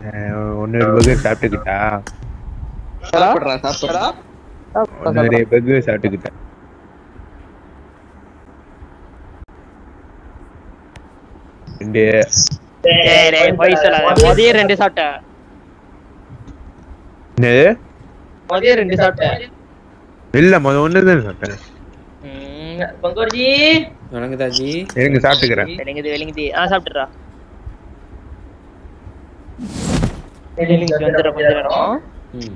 ஒன்னு பர்கர் சாப்பிட்டுக்கிட்டா சாப்பிடுறா சாப்பிடுறா ஒன்னு பர்கர் சாப்பிட்டுக்கிட்டேன் ரெண்டு டேய் டேய் போய் சொல்லாத மொதயே ரெண்டு சாப்பிட்டேன் என்னது மொதயே ரெண்டு சாப்பிட்டேன் இல்ல முத ஒண்ணு தான் சாப்பிட்டேன் ம், பங்கோர்ஜி வணங்குதாஜி இருங்க சாப்பிட்டுக்கிறேன் விளங்குது விளங்குது ஆ சாப்பிட்டுறா விளங்குது வந்துடுற கொஞ்ச நேரம் ம்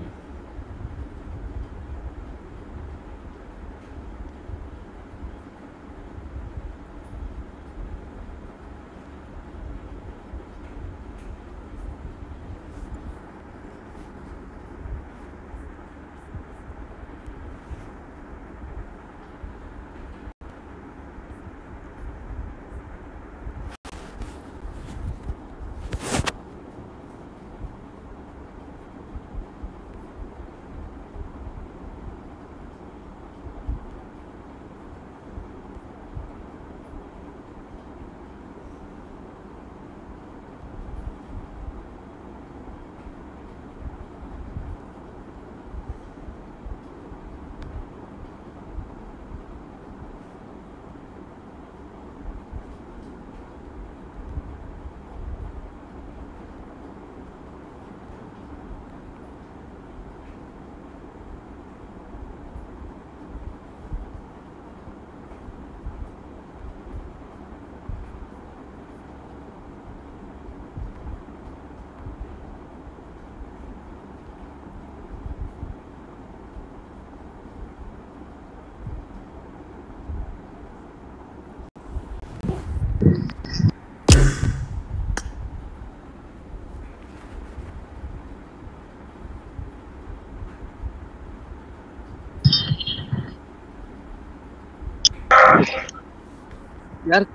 யார்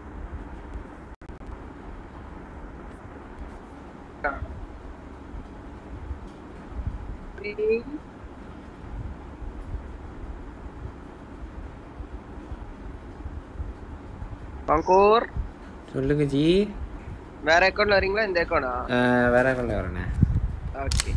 பங்கூர் சொல்லுங்க ஜி வேற அக்கௌண்ட்ல வரீங்களா இந்த அக்கௌண்டா அஹ், வேற கொள்ள வரேண்ணே ஓகே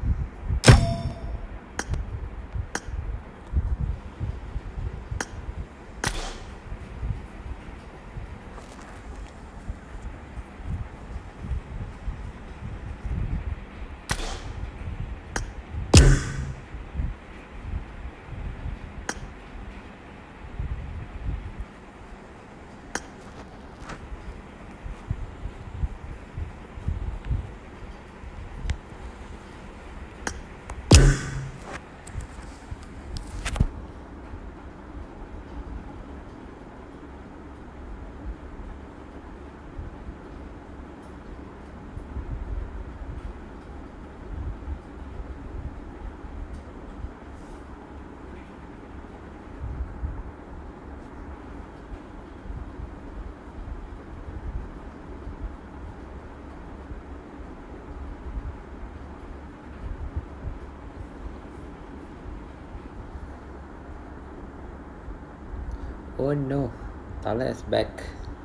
ஓ நோ தலை இஸ் பேக்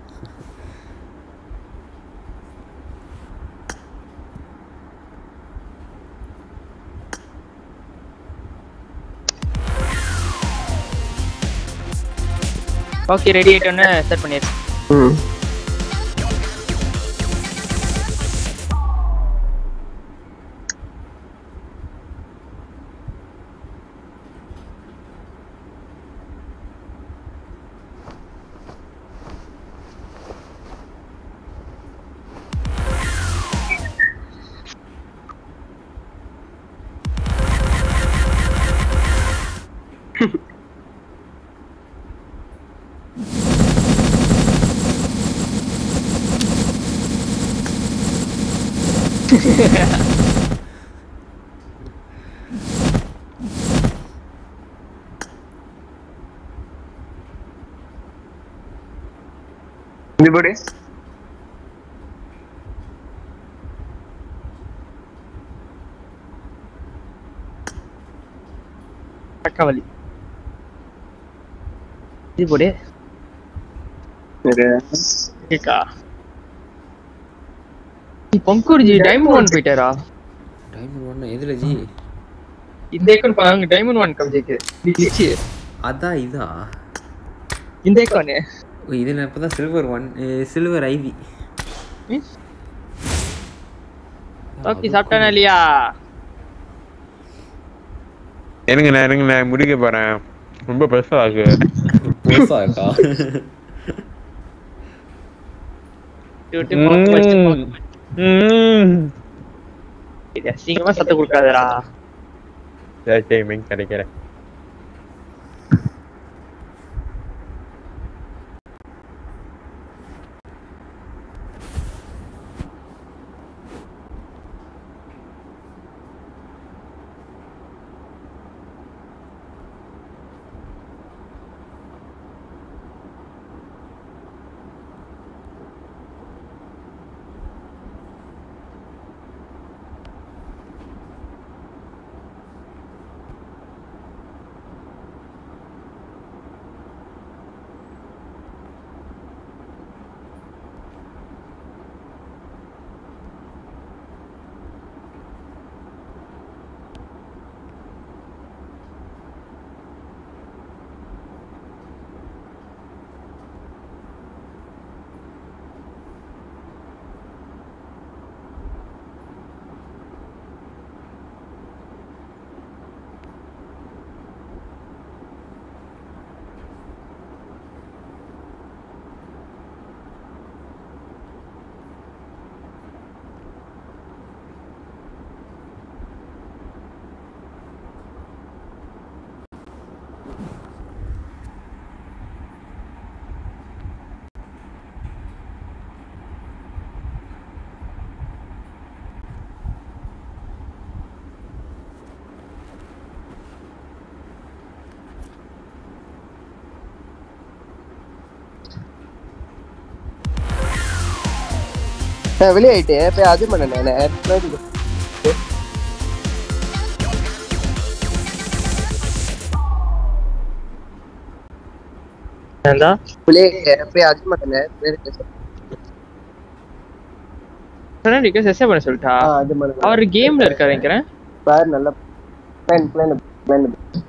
ஓகே ரெடி ஆயிட்டோன்னு செட் பண்ணியாச்சு ம் இது போடு பக்கவலி இது போடு இது இருக்கா பங்கூர் ஜி டைமண்ட் ஒன் போயிட்டாரா டைமண்ட் ஒன்று எதில் ஜி இந்த ஏக்கன் பாருங்க டைமண்ட் ஒன் கம்ஜிக்கு கிளிச்சு அதான் இதா இந்த ஏக்கானு ஓ இதில் இப்போ தான் silver one silver IV okay சாப்பிட்டானா இல்லையா எனக்கு நான் எனக்கு நான் முடிக்க போறேன் ரொம்ப பெருசா ஆகு புதுசா இருக்கா விட்டு பார்த்து வச்சு பார்க்க. ம். இது அசிங்கமா சத்தம் கொடுக்காதடா சரி சரி மீன் கிடைக்கிறேன் நான் வெளியாயிட்டு போய் அது பண்ண நான் ஏண்டா வெளியே போய் அது பண்ண சொன்னா ரிக்வெஸ்ட் எஸ்ஏ பண்ண சொல்லிட்டா அது பண்ண அவர் கேம்ல இருக்காரு நினைக்கிறேன் பாரு நல்ல பிளான் பிளான் பிளான்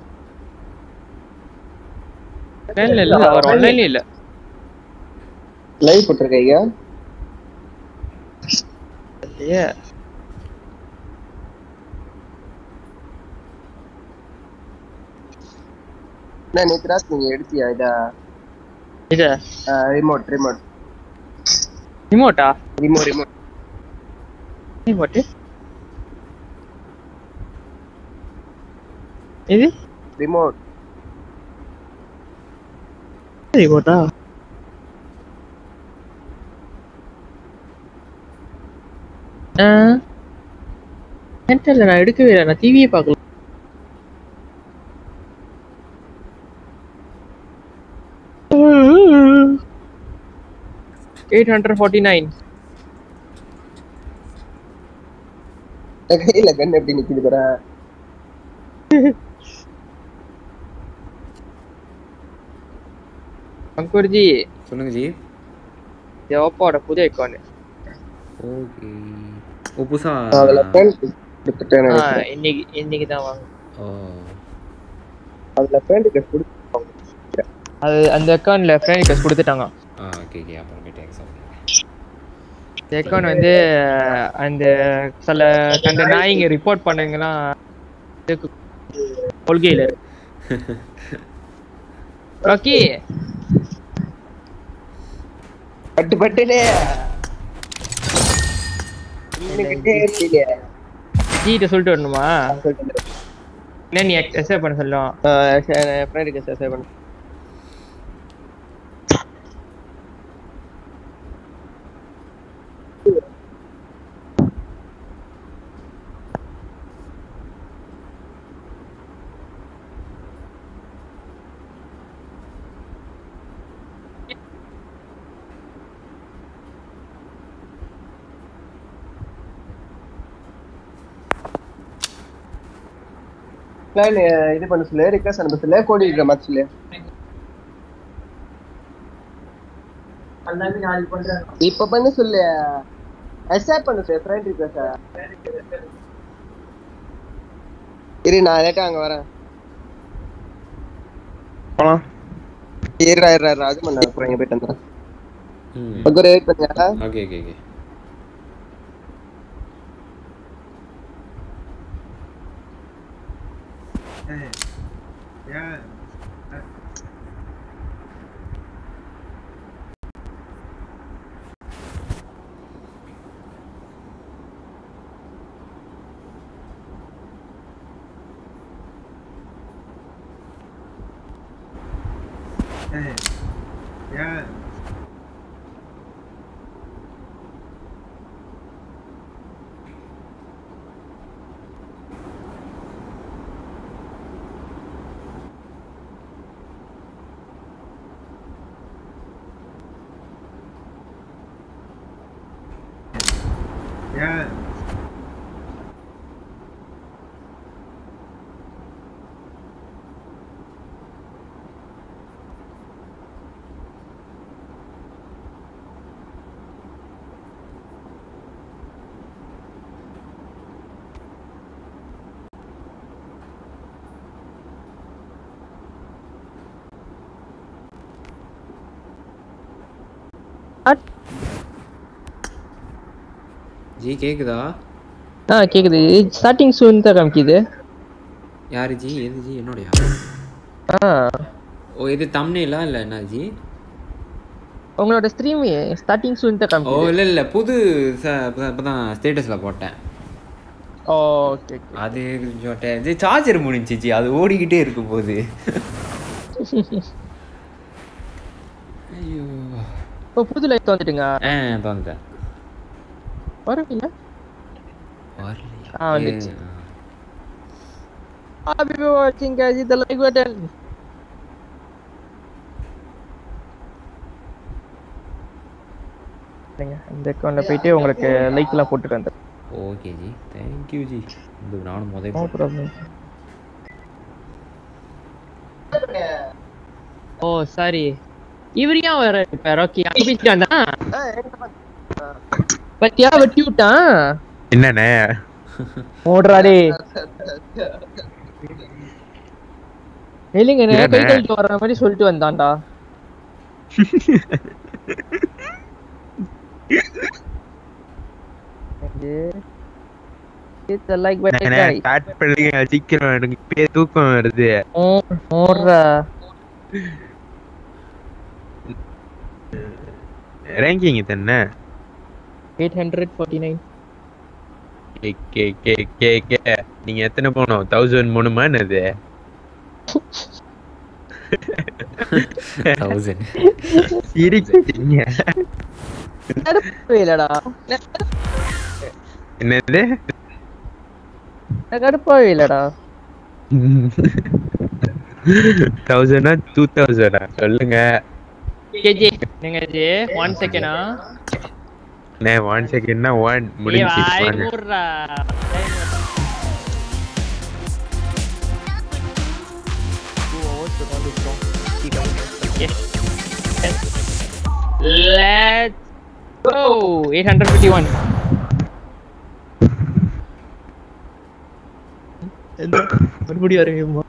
லைன்ல இல்ல அவர் ஆன்லைன்ல இல்ல லைவ் போட்டிருக்கீங்க ஏ நான் நேற்று ராத் நீங்க எடுத்தியா இதா இது ரிமோட் ரிமோட் ரிமோட்டா ரிமோட் ரிமோட் ரிமோட் இது ரிமோட் ரிமோட்டா என்கிட்ட இல்ல நான் எடுக்கவே இல்லை நான் டிவியே பார்க்கல எயிட் ஹண்ட்ரட் ஃபார்ட்டி நைன் கையில கண் எப்படி நிக்குது பாரு அங்கூர்ஜி சொல்லுங்க ஜி ஜவாப்பாவோட புது அக்கௌண்ட் ஓகே ஓ புதுசா அதுல ஃப்ரெண்ட் கொடுத்துட்டேன் நினைக்கிறேன். இன்னைக்கு இன்னைக்கு தான் வாங்க ஓ அதுல ஃப்ரெண்டுக்கு கொடுத்து அது அந்த அக்கௌண்ட்ல ஃப்ரெண்ட் ரிக்வெஸ்ட் கொடுத்துட்டாங்க ஆ ஓகே ஓகே அப்புறமேட்டு எக்ஸாம் இந்த அக்கௌண்ட் வந்து அந்த சில கண்ட நாய்ங்க ரிப்போர்ட் பண்ணுங்கன்னா இதுக்கு கொள்கையில இருக்கு ஓகே பட்டு பட்டுலே நின்னுக்கிட்டே இருக்கீங்க. ஜிட்ட சொல்லிட்டு வரணுமா சொல்லிட்டு என்ன நீ எஸ்ஏ பண்ண சொல்லும் ஃப்ரெண்ட் ரிக்வெஸ்ட் சேவ் பண்ணு பிளான் இது பண்ண சொல்லு ரிக்வெஸ்ட் அனுப்ப சொல்லு கோடி இருக்கிற மாதிரி சொல்லு இப்ப பண்ண சொல்லு அக்செப்ட் பண்ணு சார் ஃப்ரெண்ட் ரிக்வெஸ்ட் இரு நான் லேட்டா அங்க வரேன் போலாம் இருடா இருடா இருடா அது பண்ண அப்புறம் இங்க போயிட்டு வந்துடுறேன் ம் ஒரு வெயிட் பண்ணுங்க ஓகே ஓகே ஓகே ஜி கேக்குதா ஆ கேக்குது ஸ்டார்டிங் சூன் தான் காமிக்குது யாரு ஜி எது ஜி என்னோடயா ஆ ஓ இது தம்னேலா இல்ல என்ன ஜி உங்களோட ஸ்ட்ரீம் ஸ்டார்டிங் சூன் தான் ஓ காமிக்குது இல்ல இல்ல புது ச- இப்பதான் இப்பதான் ஸ்டேட்டஸ்ல போட்டேன் ஓகே அது கொஞ்சம் இது சார்ஜர் முடிஞ்சிச்சு ஜி அது ஓடிக்கிட்டே இருக்கும் போது ஐயோ இப்போ புது லைட் வந்துட்டுங்க ஆ தந்துட்டேன் வரவில்ல வரலையா ஆ, வந்துச்சு. ஏ, Happy for watching guys the like button இல்லைங்க, இந்த அக்கௌண்ட்ல போயிட்டு உங்களுக்கு லைக் எல்லாம் போட்டுட்டு வந்து ஓகே ஜி தேங்க்யூ ஜி இந்த நானும் முதல் நோ ப்ராப்ளம் ஓ சாரி இவர் ஏன் வர இப்ப ராக்கி அங்க போயிட்டு வந்தா பத்தியா வெட்டி விட்டான் என்னண்ணே ஓடுறாடே இல்லைங்க இல்லண்ணே. கை கழிட்டு வர்ற மாதிரி சொல்லிட்டு வந்தான்டா லைக் பட்டன் guys. ஸ்டார்ட் பண்ணுங்க சீக்கிரம் எனக்கு இப்பயே தூக்கம் வருது ஓ- ஓடுறா ரேங்கிங் தானே 849 K K K K K நீங்க எத்தனை போனோம் தௌசண்ட் போகணுமா என்னது தௌசண்ட் சிரிக்கிறீங்க கடுப்பவே இல்லடா என்னது நான் கடுப்பாவே இல்லடா தௌசண்டா டூ தௌசண்டா சொல்லுங்க கேஜி நீங்க ஜி ஒன் செகண்டா நே ஒன் செகண்ட்னா ஒன் முடிஞ்சு வாங்க மூடுறா Let's go 851 மறுபடியும் அறிவியுமா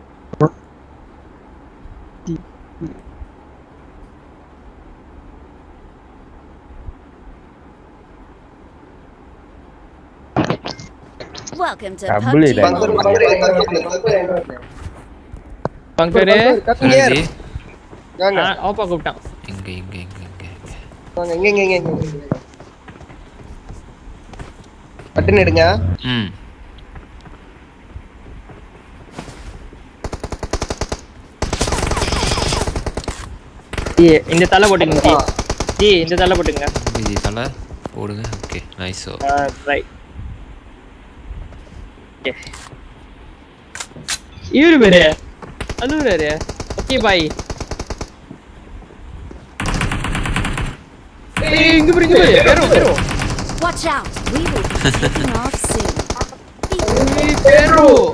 Welcome to Double it, PUBG bunker Mobile. Bunker bunker bunker ji வாங்க ஓப்பா கூப்பிட்டான் எங்க எங்க எங்க எங்க எங்க வாங்க இங்க இங்க இங்க இங்க பட்டன் எடுங்க ம் ஜி, இந்த தலை போட்டுங்க ஜி ஜி இந்த தலை போட்டுங்க ஜி தலை போடுங்க ஓகே நைஸோ ரைட் இவரு பேரு அழுவுறாரு ஓகே பாய் இங்க பாரு இங்க பாரு பேரும் பேரும் Watch out, we will be taking off soon. ஏய், பேரும்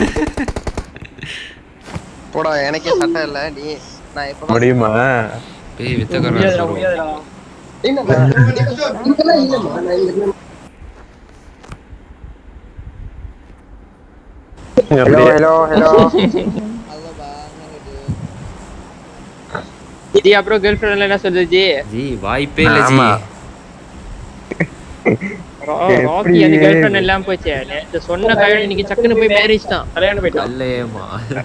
போடா எனக்கே சட்டை இல்ல நீ நான் எப்ப முடியுமா பேய் வித்தக்காரன் முடியாதுடா bro. முடியாதுடா இல்லம்மா இங்கெல்லாம் இல்லம்மா நான் இங்க ஹலோ ஹலோ ஹலோ ஜி அப்புறம் கேர்ள் ஃப்ரெண்ட் என்ன சொல்லுது ஜி ஜி வாய்ப்பே இல்ல ஜி ஆமா. ரா- எப்படி? ராக்கி அந்த கேர்ள் ஃப்ரெண்ட் எல்லாம் போச்சு நேத்து சொன்ன கல்யாணம் இன்னைக்கு சக்குன்னு போய் மேரேஜ் தான் கல்யாணம் போயிட்டான் அல்லேமா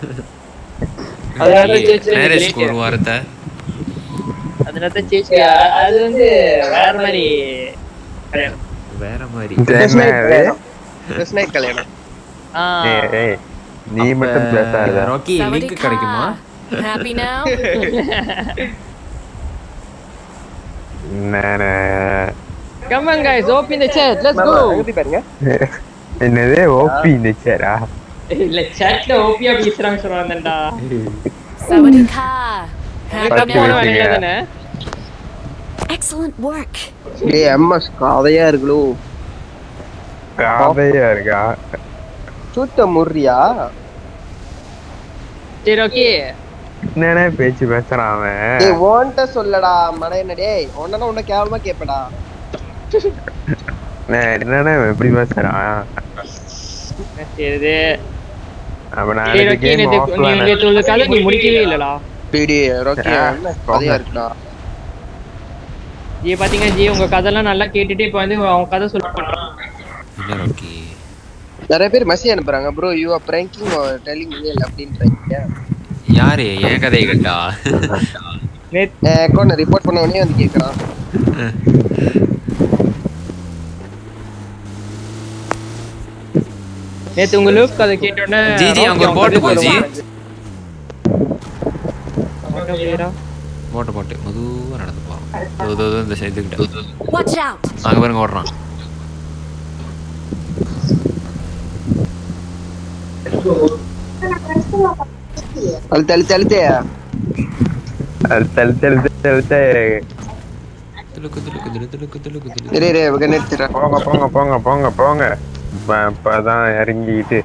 அதனால சேர்ச்சில மேரேஜ்க்கு ஒரு வாரத்தை அதனால தான் சேச்சி அது வந்து வேற மாதிரி கல்யாணம் வேற மாதிரி ஃபர்ஸ்ட் நைட் கல்யாணம் ஆ நீ மட்டும் பேசாத ராக்கி லிங்க் கிடைக்குமா Happy now? நானே. Come on guys open the chat let's go அங்கத்தி பாருங்க என்னது ஓபி இந்த சேரா இல்ல chatல ஓபியா பேசுறாங்க சொல்றாங்கடா Sawadika. Happy கம்மியான birthday. வேலையில தானே Excellent work. டேய் எம்எஸ் காதையா இருக்குலோ காதையா இருக்கா சுத்த முறியா சரி ஓகே என்னென்ன பேச்சு பேசுறான் அவன் டேய் ஓன்ட்ட சொல்லடா மடையன டேய் உன்னனா உன்ன கேவலமா கேப்படா நான் என்னென்ன இவன் எப்படி பேசுறான் சரி அவன் சரி நாளைக்கு ஓகே game நேத்து நீ offline. நேத்து உள்ள கதை நீ முடிக்கவே இல்லடா டேய் டேய் ரோக்கி ஆ, என்ன கதையா இருக்குடா ஜி பாத்தீங்க ஜி உங்க கதைலாம் நல்லா கேட்டுட்டு இப்போ வந்து அவங்க கதை சொல்ல பண்றான் என்ன ராக்கி நிறைய பேர் மெசேஜ் அனுப்புறாங்க bro you are pranking telling real அப்படின்றாங்க யாரு என் கதையை கேட்டா நேத்து என் அக்கௌண்ட் ரிப்போர்ட் பண்ண உடனே வந்து கேக்குறான் நேத்து உங்க லூப் கதை கேட்டோன்னே ஜி, ஜி, அங்க ஒரு boat போகுது, ஜி. போட்டு போட்டு மெதுவா நடந்து போறோம் இதோ, இதோ, இதோ இந்த இதுகிட்ட Watch out. அங்க பாருங்க ஓடுறான் அழுத்து அழுத்து அழுத்து அது தள்ளு தள்ளு தள்ளு துலுக்கு துலுக்கு துலு துலுக்கு துலுக்கு துலு இரு இரு இவங்க நிறுத்திடுறேன் போங்க போங்க போங்க போங்க போங்க இப்ப இப்பதான் இறங்கிட்டு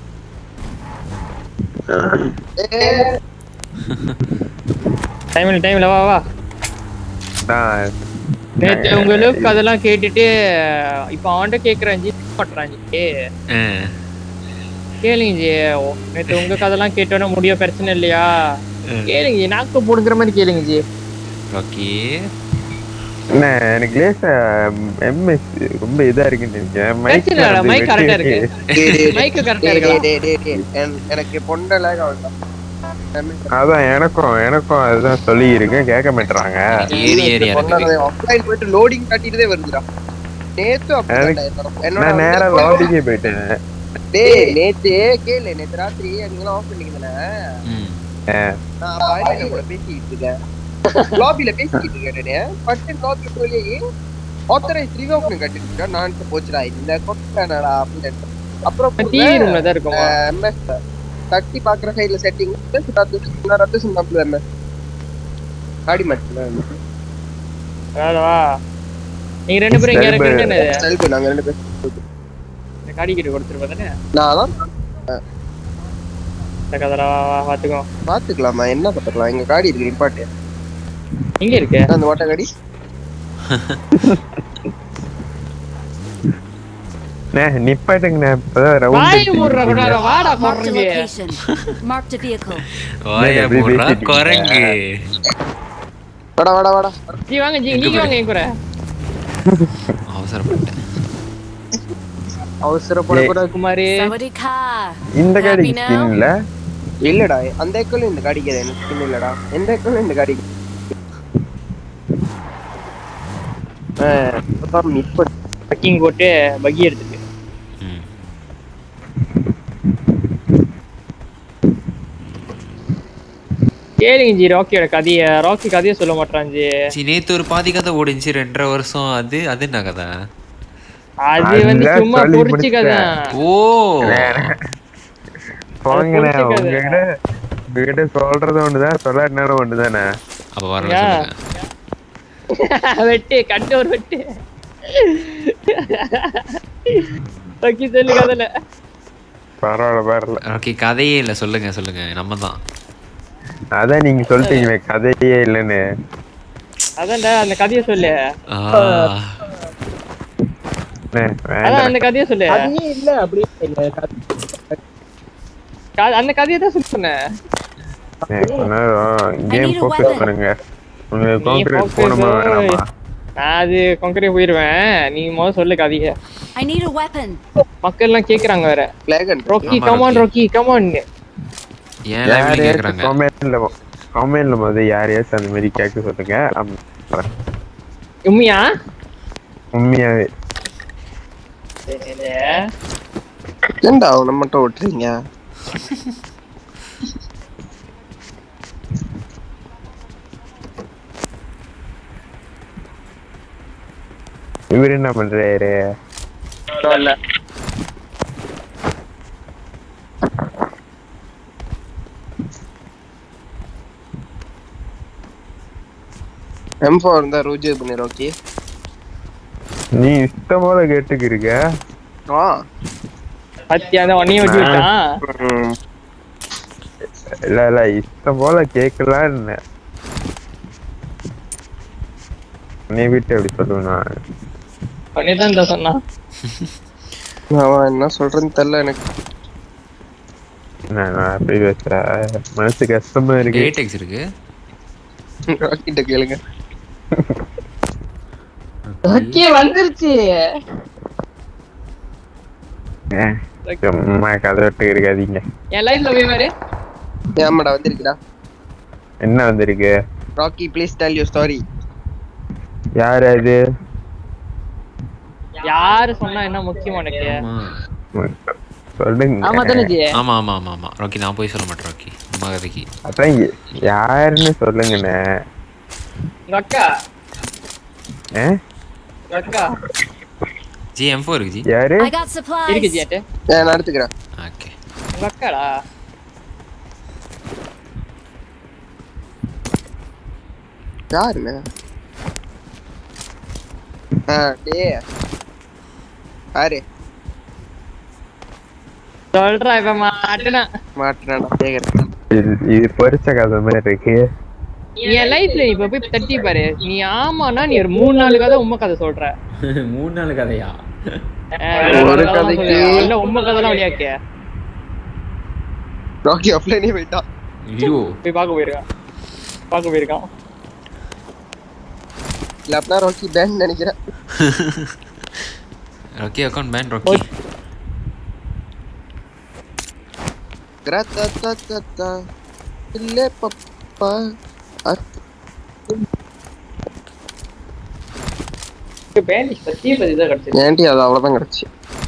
டைம்ல டைம்ல வா வா தான் நேத்து உங்க லூப் கதைலாம் கேட்டுட்டு இப்போ அவன்கிட்ட கேக்குறேன் ஜி பண்றான் ஜி ஆ. கேளுங்க ஜி நேத்து உங்க கதைலாம் கேட்டோன்னே முடிய பிரச்சனை இல்லையா ம். கேளுங்க ஜி நாக்கு போடுங்கிற மாதிரி கேளுங்க ஜி ராக்கி என்ன எனக்கு லேசா எம்எஸ் ரொம்ப இதா இருக்குன்னு நினைக்கிறேன் பிரச்சனை இல்ல, mic correct ஆ இருக்கு. டேய், டேய், மைக் கரெக்டா டேய், இருக்கா டேய், டேய், டேய், என்- எனக்கு பொண்டை lag ஆகுதுடா. அதான் எனக்கும் எனக்கும் அதுதான் சொல்லி இருக்கேன் கேட்க மாட்டாங்க ஏறி ஏறி பொண்டை இறங்குது lag offline போயிட்டு loading காட்டிட்டே வருதுடா. நேத்து அப்படிதான்டா என்னோட- என்னோட நான் நேரா வந்து- லாபிக்கே போயிட்டேன் டேய், நேத்து கேளு நேத்து ராத்திரி நீங்களாம் ஆஃப் பண்ணிக்கிதானே ம். நான் பாடியில கூட பேசிக்கிட்டு இருக்கேன் லாபில பேசிக்கிட்டு இருக்கேன் பட்டு லாபி போய் ஆத்தரைஸ் ரிவோக் கட்டிட்டு நான் போச்சுடா இந்த கொட்டானடா அப்படின்னு அப்புறம் டிவி ரூம்ல தான் இருக்கும் எம்எஸ் தட்டி பாக்குற சைடுல செட்டிங் ரத்து சொன்னாப்ல எம்எஸ் காடி மாட்டேன் வா நீங்க ரெண்டு பேரும் இங்க சரி, இருக்கீங்க என்னது செல்பு நாங்க ரெண்டு பேரும் காடி கிட்ட கொடுத்துருப்பா தானே நான் தான் இந்த கதைடா வா வா பாத்துக்கோ பாத்துக்கலாமா என்ன பாத்துக்கலாம் எங்க காடி இருக்கு இம்பார்ட் எங்க இருக்கு அந்த ஓட்ட காடி நே, நிப்பாட்டுங்கண்ணே இப்பதான் வாய் ரவுண்ட் மூடுற கூட வாடா Marked a குரங்கு location. Marked a vehicle. வாய எப்படி மூடுறா பேசிட்டு குரங்கு வாடா வாடா வாடா ஜி வாங்க ஜி நீங்க வாங்க என் கூட அவசரப்பட்டேன் அவசரப்படக்கூடாது குமாரி Sawadika. இந்த காடி Happy now? ஸ்கின் இல்ல இல்லடா அந்த ஏக்கலும் இந்த காடிக்கு எனக்கு skin இல்லடா எந்த ஏக்கலும் இந்த காடிக்கு மிஸ் பண்ணி பக்கிங் போட்டு பக்கி எடுத்துட்டு ம். கேளுங்க ஜி ராக்கியோட கதைய ராக்கி கதைய சொல்ல மாட்டான் ஜி சரி நேத்து ஒரு பாதி கதை ஓடிச்சு ரெண்டரை வருஷம் அது அது என்ன கதை அது வந்து அதெல்லாம் சும்மா சொல்லி புடிச்சு கதை ஓ போங்கண்ணே அது புடிச்சுக்காது. உங்ககிட்ட உங்ககிட்ட சொல்றது ஒண்ணுதான் சொல்லாட்டினாலும் ஒண்ணுதானே அப்ப வரல யா. சொல்லுங்க வெட்டு கட்டு ஒரு வெட்டு பக்கி சொல்லு கதையில பரவாயில்ல பரவாயில்ல ஓகே கதையே இல்ல சொல்லுங்க சொல்லுங்க நம்ம தான் அதான் நீங்க சொல்லிட்டீங்களே கதையே இல்லைன்னு அதான்டா அந்த கதையை சொல்லு ஆ, அண்ணே, அதான் வேண்டாம் அந்த கதையை சொல்லு அதையே இல்ல அப்படியே இல்ல க- அந்த கதையை தான் சொல்லி சொன்னேன் அண்ணே, கொஞ்ச நேரம் game need a focus weapon. பண்ணுங்க உங்களுக்கு நீ கான்கிரீட் focus போகணுமா ஆ- வேணாமா நான் அது கொங்கரே போயிருவேன் நீ முதல்ல சொல்லு கதைய I need a weapon. மக்கள் எல்லாம் கேக்குறாங்க வேற பிளேகன் ரொக்கி ஆமா, கமான் ரொக்கி. ரொக்கி கமான் ஏன் லைவ்ல கேக்குறாங்க கமெண்ட்ல கமெண்ட்ல வந்து யாரையாச்சும் அந்த மாதிரி கேட்க சொல்லுங்க அம், உண்மையா உண்மையாவே ஏன்டா அவனை மட்டும் விட்டுறீங்க இவர் என்ன பண்றாரு இல்ல எம் ஃபோர் இருந்தா ரூஜே பண்ணிடு ஓகே நீ இஷ்டம் போல கேட்டுக்கு இருக்க ஆ பத்தியா அந்த ஒன்னையும் வெட்டி விட்டான் ம். இல்ல இல்ல இஷ்டம் போல கேட்கலான்னு நீ வீட்டு எப்படி சொல்லுவேன் ஒன்னே தான் இந்த சொன்னான் அவன் என்ன சொல்றேன்னு தெரியல எனக்கு நான் நான் அப்படி பேசுறேன் மனசு கஷ்டமா இருக்கு எயிட் எக்ஸ் இருக்கு ராக்கிட்ட கேளுங்க ஓகே வந்துருச்சு ஏன், சும்மா கதை விட்டு இருக்காதீங்க என் லைஃப்ல போய் பாரு ஏமாடா வந்திருக்குடா என்ன வந்திருக்கு Rocky please tell you story யார் அது யாரு சொன்னா என்ன முக்கியம் உனக்கு ஆமா சொல்லுங்க ஆமா தானே ஜி ஆமா ஆமா ஆமா ஆமா ராக்கி நான் போய் சொல்ல மாட்டேன் ராக்கி அம்மா கதைக்கு அதான் யா- யாருன்னு சொல்லுங்கண்ணே உங்க அக்கா ஆ? உங்க அக்கா ஜி எம் ஃபோர் இருக்கு ஜி யாரு I got supplies. இருக்கு ஜியாட்டு ஏன் நான் எடுத்துக்கிறேன் ஓகே உங்க அக்காடா யாருண்ணே ஆ டே யாரு சொல்றா இப்ப மாட்டுனா மாட்டுறான்டா கேக்குறேன் இது இது பொரிச்ச கதை மாதிரி இருக்கு என் லைஃப்ல இப்ப போய் தட்டி பாரு நீ ஆமானா நீ ஒரு மூணு நாலு கதை உண்மை கதை சொல்ற மூணு நாள் கதையா அஹ் ஒரு கதை கதைக்கு- சொல்லு. இல்ல உண்மை கதைலாம் வழியாக்க ராக்கி ஆஃப்லைனே போயிட்டான் ஐயோ போய் பார்க்க போயிருக்கான் பார்க்க போயிருக்கான் இல்ல அப்படின்னா ராக்கி பேன் நினைக்கிறேன் ராக்கி அக்கௌண்ட் பேன் ராக்கி கிரத்தத்தத்தத்தா. இல்லே பப்பா அத்- பேண்டிஷ் பத்தி பத்தி தான் கிடைச்சது ஏன்டி அது அவ்வளவுதான் கிடைச்சு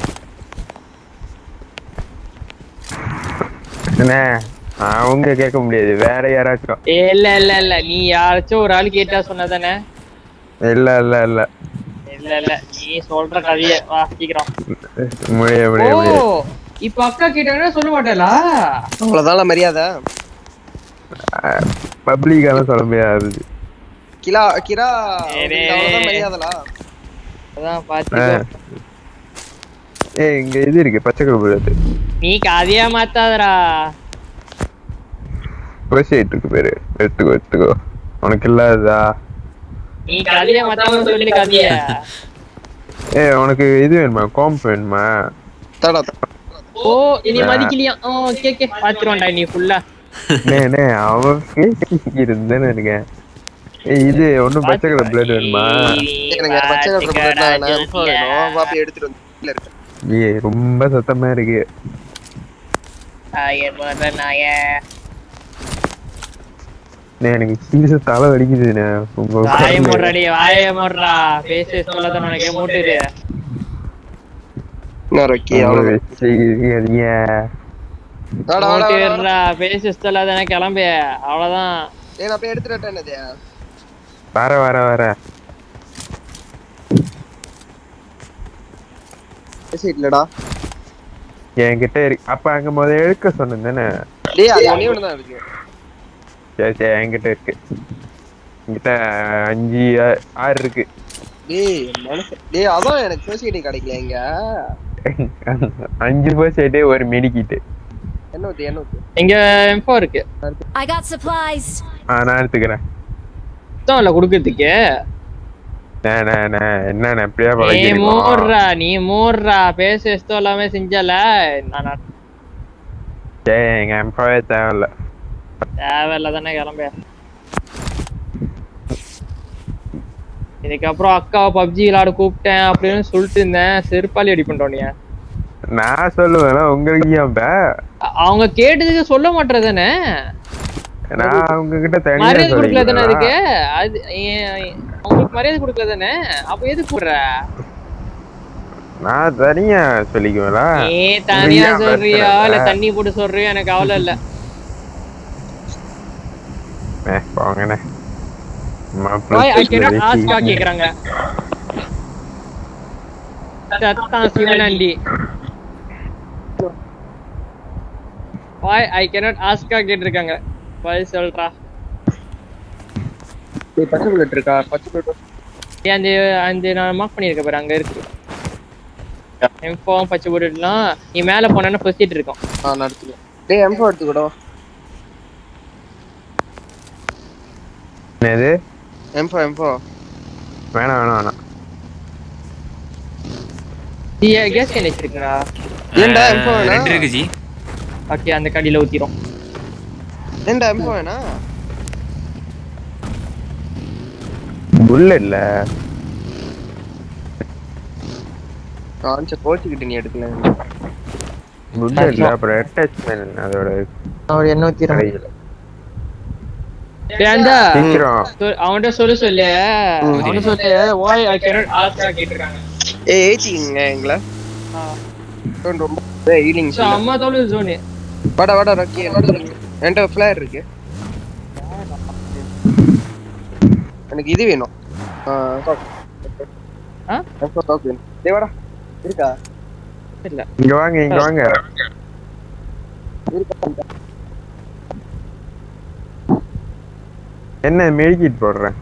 என்ன அவங்க கேட்க முடியாது வேற யாராச்சும் இல்ல இல்ல இல்ல நீ யாராச்சும் ஒரு ஆள் கேட்டா சொன்னதானே இல்ல இல்ல இல்ல இல்ல இல்ல நீ சொல்ற கதைய வா சீக்கிரம் முடிய ஓ முடிய முடிய இப்ப அக்கா கேட்டாங்கன்னா சொல்ல மாட்டேலா அவ்வளவுதான் மரியாதை பப்ளிக்கான சொல்ல முடியாது கிலா கிரா ஏடே. உங்களுக்கு அவ்வளவுதான் மரியாதைலா அதான் ஆ. பாத்து ஏய் இங்க இது இருக்கு பச்சை கருப்பு நீ கதையா மாத்தாதடா ப்ரொசீட் இருக்கு பேரு எடுத்துக்கோ எடுத்துக்கோ உனக்கு இல்லாததா நீ கதையா மாத்தாம சொல்லி கதைய ஏய் உனக்கு இது வேணுமா காம்ப் வேணுமா தடா தடா. ஓ இனி மதிக்கலையா ஓகே ஓகே பாத்துருவான்டா நீ ஃபுல்லா நே நே அவன் இருந்தேன்னு இருக்கேன் ஏய் இது ஒன்றும் பச்சை கலர் பிளட் வேணுமா எனக்கு பச்சை கலர் பிளட் வேணும் info வேணும் வா போய் எடுத்துட்டு வந்து கீழ இருக்கு ஏய் ரொம்ப சத்தமா இருக்கு நே எனக்கு சீரியஸா தலை வலிக்குதுண்ணே உங்க வாய முடுறாடி வாய முடுறா பேச சொல்லதான் உனக்கு மூட்டுது என்ன ராக்கி உங்களை அவ்வளவு வச்சு இருக்காதீங்க. வாடா வாடா வாடா, வாடா மூட்டுடுறா பேச சொல்லாதானே கிளம்பு அவ்வளவுதான் ஏய் நான் போய் எடுத்துட்டு வரட்டேன் என்னது வர வர வர இல்லடா என்கிட்ட இருக்கு அப்ப அங்க முதல்ல எடுக்க சொன்னேன் தானே டேய் அது ஒண்ணே ஒண்ணு தான் இருக்கு சரி சரி என்கிட்ட இருக்கு என்கிட்ட அஞ்சு ஆ- ஆறு இருக்கு டேய் மனசு டேய் அதான் எனக்கு சொசைட்டி கிடைக்கல இங்க அஞ்சு பர்சன்டே ஒரு மெடிக்கிட்டு என்ன ஊத்து என்ன ஊத்து இங்க எம்போ இருக்கு I got supplies. ஆ நான் எடுத்துக்கிறேன் சுத்தம் இல்ல குடுக்கறதுக்கு நே, நே, நே, என்னண்ணே இப்படியா நீ பழகிறீங்க மூடுறா நீ மூடுறா பேச இஷ்டம் எல்லாமே செஞ்சல நான் ஏய் எங்க எம்ப்ளாயே தேவையில்ல தேவையில்ல தானே கிளம்ப இதுக்கப்புறம் அக்காவை பப்ஜி விளையாட கூப்பிட்டேன் அப்படின்னு சொல்லிட்டு இருந்தேன் செருப்பாளி அடி பண்ணிட்டோம் நான் சொல்லுவேன் உங்களுக்கு ஏன் பே? அவங்க கேட்டதுக்கு சொல்ல மாட்டேறதானே நான் உங்ககிட்ட தனியா மரியாதை கொடுக்கல தானே அதுக்கு சொல்லிக்கிறேன் அது ஏன் அவங்களுக்கு மரியாதை கொடுக்கல தானே அப்ப எதுக்கு கூடுற நான் தனியா சொல்லிக்குவேன்ல நீ தனியா நீயா சொல்றியா பேசுற? இல்ல தண்ணி போட்டு சொல்றியா எனக்கு கவலை இல்ல ஏ, போங்கண்ணே அம்மா, Why I plus cannot two ask ஆ சொல்லி- கேக்குறாங்க சத்தான் சிவனண்டி Why I cannot ask ஆ கேட்டிருக்காங்க பதில் சொல்றா டேய், பச்சை புல்லட் இருக்கா பச்சை புல்லட் ஏய், அந்த அந்த நான் மார்க் பண்ணியிருக்கேன் பாரு அங்க இருக்கு எம்போ பச்சை போட்டுலாம் நீ மேல போனா பொசிட்டு இருக்கும் ஆ நடத்துங்க டேய் எம்ஃபோ எடுத்துக்கடோ என்னது எம்ஃபோ எம்ஃபோ வேணாம் வேணாம் வேணாம் கேஸ் கேன் வச்சிருக்கா ஏன்டா ஆ, எம்ஃபோ ரெண்டு வேணா இருக்கு ஜி ஓகே அந்த கடியில ஊத்திரும் ஏன்டா எம்ஃபோ வேணா புல்லட்ல காஞ்ச கோச்சுக்கிட்டு நீ எடுக்கல புல்லட்ல அப்புறம் அட்டாச்மெண்ட் அதோட அவர் என்ன ஊத்திரும் கடையில் ஏண்டா சீக்கிரம் சொல்- அவன்கிட்ட சொல்லு சொல்லு அவன்கிட்ட சொல்லு வாய் ஐ கேனட் ஆஸ்க் கேட்டிருக்காங்க ஏய் ஏச்சிங்க எங்கள ரொம்ப ஹீலிங் சோ அம்மா தோலு ஜோனி வாடா வாடா ரக்கி என்கிட்ட ஃபிளேர் இருக்கு எனக்கு இது வேணும் ஆ talk. ஆ? எம்ஃபோ talk வேணும் டேய் வாடா இருக்கா இல்ல இங்க வாங்க இங்க வாங்க என்ன மெழுகிட்டு போடுறேன்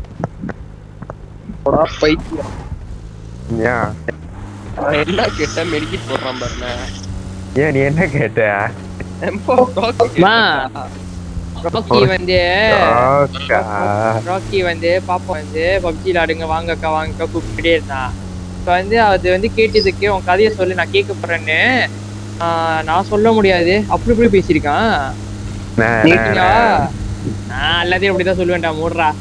போடா பைத்தியம் ஏன் நான் என்ன கேட்டேன் மெடிக்கிட் போடுறான் பாருங்க ஏன் நீ என்ன கேட்ட எம்ஃபோ talk மா ராக்கி வந்து ஆக்கா. ராக்கி வந்து பாப்பா வந்து பப்ஜி விளாடுங்க வாங்கக்கா வாங்கக்கா கூப்பிட்டுட்டே இருந்தான் இப்போ வந்து அது வந்து கேட்டதுக்கு உன் கதையை சொல்லு நான் கேட்க போறேன்னு ஆஹ் நான் சொல்ல முடியாது அப்படி இப்படி பேசியிருக்கான் நே, நே, நீட்டியா நான் எல்லாத்தையும் அப்படிதான் சொல்லுவேன்டா மூடுறா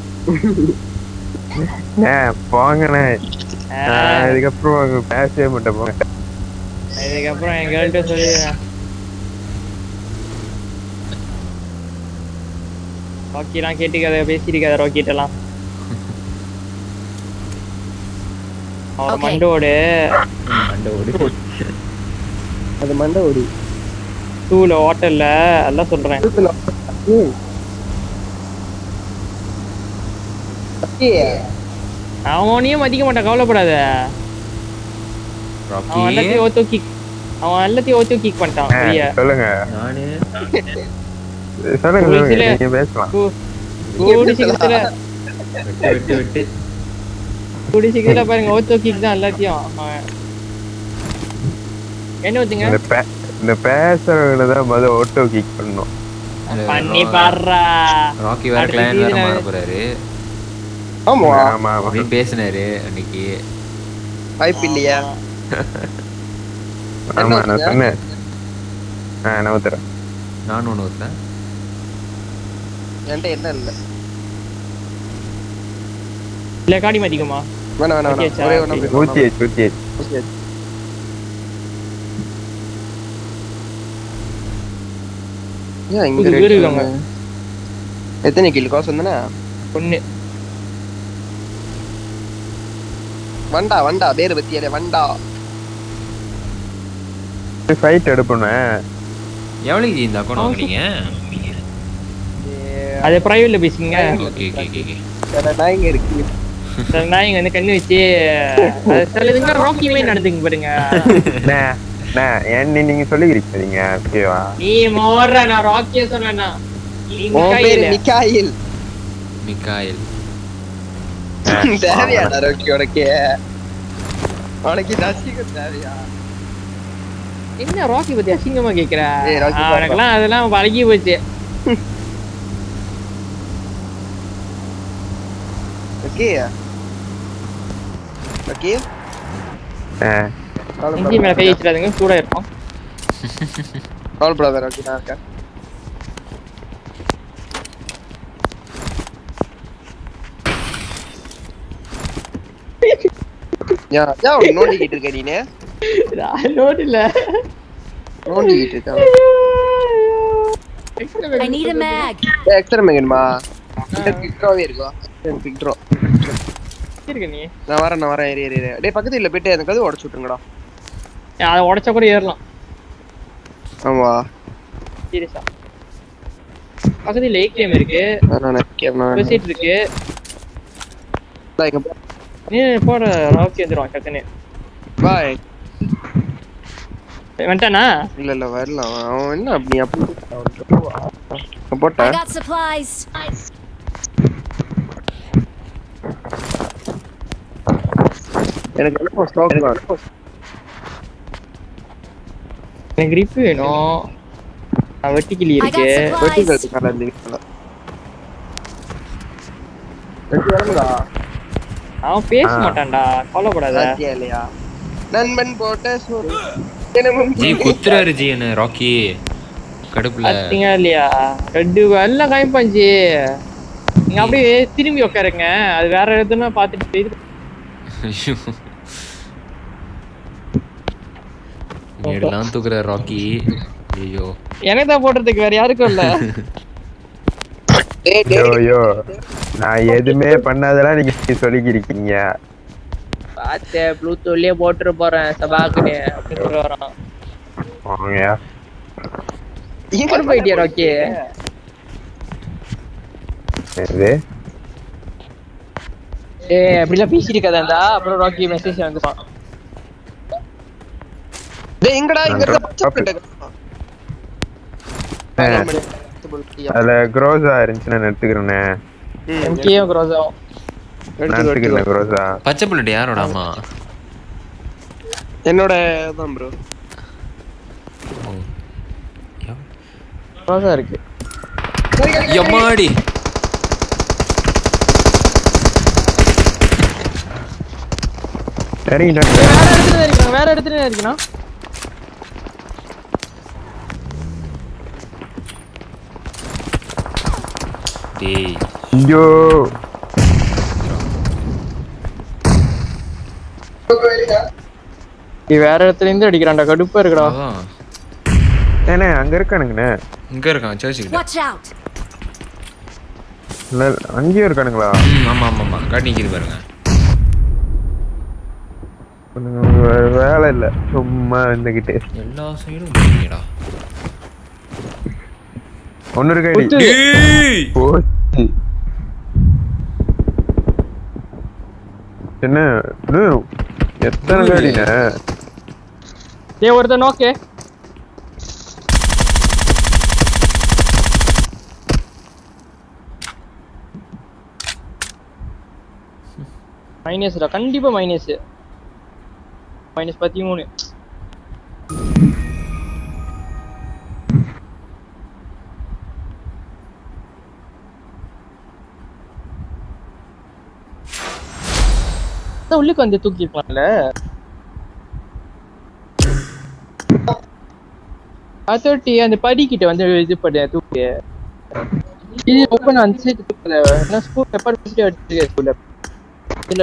நே, போங்கண்ணே ஆஹ் நான் இதுக்கப்புறம் அங்க பேசவே மாட்டேன் போங்க இதுக்கப்புறம் என் கேர்ள்கிட்ட சொல்லி ராக்கிலாம் கேட்டுக்காத பேசிருக்காத ராக்கிட்டலாம் அவர் Okay. மண்டோடு அது மண்டை ஓடி டூல ஹோட்டல்ல எல்லாம் சொல்றேன் அவனையும் மதிக்க மாட்டான் கவலைப்படாத அவன் ராக்கி எல்லாத்தையும் ஓத்தோ கிக் அவன் எல்லாத்தையும் ஓத்தோ கிக் பண்ணிட்டான் ஆ, சரியா சொல்லுங்க நானு சொல்லுங்க ஒரு சொல்லுங்க சில- நீங்க பேசலாம் கூ- கூடி சீக்கிரத்துல விட்டு விட்டு விட்டு கூடி சீக்கிரத்துல பாருங்க ஓத்தோ கிக் தான் எல்லாத்தையும் அவன் என்ன ஊத்துங்க இந்த பே- இந்த பேசுறவங்கள தான் முதல்ல ஓட்டோ கிக் பண்ணணும் பண்ணி பாடுறா ராக்கி வேற அடுத்த கிளையன் வேற season மாற போறாரு ஆமா ஆமா ஆமா அப்படின்னு பேசினாரு அன்னைக்கு வாய்ப்பு இல்லையா ஆமா நான் சொன்னேன் ஆ நான் ஊத்துறேன் நானும் ஒன்று ஒருத்தன் என்கிட்ட என்ன இல்ல இல்ல காடி மதிக்குமா வேணாம் வேணாம் Okay, வேணாம் ஒரே ஒண்ணா போய் ஊத்தி வச்சு ஊத்தி வச்சு Okay. ஏன் இங்க புது red வீடு color? இருக்காங்க. எத்தனை கிலோ காசு வந்தனா ஒண்ணு வண்டா வண்டா பேரு பத்தியாலே வண்டா ஃபைட் எடுப்பேன் எவ்வளவு ஜி இந்த அக்கௌண்ட் வாங்குனீங்க அது பிரைவேட்ல பேசுங்க ஓகே ஓகே ஓகே ஓகே வேற நாய்ங்க இருக்கு சில நாய்ங்க வந்து கண்ணு வச்சு அது சிலதுங்க ராக்கி மாதிரி நடந்துங்க பாருங்க என்ன நீங்க சொல்லிக்கிறீங்க நீங்க ஓகேவா நீ மோர்ற நான் ராக்கிய சொன்னேன்னா நீ உன் பேரு மிக்காயிலு. மிக்காயில் மிக்காயில் தேவையாடா ரோக்கி உனக்கு உனக்கு இந்த அசிங்கம் தேவையா என்ன ராக்கி பத்தி அசிங்கமா கேக்குற ஏய், ராக்கி பாப்பா. அவனுக்குலாம் அதெல்லாம் பழகி போச்சு ஓகே ஓகே ஆ, இஞ்சி மேல கை வச்சிடாதுங்க சூடா இருக்கும் கவலைப்படாத ஓகே நான் இருக்கேன் ஏன் ஏன் அவனை நோண்டிக்கிட்டு இருக்க நீனு நோட் இல்ல நோண்டிக்கிட்டு இருக்க I need a mag. Extra மேகன்மா பிக்ட்ராவே இருக்கும் பிக்ட்ரோ இருக்க நீ நான் வரேன் நான் வரேன் ஏறி ஏறி ஏறி. டேய் பக்கத்துல இல்ல போயிட்டு எனக்கு அது உடச்சு விட்டுருங்கடா அதை உடைச்சா கூட ஏறலாம் ஆமா சீரியஸா பக்கத்துல ஏடிஎம் இருக்கு நான் கேம் பெசிட் இருக்கு இங்க நீ போற ராக்கி வந்துருவான் டக்குன்னு பாய் வந்துட்டானா இல்ல இல்ல வரலாம் அவன் என்ன அப்படி அப்படி I போட்டேன் got supplies. எனக்கு என்ன ஸ்டாக் எனக்கு grip வேணும் நான் வெட்டிக்கிளி I இருக்கு got வெட்டி supplies. கழுத்து கடை இந்த வீட்டுல வெட்டி வரமுடா அவன் பேச ஆ. மாட்டான்டா கவலைப்படாத சாத்தியா இல்லையா நண்பன் போட்ட சோறு தினமும் ஜி குத்துறாரு ஜி என்ன ராக்கி கடுப்புல பாத்தீங்க இல்லையா ரெண்டு எல்லாம் காய்ப்பாஞ்சி நீங்க அப்படியே திரும்பி உட்காருங்க அது வேற இடத்துல பாத்துட்டு இது ஐயோ மேடெல்லாம் தூக்குற ராக்கி ஐயோ எனக்கு தான் போடுறதுக்கு வேற யாருக்கும் இல்ல டேய் யோ டேய் யோ நான் எதுவுமே பண்ணாதெல்லாம் நீங்க சொல்லிக்கிருக்கீங்க பார்த்தேன் ப்ளூடூத்லயே போட்டுட்டு போறேன் சபாக்குன்னு அப்படின்னு சொல்ல வரான் வாங்கயா எங்க போயிட்டியா ராக்கி இது ஏ அப்படிலாம் பேசிட்டு இருக்காதாண்டா அப்புறம் ராக்கி மெசேஜ் வந்துப்பான் டேய் எங்கடா இங்க இருக்க நான் பச்சை பிள்ளை அதுல குரோசா இருந்துச்சுன்னா நான் எடுத்துக்கிறேனே எம்கேயும் க்ரோஸாவும் நான் எடுத்துக்கிறேன் குரோசா பச்சை பிள்ளை யாரோட அம்மா என்னோட தான் ப்ரோ ஓ. க்ரோஸா இருக்கு எம்மாடி சரிங்க வேற இடத்துல இருக்கணும் வேற இடத்துல இருக்கணும் டேய் ஐயோ நீ வேற இடத்துல இருந்து அடிக்கிறான்டா கடுப்பா இருக்குடா அதான் ஏண்ணே அங்க இருக்கானுங்கண்ணே இங்க இருக்கான் சர்ச்சு கிட்ட Watch out. இல்ல அங்கேயும் இருக்கானுங்களா ம், ஆமா ஆமா ஆமா காட்டி நிக்குது பாருங்க உனக்கு வேற வேலை இல்ல சும்மா இருந்துகிட்டு எல்லா சைடும் போறீங்கடா ஒன்னு இருக்கா குத்து. டேய் போச்சு என்ன இன்னும் எத்தனை காடிண்ணே டேய் ஒருத்தன் நோக்கு மைனஸ்டா கண்டிப்பா மைனஸ் மைனஸ் பதிமூணு அதான் உள்ளுக்கு வந்து தூக்கிருக்கலாம்ல அதோட்டி அந்த படிக்கிட்ட வந்து இது பண்ண தூக்கு இது ஓப்பன் அந்த சைடு தூக்கல நான் ஸ்கூல் பெப்பர் பண்ணிட்டு எடுத்துருக்கேன் ஸ்கூல்ல இல்ல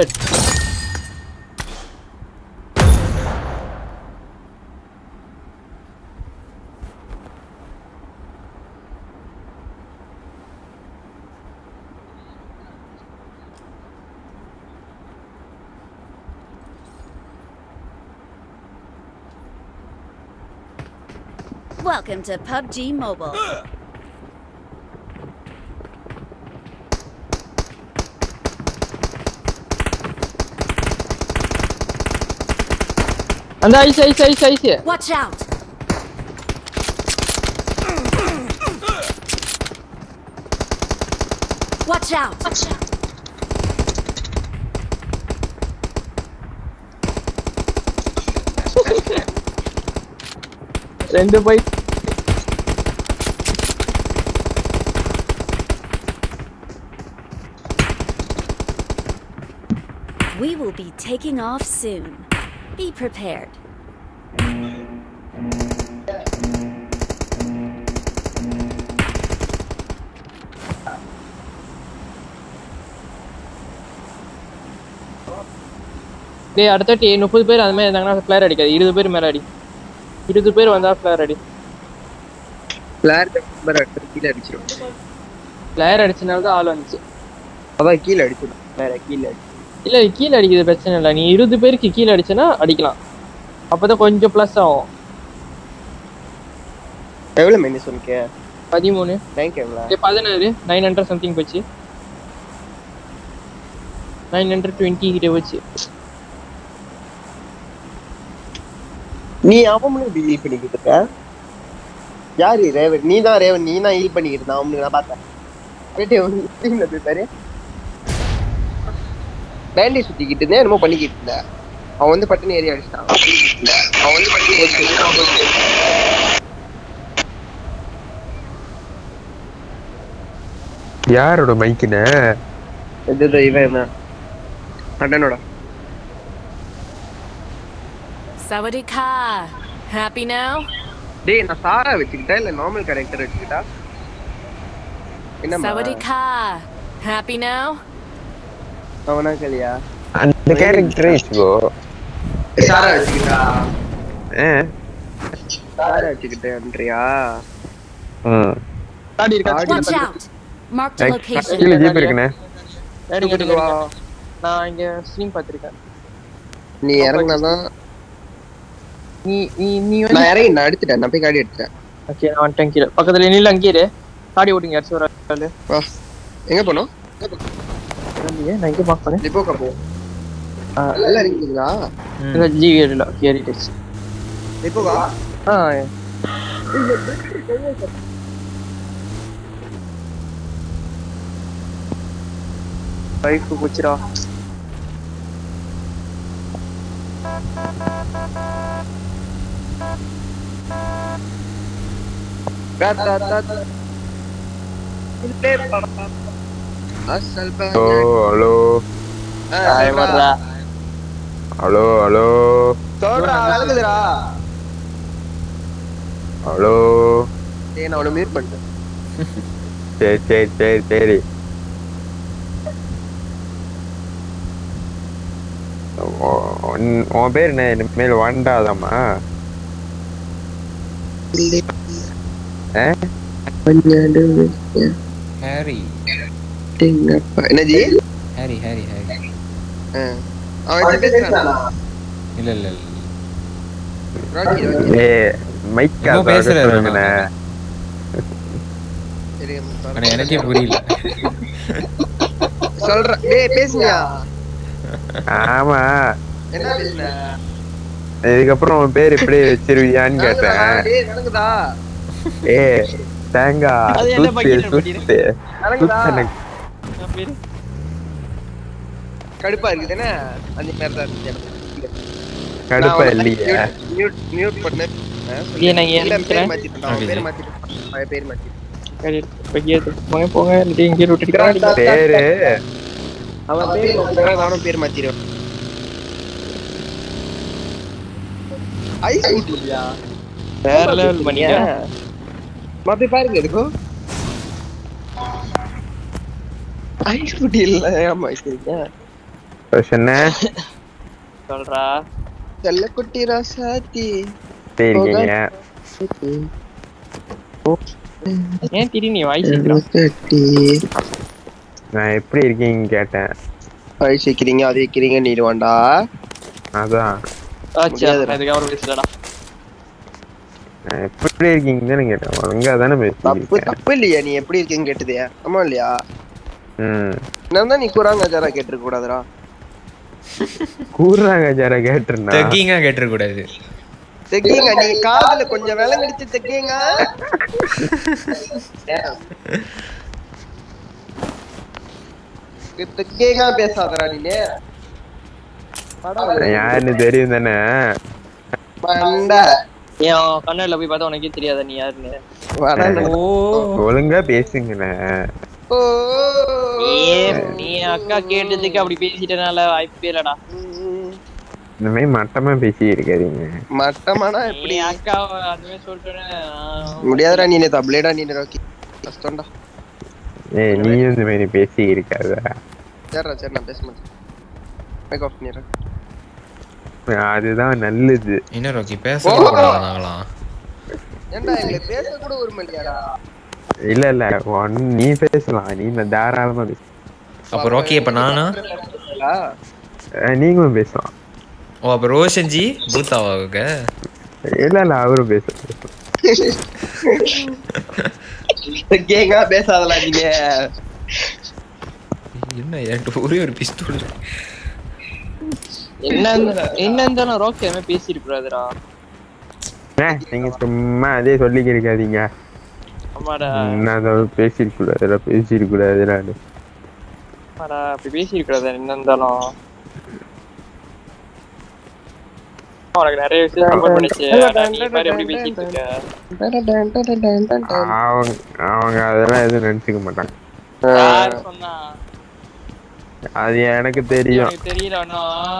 Welcome to PUBG Mobile. அந்த ஐஸ் ஐஸ் ஐஸ் ஐஸ் Watch out. Watch out. Watch out. ரெண்டு பை We will be taking off soon. Be prepared. டேய் அடுத்த முப்பது பேர் அந்த மாதிரி இருந்தாங்கன்னா ஃபிளேர் அடிக்காது இருபது பேர் மேல அடி இருபது பேர் வந்தா ஃபிளேர் அடி பிளார் நம்பர் அடுத்து கீழே அடிச்சிடும் ஃபிளேர் அடிச்சனால தான் ஆள் வந்துச்சு அதான் கீழே அடிச்சிடும் வேற கீழே அடி இல்ல கீழே அடிக்கிறது பிரச்சனை இல்லை நீ இருபது பேருக்கு கீழே அடிச்சனா அடிக்கலாம் அப்பதான் கொஞ்சம் ப்ளஸ் ஆகும் எவ்வளவு மெனி சொன்னீங்க பதிமூணு ரேங்க் எவ்வளோ டேய், பதினாறு நைன் ஹண்ட்ரட் சம்திங் போச்சு நைன் ஹண்ட்ரட் டுவெண்ட்டி கிட்ட போச்சு நீ அவனும் இப்படி ஹீல் பண்ணிக்கிட்டு இருக்க யாரு ரேவன் நீ தான் ரேவன் நீ தான் ஹீல் பண்ணிக்கிட்டு இருந்தா அவனுக்கு நான் பார்த்தேன் போயிட்டு ஸ்ட்ரீம்ல போய் பாரு பேண்டி சுத்திக்கிட்டு இருந்தேன் என்னமோ பண்ணிக்கிட்டு இருந்தேன் அவன் வந்து பட்டுன்னு ஏறி அடிச்சிட்டான் அவன் வந்து பட்டுன்னு ஏறி அடிச்சிட்டான் யாரோட மைக்குன்னு இது இவன் என்ன அண்ணனோட Sawadika. Happy now? டேய் நான் சாரா வச்சுக்கிட்டா இல்ல நார்மல் கேரக்டர் வச்சுக்கிட்டா என்னம்மா Sawadika. Happy now? அவனா கலியா அந்த கேரக்டரே வச்சுக்கோ சாரா வச்சுக்கிட்டா ஆ சாரா வச்சுக்கிட்டேன்றியா ம் Watch out! Marked a location. கீழே ஜீப் இருக்குண்ணே இருங்க, இருங்க, இருங்க. நான் இங்க ஸ்ட்ரீம் பார்த்திருக்கேன் நீ இறங்கினாதான் நீ நீ நீ வந்து நான் இறங்கி நான் எடுத்துட்டேன் நான் போய் காடி எடுத்துட்டேன் ஓகே நான் வந்துட்டேன் கீழே பக்கத்துல நில்ல அங்கேயே இரு. காடி ஓட்டுங்க யாராச்சும் ஒரு ஆளு வா எங்க போனோம் இல்லையே, நான் இங்கே பார்க்க போனேன் டிப்போக்கா போ நல்லா இருக்கீங்களா இல்லை ஜி ஏறில ஏறிடுச்சு டிப்போக்கா ஆ பைக்கு போச்சுடா அசல் ஓ ஹலோ ஹலோ ஹலோ சொல்றா விளக்குதுடா ஹலோ டேய் நான் அவனை மியூட் பண்ணிட்டேன் சரி சரி சரி சரி உ- உன்- உன் பேர் என்ன இனிமேல் வாண்டாதாம்மா ஆ? ஹாரி என்ன ஜி ஹாரி ஹாரி ஹாரி அவன் வச்சு பேசுறானா இல்ல இல்ல இல்ல ராக்கி ராக்கி ஏய் மைக்கா இன்னும் பேசுறாரு சொல்லுங்கண்ணே ஆனா எனக்கே புரியல சொல்ற டேய் பேசுனியா ஆமா என்ன பேசுன இதுக்கப்புறம் உன் பேர் இப்படி வச்சிருவியான்னு கேட்டேன் டேய் நடக்குதா ஏ தேங்காய் அது என்ன சுத்து பக்கெட் சுத்து நடக்குதா சுத்து எனக்கு கடுப்பா இருக்குது என்ன அந்த மாதிரி தான் இருந்துச்சு எனக்கு. கடுப்பா நான் இல்லையே மியூட் மியூட் பண்ணேன் இல்லையே, நான் இங்க இல்ல, பேர் நிக்கிறேன். மாத்திட்டேன் அவன் Okay, பேர் ஜி. மாத்திட்டேன் அவன் பேர் மாத்திட்டேன் சரி போய் ஏத்து. போங்க போங்க இல்லாட்டி இங்கே விட்டுட்டு பேரு அவன் பேர் மாத்திட்டான், நானும் பேர் மாத்திடுவேன் ஐஸ் ஊட்டுலியா வேற லெவல் பண்ணியா மாப்பி பாருங்க இருக்கும் ஐஸ் குட்டி இல்ல ஆமா சரிங்க சொன்ன சொல்றா செல்ல குட்டி ராசாத்தி இருக்கீங்க ஏன் திடீர் நீ வாய்ஸ் வைக்கிறான் கட்டி நான் எப்படி இருக்கீங்க கேட்டேன் ஐஸ் வைக்கிறீங்க அது வைக்கிறீங்க நீடுவாண்டா அதான் ஆச்சா முடியாதுடா. அதுக்கப்புறம் பேசலடா நான் எப்படி இருக்கீங்கன்னு தானே கேட்டேன் ஒழுங்கா தானே தப்பு பேசிருக்கேன் தப்பு இல்லையா நீ எப்படி இருக்கீங்க கேட்டதே ஆமா இல்லையா ம் நான் தான் நீ கூறாங்க ஜாரா கேட்டிருக்க கூடாதுடா கூறுறாங்க ஜாரா கேட்டிருந்தா தக்கிங்க கேட்டுற கூடாது தெக்கீங்க நீ காதுல கொஞ்சம் விலங்கடிச்சு தெக்கீங்க தெக்கீங்க பேசாதடா நீ நான் யாருன்னு தெரியும் தானே மண்டை ஏன் கண்ணாடில போய் பார்த்தா உனக்கே தெரியாதா நீ யாருன்னு வடை ஒழுங்கா பேசுங்கண்ணே ஓ நீ- நீ அக்கா கேட்டதுக்கு அப்படி பேசிட்டனால வாய்ப்பே இல்லடா இந்த மாதிரி மட்டமா பேசி இருக்காதீங்க மட்டமானா நீ எப்படி அக்கா அதுவே சொல்லிட்டேன்னு முடியாதுடா நீ நேத்து அப்படியேடா நீ ரோக்கி கஷ்டம்டா ஏய் நீயும் இந்த மாதிரி பேசி இருக்காத சரிடா சரி நான் பேச மாட்டேன் மேக் ஆஃப் பண்ணிடுறேன் அதுதான் நல்லது என்ன ரோக்கி பேச கூடாது நாங்களாம் ஏன்டா எங்களை பேச கூட உரிமை இல்லையாடா இல்ல இல்ல ஒன் நீ பேசலாம் நீ நான் தாராளமா பேச அப்போ ரோக்கி அப்போ நானா பேசலா? அஹ் நீங்களும் பேசலாம் ஓ அப்போ ரோஷன்ஜி பூத்தாவாவுக்கு இல்ல இல்ல அவரும் பேச கேங்கா பேசாதடா நீங்க என்ன என்கிட்ட ஒரே ஒரு பிஸ்டோல் என்ன இருந்தா- என்ன இருந்தாலும் ரோக்கி அதுமாதிரி பேசிருக்கூடாதுடா ஏய், நீங்க சும்மா அதே சொல்லிக்க இருக்காதீங்க ஆமாடா நான் அதை பேசிருக்க கூடாதுடா பேசிருக்க கூடாதுடா ஆமாடா அப்படி பேசிருக்கூடாது என்ன இருந்தாலும் உனக்கு நிறைய விஷயம் சப்போர்ட் பண்ணிச்சு ஆனா நீ பாரு எப்படி பேசிட்டு இருக்க அவங்க அவங்க அதெல்லாம் எதுவும் நினைச்சுக்க மாட்டாங்க யார் சொன்னா அது எனக்கு தெரியும் எனக்கு தெரியல ஒன்னும்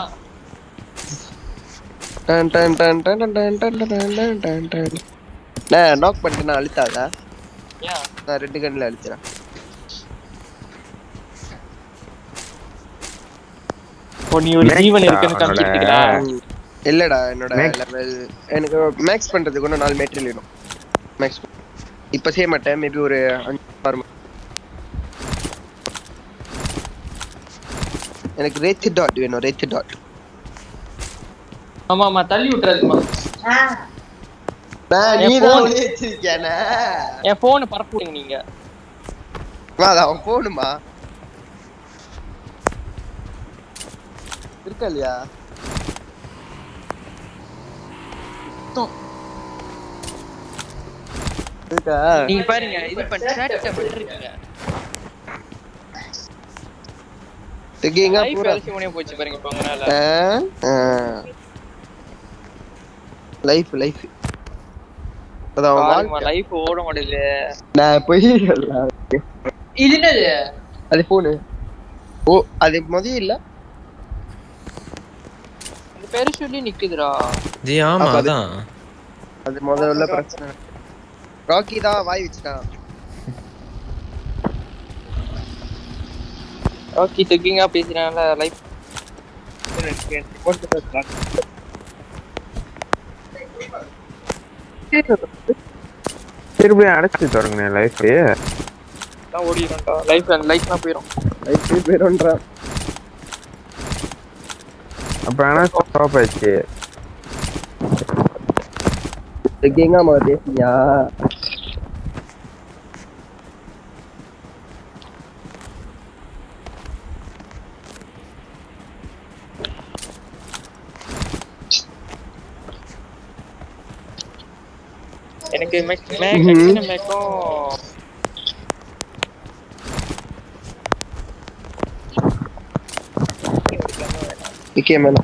done done done done done done done done done done done. நான் நாக் பண்ணிட்டு நான் அழுத்தாதா ஏன் நான் ரெண்டு கண்ணில் அழுத்துறேன் இப்போ நீ ஒரு ஜீவன் இருக்குன்னு காமிச்சிருக்கீங்களா இல்லடா என்னோட Max. லெவல் எனக்கு மேக்ஸ் பண்றதுக்கு இன்னும் நாலு மெட்டீரியல் வேணும் மேக்ஸ் இப்ப செய்ய மாட்டேன் மேபி ஒரு அஞ்சு ஆறு மணி. எனக்கு ரேத் டாட் வேணும் ரேத் டாட் ஆமா ஆமா தள்ளி விட்டுறதுமா நீ என் தான் phone. ஒளிய வச்சிருக்கியானே என் போனை பரப்பு விடுங்க நீங்க வா, அது அவன் போகணுமா இருக்கா இல்லையா இருக்கா நீங்க பாருங்க இது பண்ண சேட்டை பண்ணிருக்கீங்க இருக்கீங்க லைஃப் பூரா அலசி முடிய போச்சு பாருங்க இப்போ உங்களால லைஃப் லைஃப் அதான் அவன் பாருங்கம்மா வாழ்க்கை. லைஃப் ஓட மாட்டேது நான் போய் இது என்னது அது போனு ஓ அது முதல்ல இல்ல அந்த பேரு சொல்லி நிக்குதுடா ஜி ஆமா அப்ப அது- அதான் அது முதல்ல பிரச்சனை ராக்கி தான் வாய் வச்சுட்டான் ஓகே திக்கிங்கா பேசுறாங்கல லைஃப் திருப்பி அடைச்சிட்டு தொடங்கினேன் லைஃப் தான் ஓடிடும்டா லைஃப் அந்த லைஃப்லாம் போயிடும் லைஃப் பேருன்றான் அப்ப ஆனா ஸ்டாப் ஆச்சு இருக்கீங்க மக பேசியா எனக்கு மேக் மேக் ஆக்சுவலி மேக்கும் ஓகே மேல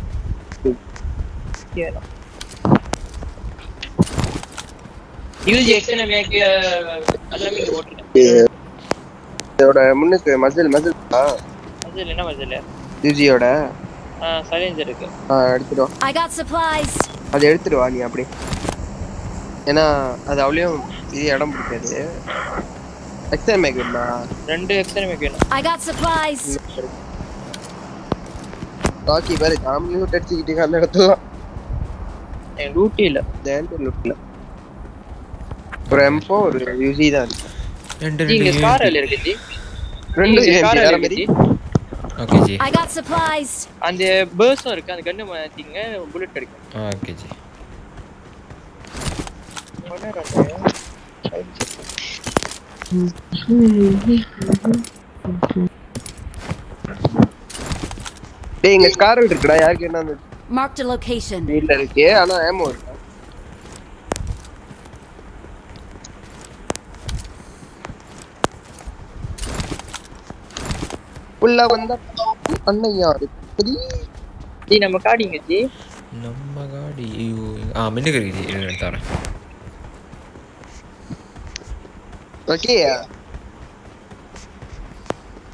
யூஜி எக்ஸ்என் மேக் எல்லாமே இங்க போட்டுருக்கேன் இதோட முன்னுக்கு மசில் மசில் மஜில் என்ன மஜில் யூஜியோட ஆ சைலன்ஸ் இருக்கு எடுத்துட்டு வா I got supplies. அதை எடுத்துட்டு வா நீ அப்படி ஏன்னா அது அவ்வளோ இது இடம் பிடிக்காது எக்ஸாம் மேக்கா ரெண்டு எக்ஸ்என் மேக் வேணும் I got supplies. ராக்கி பாரு காமெடி விட்டு அடிச்சுக்கிட்டீங்க அந்த இடத்துல என் டியூட்டி இல்ல தேன்ட்டு லுக்கில் ஒரு எம்போ ஒரு யூஜி தான் இருக்கு ரெண்டு ஜி, இங்க ரெண்டு ஸ்கார் இல்ல இருக்கு ஜி ரெண்டு இங்க ஸ்கார் வேற இருக்கு மாதிரி ji okay ji I got supplies. அந்த பேர்ஸும் இருக்கு அந்த கண்ணு மாத்திங்க புல்லட் கிடைக்கும் ஓகே ஜி டேய் இங்க ஸ்கார் இருக்குடா யாருக்கு என்ன அந்த Marked a location. வீட்ல இருக்கு ஆனா ஏமோ இருக்கு உள்ள வந்த அண்ணையா இருக்கு ஜி நம்ம காடிங்க ஜி நம்ம காடி ஐயோ ஆ மின்னுக்கு இருக்கு ஜி இருங்க, எடுத்து தரேன் ஓகே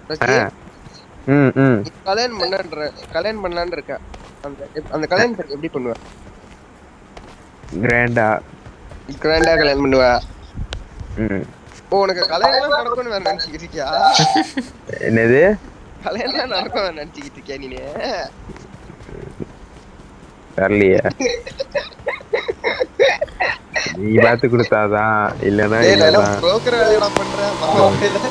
ரச்சி, ம் ம் கல்யாணம் பண்ணன்ற கல்யாணம் பண்ணலான்னு இருக்கேன் அந்த அந்த கல்யாணம் எப்படி பண்ணுவ கிராண்டா கிராண்டா கல்யாணம் பண்ணுவ ம் ஓ உனக்கு கல்யாணம் நடக்கும்னு வேற நினைச்சுக்கிட்டு இருக்கியா என்னது கல்யாணம் நடக்கும் வேற நினைச்சுக்கிட்டு இருக்கியா நீ தரலையே நீ பார்த்து கொடுத்தாதான் இல்லைன்னா இல்லதான் புரோக்கர் வேலையடா பண்ற மாமா வேலை.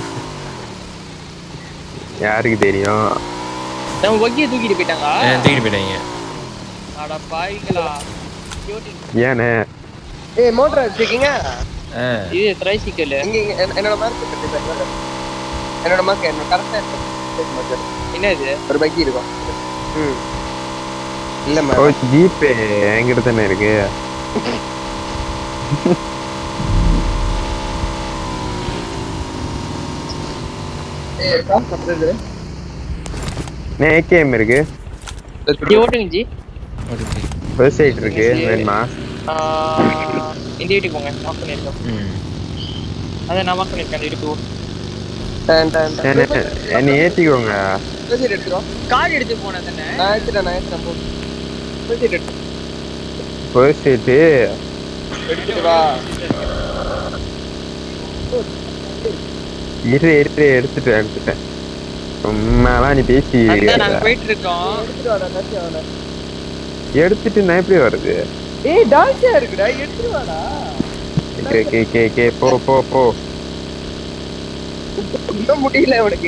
யாருக்கு தெரியும் நம்ம வக்கியை தூக்கிட்டு போயிட்டாங்க ஆ, தூக்கிட்டு போயிட்டாங்க அட பாவிங்களா ஏனே ஏய் மோட்டர் வச்சிருக்கீங்க ஆ இது ட்ரைசிக்கல் இங்க இங்க என்ன- என்னோட மார்க் என்னோட மார்க் என்ன கரெக்டா என்ன இது ஒரு பைக் இருக்கும் ம் இல்ல ஓ ஜிபே என்கிட்ட தானே இருக்கு ஏகேஎம் இருக்கு ஜி ஓட்டுங்க ஜி ஓகே வெப்சைட் இருக்கு வேணுமா ஆஹ், இந்த வீட்டுக்கு போங்க ஆஃப் பண்ணிருக்கோம் ம் அதான் நான் ஆஃப் பண்ணிருக்கேன் அந்த வீட்டுக்கு போ. என்ன- என்னை ஏத்திக்கோங்க எடுத்துரும் கார் எடுத்து போனேன் தானே நான் எடுத்துட்டேன் நான் எடுத்துட்டேன் போ பேசிட்டு எடுத்து வெப்சைட்டு எடுத்துட்டு வா இரு இரு எடுத்துட்டேன் எடுத்துட்டேன் சும்மாலாம் நீ பேசி அதான் நாங்க போயிட்டு இருக்கோம் எடுத்துட்டு வாடா காட்சி அவனை எடுத்துட்டு நான் எப்படி வருது ஏய் டான்ஸா இருக்குடா எடுத்துட்டு வாடா கே கே கே கே போ போ போ இன்னும் முடியல உனக்கு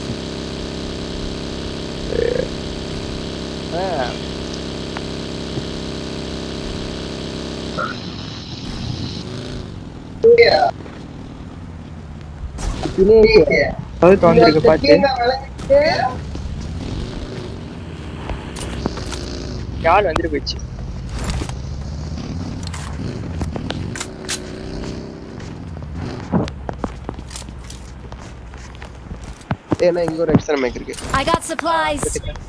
ஆ. அது வந்துருக்கு பாத்து யாழ் வந்துட்டு போயிடுச்சு ஏன்னா இங்க ஒரு எக்ஸ்ட்ரா மைக் இருக்கு I got supplies.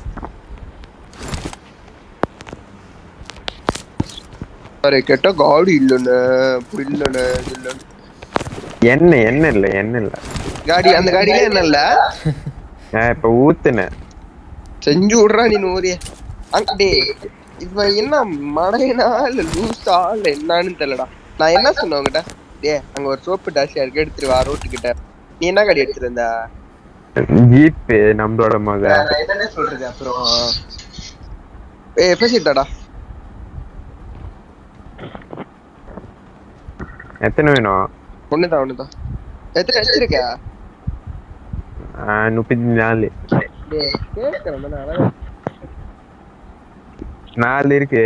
அரே கேட்டா காடி இல்லண்ணே அப்படி இல்லண்ணே இது இல்லண்ணே என்ன என்ன இல்ல என்ன இல்ல காடி அந்த காடியில என்ன இல்ல நான் இப்ப ஊத்துனேன் செஞ்சு விடுறா நீ நூறிய அங்க டேய் இவன் என்ன மடையனா இல்ல லூஸா இல்ல என்னன்னு தெரியலடா நான் என்ன சொன்னேன் உங்ககிட்ட டேய் அங்க ஒரு சோப்பு டாஷியா இருக்கு எடுத்துட்டு வா ரோட்டு கிட்ட நீ என்ன காடி எடுத்துட்டு வந்த ஜீப் நம்மளோட மக நான் என்னன்னே சொல்றது அப்புறம் ஏய் பேசிட்டாடா எத்தனை வேணும் ஒண்ணுதான் ஒண்ணுதான் எத்தனை வச்சிருக்க ஆ, முப்பத்தி நாலு டேய் கேட்கறேன் தானே அழகா நாலு இருக்கு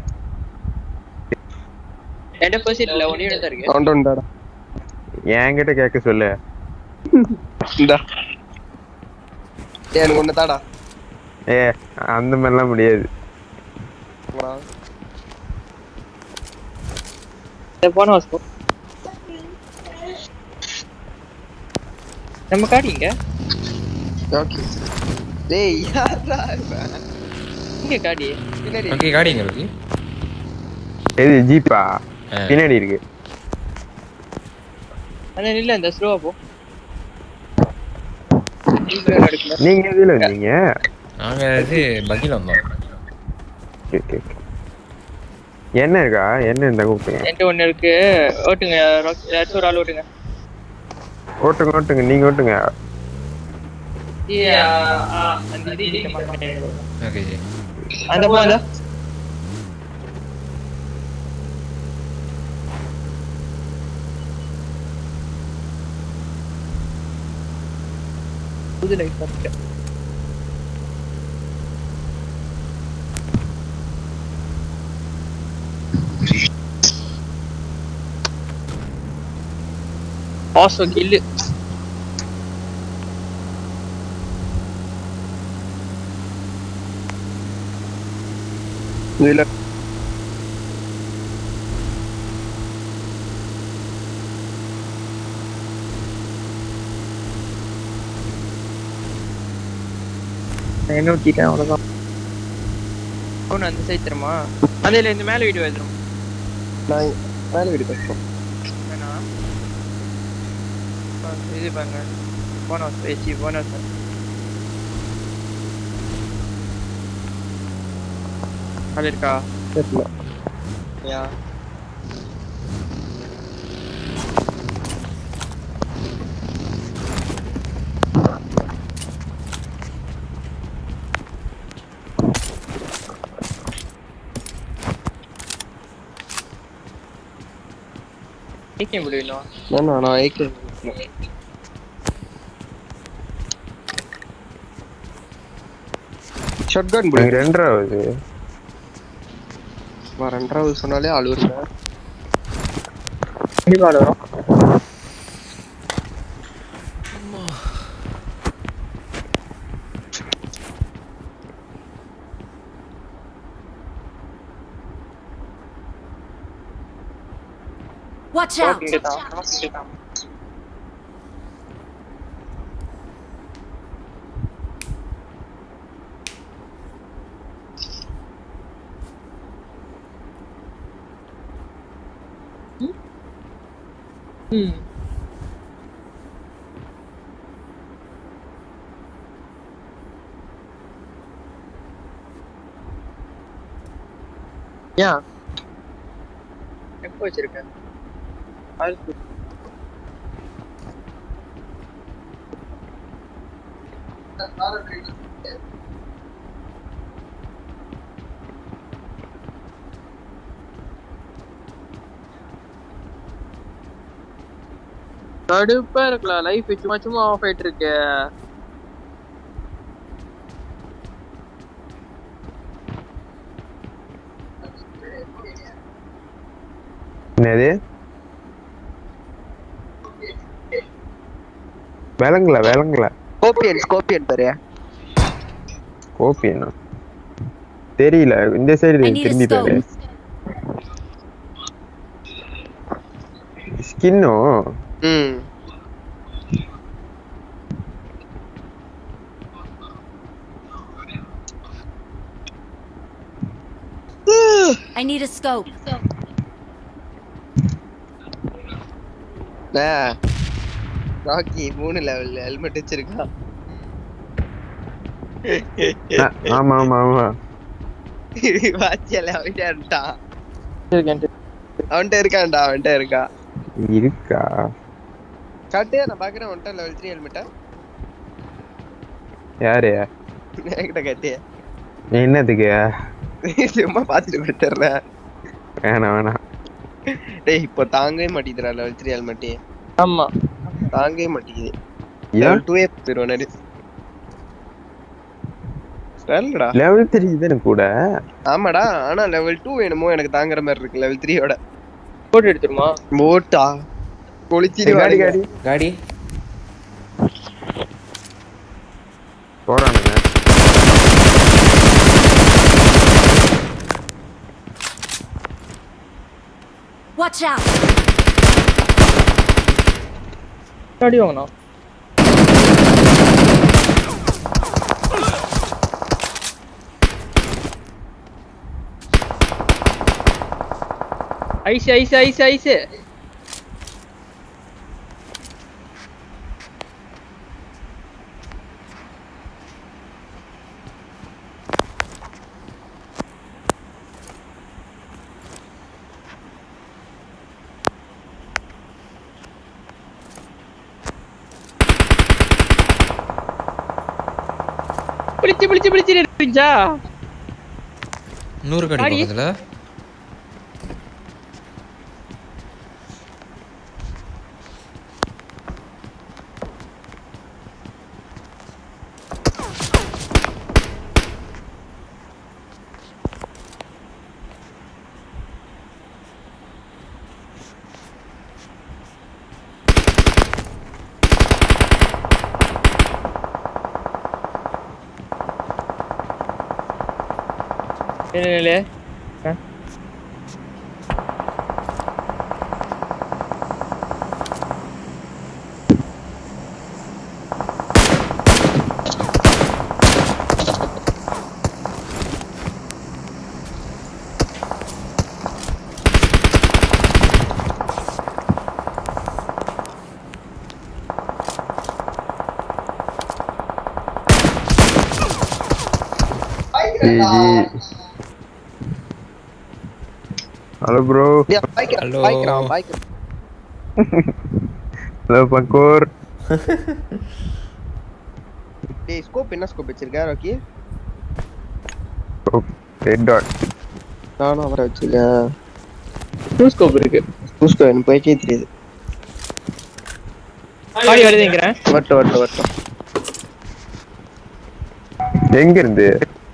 என்கிட்ட பர்சன்ட் இல்ல ஒன்னே ஒன்று தான் இருக்கு ஒன்று உண்டாடா என்கிட்ட கேட்க சொல்லு இந்தா டேய் எனக்கு ஒண்ணு தாடா ஏ அந்த மாதிரிலாம் முடியாது போன வாஸ்கோ நம்ம காடிங்க ஓகே டேய் யாரா இவன்? இங்க காடி பின்னாடி ஓகே காடிங்க இருக்கு எது ஜீப்பா ஆ. பின்னாடி இருக்கு அந்த நில்ல அந்த ஸ்லோவா போ நீங்க எதுல வந்தீங்க நாங்கள் இது பக்கியில் வந்தோம் Okay, okay, okay. என்ன இருக்கா என்ன இருந்தா கூப்பிடுங்க என்கிட்ட ஒண்ணு இருக்கு ஓட்டுங்க ராக்- ஏதாச்சும் ஒரு ஆள் ஓட்டுங்க ஓட்டுங்க ஓட்டுங்க நீங்க ஓட்டுங்க ஏ, ஆ, ஆ, அந்த இது கிட்ட மாட்டேன். ஓகே ஜி அந்த போ அந்த புது லைட் பார்த்துட்டேன் ஆசோ கில்லு இதுல நான் என்ன ஊத்திட்டேன் அவ்வளவுதான் அவனு அந்த சைடு தருமா அந்த இல்ல இந்த மேல வீடு வந்துடும் நான் மேல வீடு பேசுறோம் வேணா ஆ, இது பாருங்க போனோம் பேசி போனோம் அது இருக்கா தெரியல யா ஏகே முடியணும் நான் நான் ஏகே ஷாட்கன் புடி எனக்கு ரெண்டாவது வா ரெண்டாவது சொன்னாலே அழுவுறேன் கண்டிப்பா வரும் Watch out! ம் ஏன் எப்போ வச்சிருக்கேன் அடுத்து கடுப்பா இருக்கலாம் லைஃப் சும்மா சும்மா ஆஃப் ஆயிட்டு இருக்கு என்னது விளங்கல விளங்கல ஸ்கோப்பியன் ஸ்கோப்பியன் பாரு கோபியனா தெரியல இந்த சைடு I need a திரும்பி பாரு scope. ஸ்கின்னோ ம் I need a scope. Rakhi மூணு லெவல் ஹெல்மெட் வச்சிருக்கான் ஆமா ஆமா ஆமா வாட்சியல அவன்கிட்ட இருக்கான் இருக்கேன் அவன்கிட்ட இருக்கான்டா அவன்கிட்ட இருக்கா இருக்கா காட்டு நான் பாக்குறேன் அவன்கிட்ட லெவல் த்ரீ ஹெல்மெட்டா யாரு என்கிட்ட காட்டு என்னதுக்கு சும்மா பாத்துட்டு கொடுத்துட்றேன் வேணாம் வேணாம் டேய் இப்போ தாங்கவே மாட்டேங்குதுடா லெவல் த்ரீ ஹெல்மெட்டு ஆமா தாங்கவே மாட்டேங்குது ஏன் லெவல் டூவே போயிருவானு நல்லடா லெவல் த்ரீ தானே கூட ஆமாடா ஆனா லெவல் டூ வேணுமோ எனக்கு தாங்குற மாதிரி இருக்கு லெவல் த்ரீயோட போட்டு எடுத்துருமா ஓட்டா கொளிச்சிட்டு காடி காடி காடி போறானுங்க Watch out! அடி வாங்கணும் ஐஸ் ஐஸ் ஐஸ் ஐஸ் பிடிச்சு பிடிச்சு பிடிச்சு இருந்துச்சா இன்னொரு காடி காடி? பக்கத்துல இல்லை இல்லை ஜி ஹலோ ப்ரோ பாய்க்கிறான் Hello. பாய்க்கிறான் பாய்க்கிறான் ஹலோ பங்கோர் டேய் ஸ்கோப் என்ன ஸ்கோப் வச்சிருக்க ராக்கி ரெட் டாட் நானும் அவரை வச்சிருக்கேன் டூ ஸ்கோப் இருக்கு ஸ்கோப் எனக்கு போய்க்கே தெரியுது பாடி வருதுங்கிறேன் வரட்டும் வரட்டும் வரட்டும் எங்க இருந்து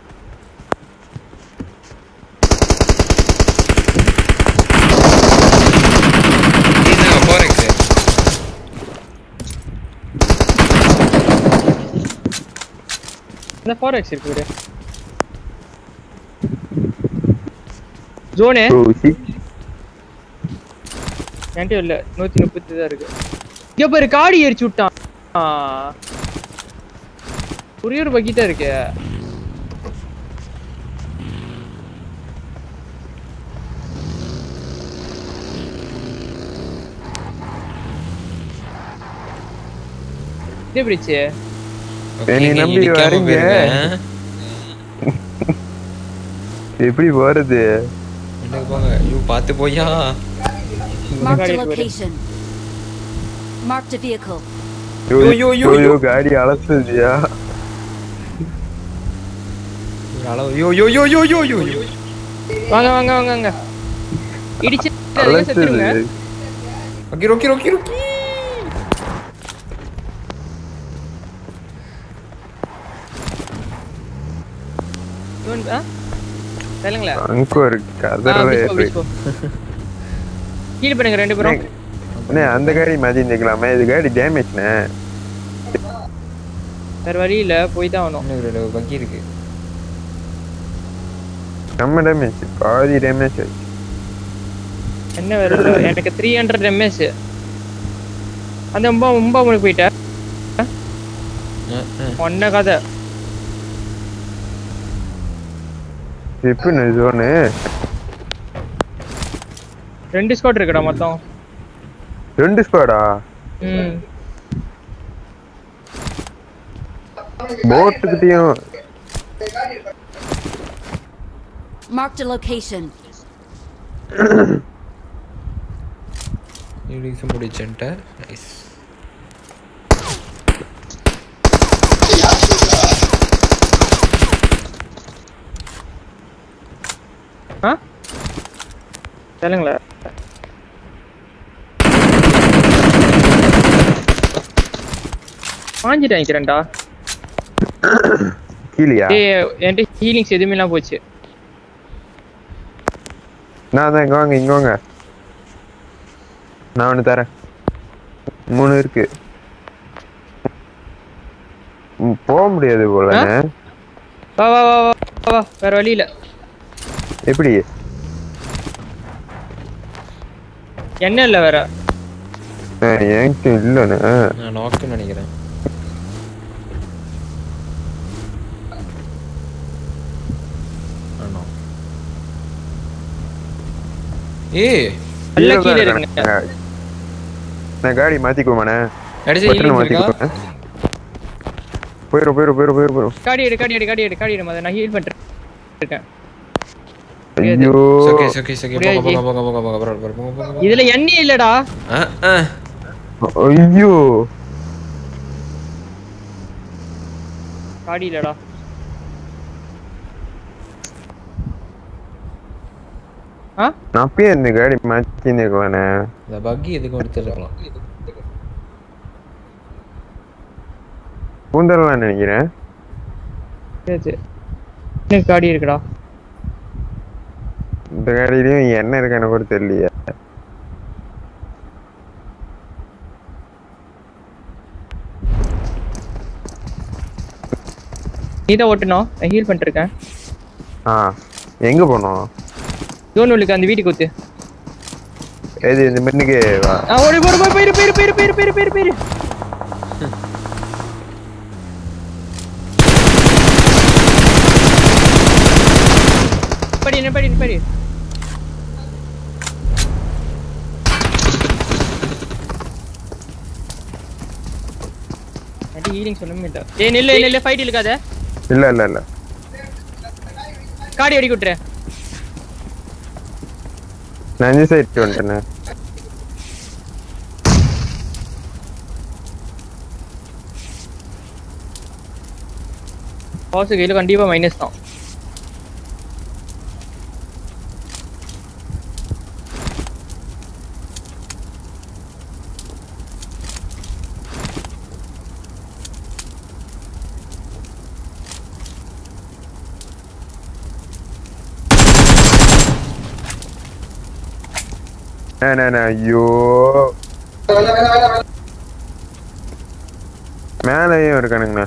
இதுதாங்க ஃபோரெக்ஸு இந்த ஃபோர் எக்ஸ் இருக்கு ஜோனு டூ சிக்ஸ் என்கிட்ட இல்ல நூத்தி முப்பத்தி தான் இருக்கு இங்க பாரு காடி எரிச்சு விட்டான் ஆ. ஒரே ஒரு பக்கி தான் இருக்கு இது பிடிச்சு என்னை நம்பி வரீங்க? எப்படி போறது எனக்கு போங்க ஐயோ பார்த்து போயா Marked a Got it, got it. location. Marked a vehicle. யோ யோ, யோ, யோ யோ. யோ காடி அலசுதியா ஒரு அளவு யோ யோ யோ யோ யோ யோ யோ வாங்க வாங்க வாங்க வாங்க இடிச்சு அதுலயே செத்துருங்க அலசுது ஓகே ஓகே ஓகே ஓகே இவன் ஆ சொல்லுங்களேன் அங்கோர் கதறவே கீழே பண்ணுங்க ரெண்டு பேரும் அண்ணே அந்த காடி மாத்தி நிக்கலாமே இது காடி டேமேஜ்ண்ணே வேற வழி இல்ல போய் தான் ஆகணும் இன்னும் ரெண்டு பக்கி இருக்கு நம்ம டேமேஜ் பாதி டேமேஜ் ஆச்சு என்ன வேற இல்ல, எனக்கு த்ரீ ஹண்ட்ரட் எம்எஸ் அந்த ரொம்ப ரொம்ப முன்னாடி போயிட்டேன் அஹ், அஹ். ஒன்ன கதை எப்படி ஜோனு ரெண்டு ஸ்குவாட் இருக்குடா மொத்தம் ரெண்டு ஸ்குவாடா ம் போட்டுக்கிட்டயும் Marked a location. இடிச்சு முடிச்சுன்ட்ட நைஸ் ஆ சொல்லுங்களேன் பாஞ்சிட்டு வாங்கிக்கிறேன்டா கீழியா ஏய் என்கிட்ட ஹீலிங்ஸ் எதுவுமே இல்லாம போச்சு நான் தான் இங்க வாங்க இங்க வாங்க நான் ஒன்று தரேன் மூணு இருக்கு ம், போக முடியாது போல வா வா வா வா வா, வா வேற வழி இல்ல எப்படி என்ன இல்ல வேற அஹ், என்கிட்ட இல்லைண்ணே நான் நாக்குன்னு நினைக்கிறேன் ஆ, knock. ஏய் எல்லாம் கீழே இருக்குங்க நான் காடி மாத்திக்குவானே அடிச்சு பட்டனை healing இருக்கா மாத்திக்குவேன் போயிரும் போயிரும் போயிரும் போயிரும் போயிரும் காடி எடு காடி எடு காடி எடு காடி எடு மொத நான் ஹீல் பண்றேன் இருக்கேன் ஐயோ ஓகே ஓகே ஓகே போங்க முடியாது. போங்க போங்க போங்க போங்க பரவாயில்ல பரவாயில்ல, போங்க போங்க போங்க இதுல எண்ணெய் இல்லடா ஆ ஆ ஐயோ காடி இல்லடா ஆ நான் அப்பயே இந்த காடி மாத்தி நிற்கலானே இந்த பக்கி எதுக்கும் எடுத்துருக்கலாம் பூந்தரலாம் நினைக்கிறேன் சரி சரி இன்னும் காடி இருக்குடா இந்த காடியிலயும் என்ன இருக்கான்னு கூட தெரியலையே நீ தான் ஓட்டணும் நான் ஹீல் பண்ணிருக்கேன் ஆ எங்க போனோம் ஜோன் உள்ளுக்கு அந்த வீட்டுக்கு ஊத்து எது இந்த மின்னுக்கு வா ஆ ஓடி போடு போடு போயிரு போயிரு போயிரு போயிரு போயிரு போயிரு போயிரு படி என்ன படி படி அடி ஹீலிங் சொல்லவே இல்ல ஏய் நில்லு நில்லு ஃபைட் இழுக்காத இல்ல இல்ல இல்ல காடி அடி விட்டுரு நான் அஞ்சு சைட் வந்துட்டேண்ணே பாஸ் கையில கண்டிப்பா மைனஸ் தான் அண்ணே அண்ணே ஐயோ மேலேயும் இருக்கானுங்கண்ணா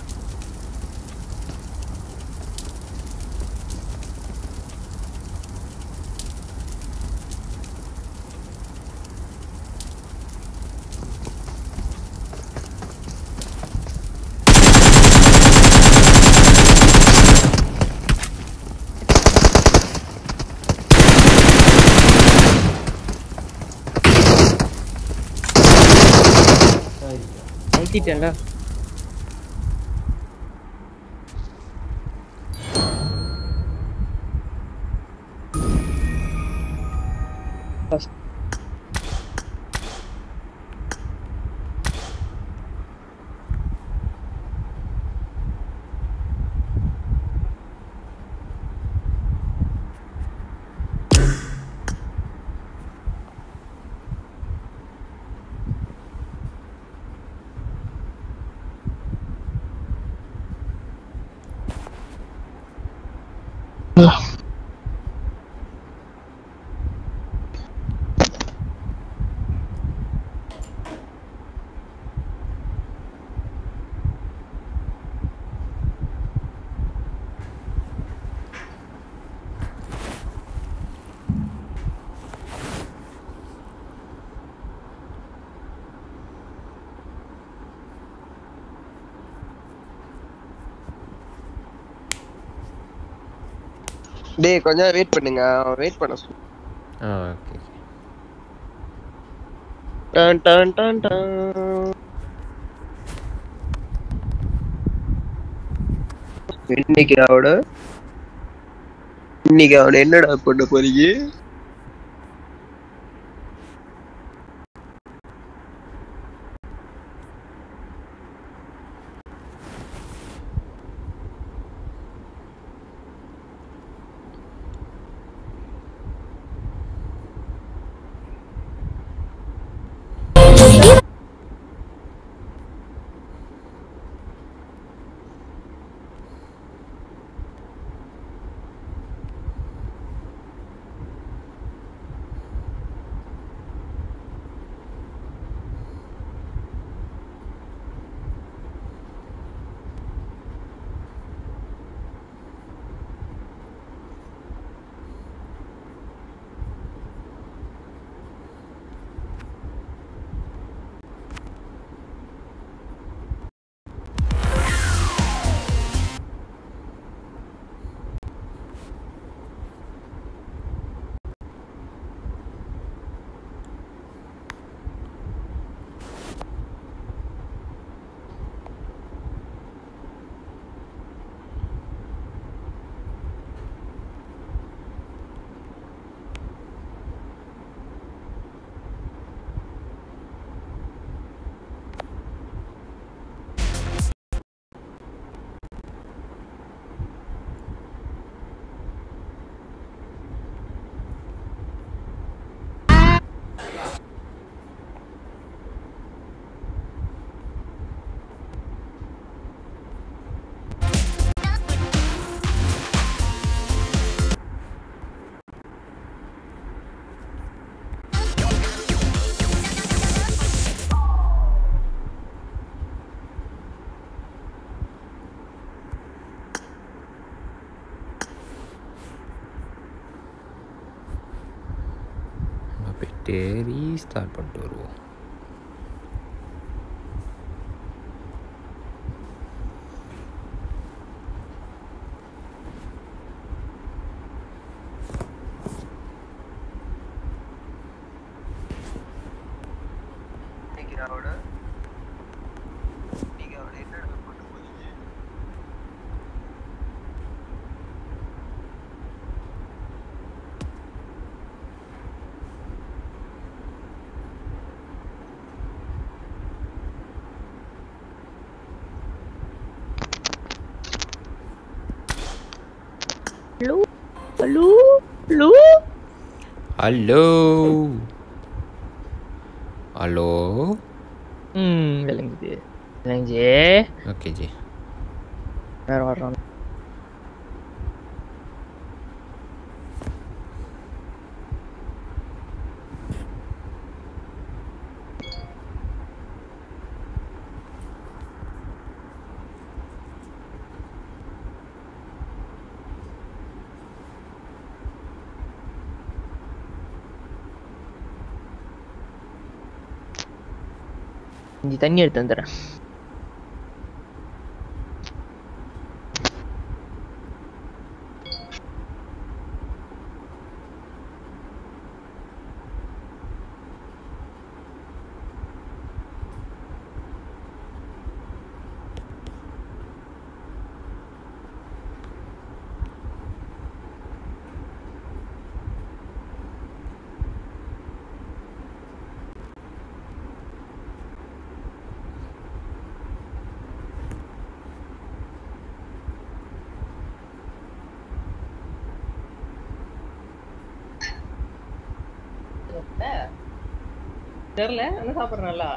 நிறுத்திட்டேன்ல First. டேய் கொஞ்சம் வெயிட் பண்ணுங்க வெயிட் பண்ண சொல்லு. ஆ okay done done done done இன்னைக்கு அவட இன்னைக்கு அவனை என்னடா பண்ண போறீங்க நம்ம போயிட்டு ரீஸ்டார்ட் பண்ணிட்டு வருவோம் இன்னைக்கு அவட இன்னைக்கு அவட என்னடா பண்ண போறீங்க hello hello hello hello hello ம் விளங்குது விளங்குச்சு ஓகே ஜி வேற வர்றான் இஞ்சி தண்ணி எடுத்து வந்துடுறேன் தெரியல என்ன சாப்பிட்றேன் நல்லா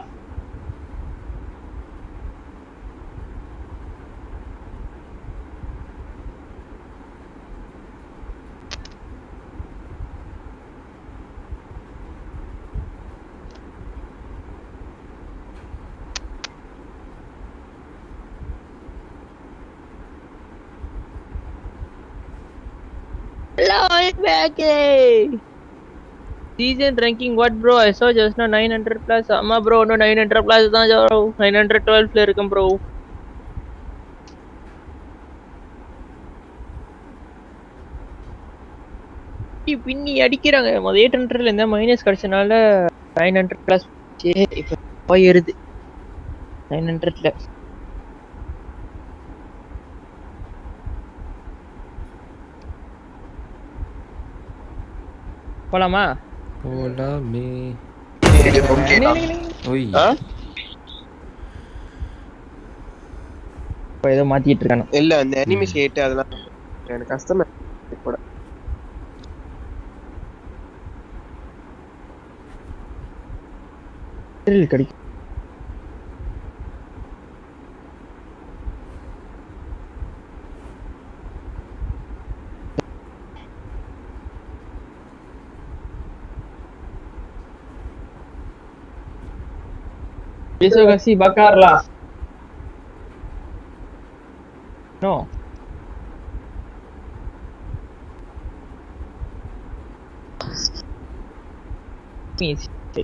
Hello, it's back. Season ranking what bro? I saw just now 900 plus. ஆமா bro இன்னும் 900 plus தான் bro. 912 ல இருக்கேன் bro. இ- பின்னி அடிக்கிறாங்க முதல் எயிட் ஹண்ட்ரட்ல இருந்தா மைனஸ் கிடைச்சனால நைன் ஹண்ட்ரட் பிளஸ் இப்போ போய் ஏறுது நைன் ஹண்ட்ரட்ல போலாமா போலாமே ஓகே ஒய் இப்போ ஏதோ மாத்திட்டு இருக்கானு இல்ல அந்த அனிமேஷ் ஹேட் அதெல்லாம் எனக்கு கஷ்டமா இருக்கு கூட த்ரில் கிடைக்கும் Besok kasih bakar lah. No. Means it.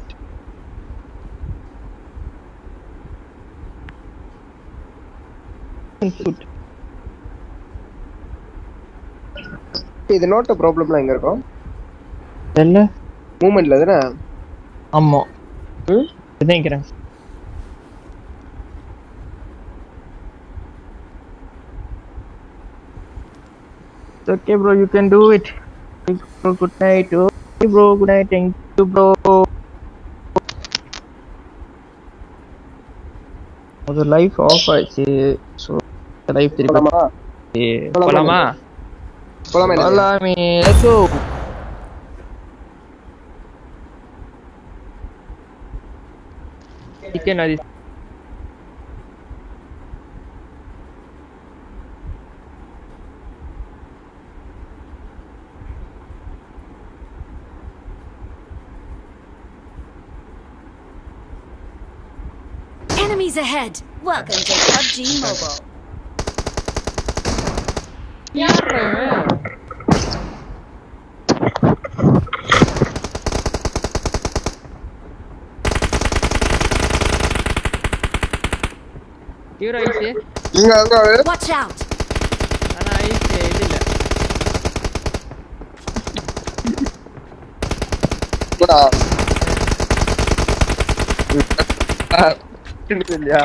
Food. இது நோட்ட ப்ராப்ளம்லாம் எங்க இருக்கும் தெரியல மூமெண்ட்ல தானே ஆமா ம் நினைக்கிறேன் It's okay, bro. You can do it. Thank you, bro. Good night. Okay, bro. Good night. Thank you, bro. அது லைஃப் ஆஃப் ஆயிடுச்சு ஸோ லைஃப் திருப்பி போலாமா போலாமா போலாமா என்ன? போலாமே லெட்ஸ் கோ சிக்கன் அது Enemies ahead! Welcome to PUBG Mobile. Hero ஐஸ் இங்க அங்க அவரு. Watch out! ஆனா ஐஸ் இது இல்ல போடா. ஆ, கிண்டுது இல்லையா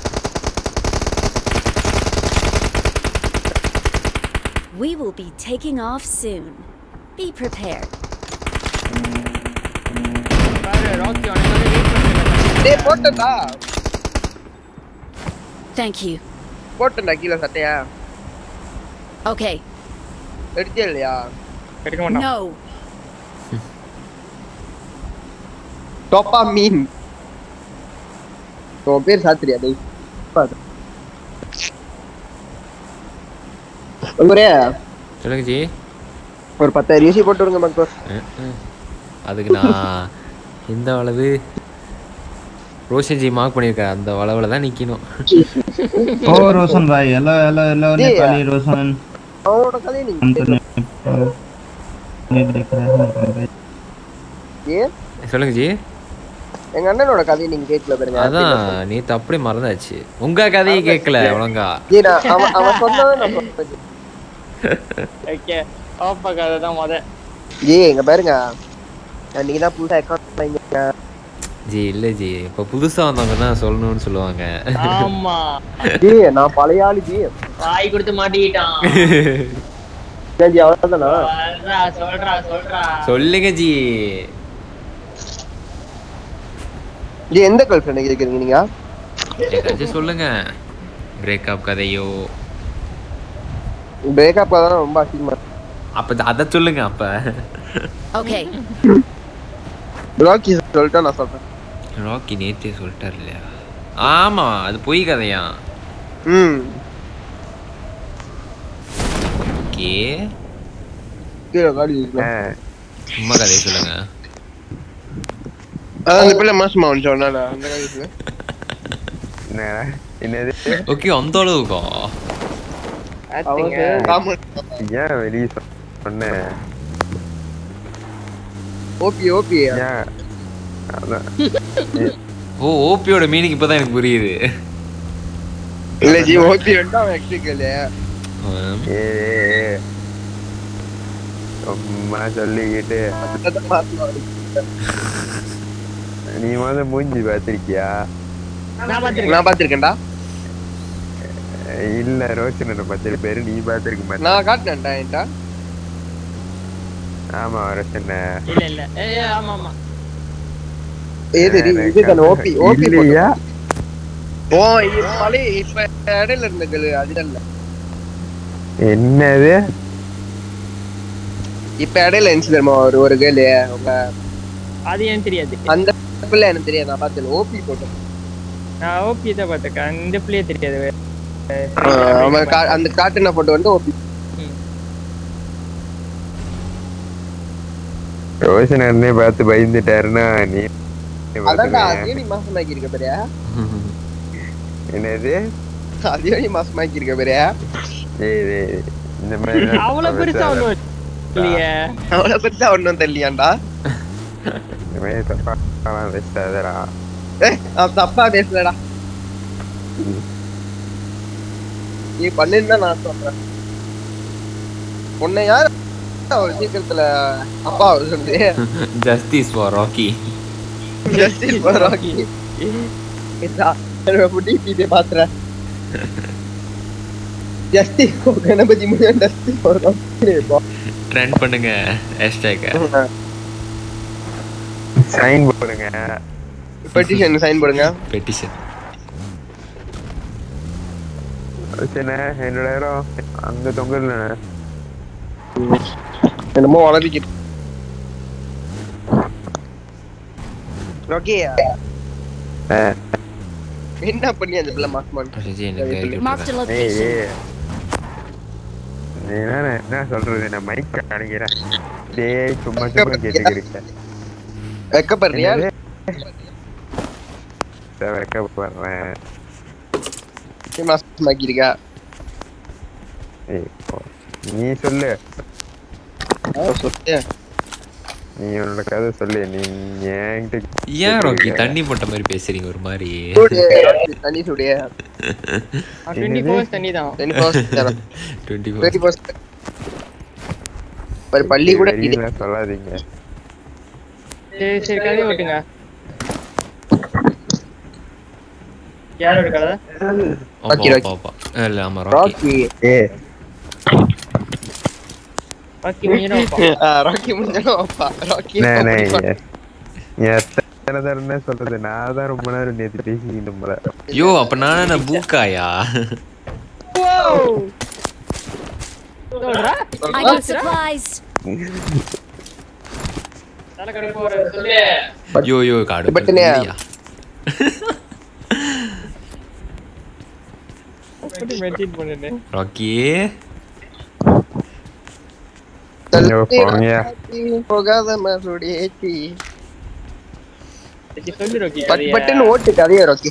We will be taking off soon. Be prepared. பாரு ராக்கி உனக்காக வெயிட் பண்ணுங்க டேய் போட்டேன்டா Thank you. போட்டேன்டா கீழே சட்டையா Okay. எடுத்தே இல்லையா எடுக்க மாட்டான் No. டோப்பா மீன் உன் பேர் சாத்திரியா டேய் பாரு. ஒரே சொல்லுங்க ஜி ஒரு பத்தாயிரம் யூசி போட்டு விடுங்க மக்கள் அஹ், அஹ். அதுக்கு நான் இந்த வளவு ரோஷன் ஜி மார்க் பண்ணியிருக்காரு அந்த வளவுல தான் நிக்கணும் ओ रोशन भाई hello hello hello ji, Nepali Roshan அவனோட கதையை நீங்க हम तो கேட்கலாம். नेपाल नहीं देख रहे हैं ஏன் சொல்லுங்க ஜி எங்க அண்ணனோட கதையை நீங்க கேட்கல பாருங்க அதான் நேத்து அப்படியே மறந்தாச்சு உங்க கதையை கேட்கல ஒழுங்கா ஏய், நான் அவன் அவன் சொன்னதை நான் சொல்றேன் ஓகே பாப்பா கதை தான் முத ஏய் எங்க பாருங்க நீங்க தான் புதுசா அக்கௌண்ட் வாங்கிங்க ஜி இல்ல ஜி இப்ப புதுசா வந்தவங்க தான் சொல்லணும்னு சொல்லுவாங்க ஆமா ஏய் நான் பழைய ஆளு ஜி வாய் கொடுத்து மாட்டிக்கிட்டான் ஏன் ஜி அவ்வளவுதானா சொல்றா சொல்றா சொல்றா சொல்லுங்க ஜி ஜி எந்த கேர்ள் ஃப்ரெண்ட் கேக்குறீங்க நீங்க ஏதாச்சும் சொல்லுங்க பிரேக்கப் கதையோ பிரேக்கப் தான் ரொம்ப அசிங்கமா இருக்கு. அப்ப அத சொல்லுங்க அப்ப Okay. ராக்கி சொல்லிட்டா நான் சொல்றேன் ராக்கி நேத்தே சொல்லிட்டாரு இல்லையா ஆமா அது பொய் கதையா ம் ஓகே கீழே காடி இருக்குல்ல. சும்மா கதையை சொல்லுங்க அதான் அந்த பிள்ளை மாசமா வந்து சொன்னால அந்த கதை சொல்லு. என்னது ஓகே அந்த அளவுக்கா அவங்க காமன் ஏன் வெளியே சொன்னேன் ஓபி ஓபி ஏன் அதான் ஓ ஓபியோட மீனிங் இப்பதான் எனக்கு புரியுது இல்ல ஜி ஓபி வந்து அவன் எக்ஸிக்கல் ஆம். ஏ ஏ, ஏ. சும்மா சொல்லிக்கிட்டு அதான் மாசமா நீ முதல்ல மூஞ்சி பார்த்திருக்கியா நான் பாத்துருக்கேன் நான் பாத்திருக்கேன்டா இல்ல ரோஷனோட பத்து பேரு நீ பார்த்திருக்க மாட்டேன் நான் காட்டினேன்டா என்கிட்ட ஆமா ரோஷன் இல்ல இல்ல ஏ ஏ, ஆமா ஆமா ஏது இது தானே ஓபி ஓபி இல்லையா ஓ இது பழைய இப்ப இடையில இருந்த கேளு அது இல்ல என்னது இப்ப இடையில இருந்துச்சு தெரியுமா ஒரு ஒரு கேளு உங்க அது ஏன் தெரியாது அந்த பிள்ளை எனக்கு தெரியாது நான் பார்த்தேன் ஓபி போட்டேன் நான் ஓபி தான் பாத்துக்கேன் இந்த பிள்ளையே தெரியாது அவன் கா- அந்த காட்டுன போட்டோ வந்து ஓபி ரோஷன் அண்ணே பார்த்து பயந்துட்டாருன்னா நீ அதான்டா பார்த்துக்க. அதையும் நீ மாசமாக்கி இருக்க பெரியா என்னது அதையும் நீ மாசமாக்கி இருக்க பெரியா ஏய், ஏய், இந்த மாதிரி அவ்வளவு பெருசா ஒண்ணும் இல்லையே அவ்வளவு பெருசா ஒண்ணும் தெரியலையாண்டா இந்த மாதிரி தப்பாலாம் பேசாதடா ஏய் நான் தப்பா பேசலடா நீ பண்ணிருந்தா நான் சொல்றேன் உன்னை யார் ஒரு சீக்கிரத்துல அப்பா வந்து justice for Rocky justice Rocky DP பாத்துறேன் ஜஸ்டிஸ் கணபதி முன்னாடி ஜஸ்டிஸ் ட்ரெண்ட் பண்ணுங்க ஹேஷ்டேக் சைன் போடுங்க பெட்டிஷன் சைன் போடுங்க பெட்டிஷன் ரோஷனே என்னோட இடம் அங்க தொங்கல என்னமோ வளர்த்திக்கிட்டு ஓகே என்ன பண்ணி அந்த பிள்ளை மாசமான் எனக்கு கையில் Marked a ஏய் location. ஏய் நீ என்ன என்ன சொல்றது நான் மைக் அணுகிறேன் டேய் சும்மா சும்மா கேட்டுக்கிறேன் வெக்கப்படுறியா வைக்கப்படுறேன் மாசமாக்கி இருக்கா ஏய், போ. நீ சொல்லு சொல்லு நீ உன்னோட கதை சொல்லு நீ என்கிட்ட ஏன் ராக்கி தண்ணி போட்ட மாதிரி பேசுறீங்க ஒரு மாதிரி சூடு, தண்ணி சூடு டுவெண்ட்டி ஃபோர்ஸ் தண்ணி தான் ten percent twenty twenty percent ஒரு பள்ளி கூட இது வெளியில சொல்லாதீங்க சரி சரி கதை ஓட்டுங்க யாரோட கதை ராக்கி, ராக்கி. இல்ல ஆமா ராக்கி ராக்கி ஏ பாக்கி மீனும் ராக்கி முடிஞ்சாலும் அப்பா ராக்கி நான் எத்தனை தடவை சொல்றது நான் தான் ரொம்ப நேரம் நேத்து பேசிக்கிட்டு போல யோ அப்ப நான் பூக்காயா சொல்றா I got supplies. தலை கடுப்பு வர சொல்லு யோ யோ காடு பட்டுனே. இல்லையா? மெயின்டைன் பண்ணுனே ராக்கி ஐயோ, போங்கயா. போகாத மறுபடியும் ஏத்தி சரி, சொல்லு ரோக்கி பட் கதைய. பட்டுன்னு ஓட்டு கதையை ரோக்கி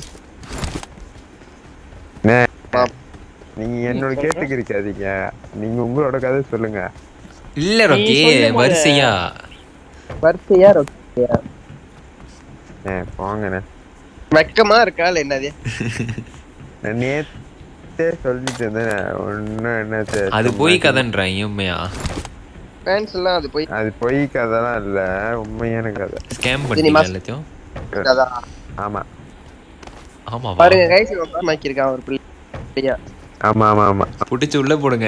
அண்ணே, நீங்க என்னோட கேட்டுக்கு இருக்காதீங்க நீங்க உங்களோட கதை சொல்லுங்க இல்ல ராக்கி சொல்லு மொத. வரிசையா வரிசையா ரோக்கி ஏ போங்கண்ணே வெக்கமா இருக்கா இல்ல என்னது நான் நேத்தே சொல்லிட்டு இருந்தேன் ஒன்னும் என்ன அது போய் கதைன்றான் உண்மையா ஃபேன்ஸ் எல்லாம் அது போய் அது பொய் கதைலாம் இல்ல உண்மையான கதை ஸ்கேம் சினிமா. பண்ணிட்டீங்க எல்லாத்தையும் கதா ஆமா ஆமாவா பாருங்க கைஸ் மாக்கிருக்கான் ஒரு பிள்ளையா ஆமா ஆமா ஆமா புடிச்சு உள்ள போடுங்க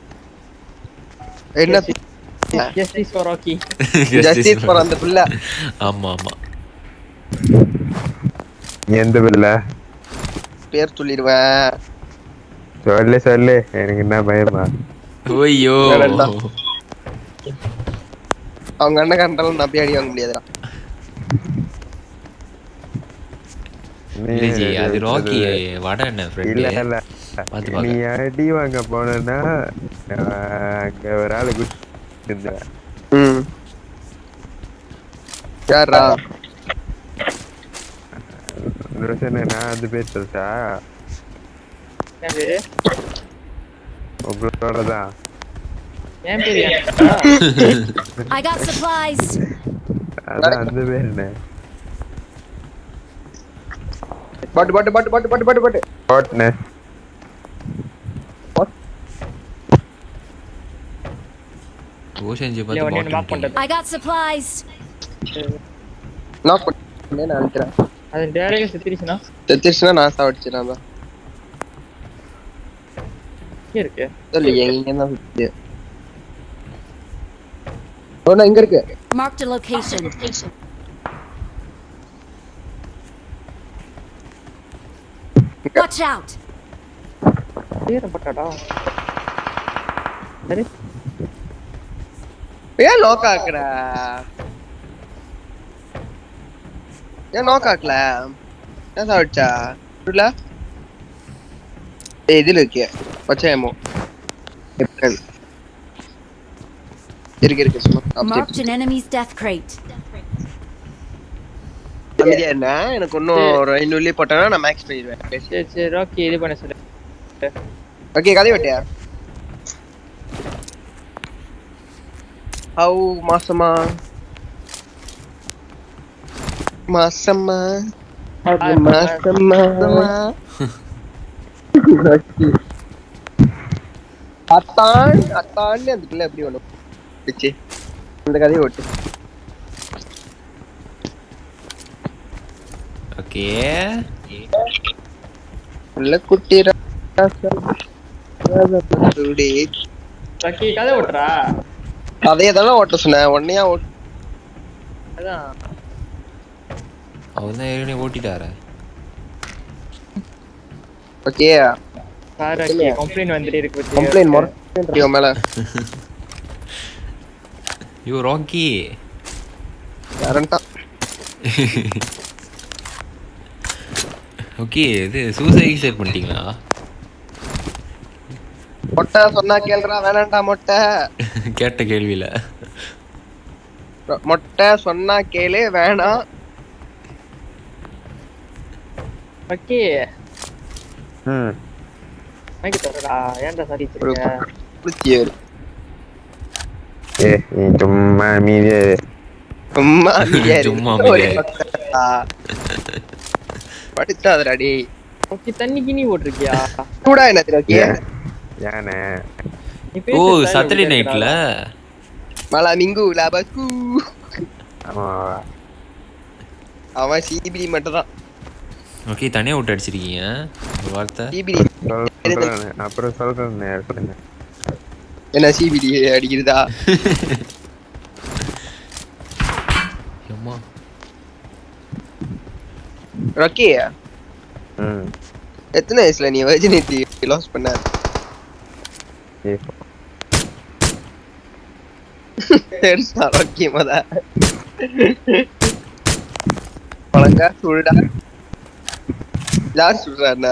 என்ன Justice for Rocky. Justice for அந்த பிள்ளை ஆமா ஆமா எந்த பிள்ளை பேர் சொல்லிடுவேன் சொல்லு சொல்லு எனக்கு என்ன பயமா ஓய்யோ வேணாம். அவங்க அண்ணன் கண்டாலும் நான் போய் அடி வாங்க முடியாதுடா நீ- இல்ல ஜி அது ராக்கி வட என்ன இல்ல ஃப்ரெண்டு இல்ல பாத்து நீ பாக்க அடி வாங்க போனா அங்க ஒரு ஆளு குடிச்சு இருந்த ம் யாரா ரோஷன் நான் அந்த பேர் சொல்லிட்டா என் பேரு உங்களோட தான் என் பேரு ஏன்? I got supplies. அதான் அந்த பேர் என்ன பாட்டு பாட்டு பாட்டு பாட்டு பாட்டு பாட்டு பாட்டு போட்னே ஓஷன்ஜி இல்ல, பார்த்து உடனே mark பாட்டு பண்றது. I got supplies. நான் பண்ணேன் நான் நினைக்கிறேன் அது direct ஆ செத்துருச்சுன்னா, செத்துருச்சுன்னா நான் சாவடிச்சிடலாம் தான் இங்க இருக்கு. சொல்லு எங்க தான் சுத்தி ஓ நான் இங்க இருக்கு Marked a location. Watch out. சீரம் பட்டாடா. சரி, ஏன் நோக் ஆக்குற ஏன் நோக் ஆக்கல ஏன் சாவடிச்சா இல்ல ஏய் இதுல இருக்கு பச்சை ஏமோ இருக்கு இருக்கு சும்மா Marked an enemy's death crate. அமைதியா என்ன எனக்கு இன்னும் ஒரு ஐநூறு லீவ் போட்டேன்னா நான் மேக்ஸ் பண்ணிடுவேன் சரி, சரி, Rocky இது பண்ண சொல்லு. ஓகே கதை வெட்டியா ஹவு மாசமா மாசமா அது மாசமா அத்தான் அத்தான்னு அந்த பிள்ளை எப்படி ஒண்ணு வச்சு அந்த கதையை ஓட்டு ஓகே நல்ல குட்டி ராசா. ராசா Rocky, கதை ஓட்டுறா. கதையை தானே ஓட்ட சொன்னேன் உன்னையா ஓட்டு அதான். அவர் தான் ஏற்கனவே ஓட்டிட்டாரு ஓகே பாரு, Rocky, complaint வந்துட்டே இருக்கு பத்தியா? கம்ப்ளைண்ட் மொற மேல யோ ராக்கி கரண்டா ஓகே இது சூசைட் பண்ணிட்டீங்களா மொட்டை சொன்னா கேளுடா வேணாண்டா மொட்டை கேட்ட கேள்வியில மொட்டை சொன்னா கேளு வேணாம் Rocky, ம் mic தரடா. ஏன்டா சாரி ஒரு வச்சிருக்க? புளிச்சியர் ஏ நீ சும்மா மீதியே சும்மா அமைதியா இரு. சும்மா அமைதியா ஒரு இரு. பக்கத்தா. படுத்தாதடா டேய் Rocky, தண்ணி கிண்ணி போட்டிருக்கியா? சூடா என்ன ஓகே யானை நீ ஓ பேசுற style சாட்டர்டே எப்படி நைட்ல இருக்குடா? மலா மிங்கு லாபஸ்கு ஆமா அவன் சிபிடி மட்டும் தான் ஓகே தனியா விட்டு அடிச்சிருக்கீங்க ஒரு வார்த்தை சிபிடி சொல்றேன் அப்புறம் சொல்றேன் சொல்லுங்க என்ன சிபிடி அடிக்கிறதா அம்மா ரொக்கி ம் எத்தனை வயசுல நீ வெர்ஜினிட்டி லாஸ் பண்ண ஏ எடுத்தான் ஓகே முத ஒழுங்கா சுடுடா யார் சுடுறாண்ணா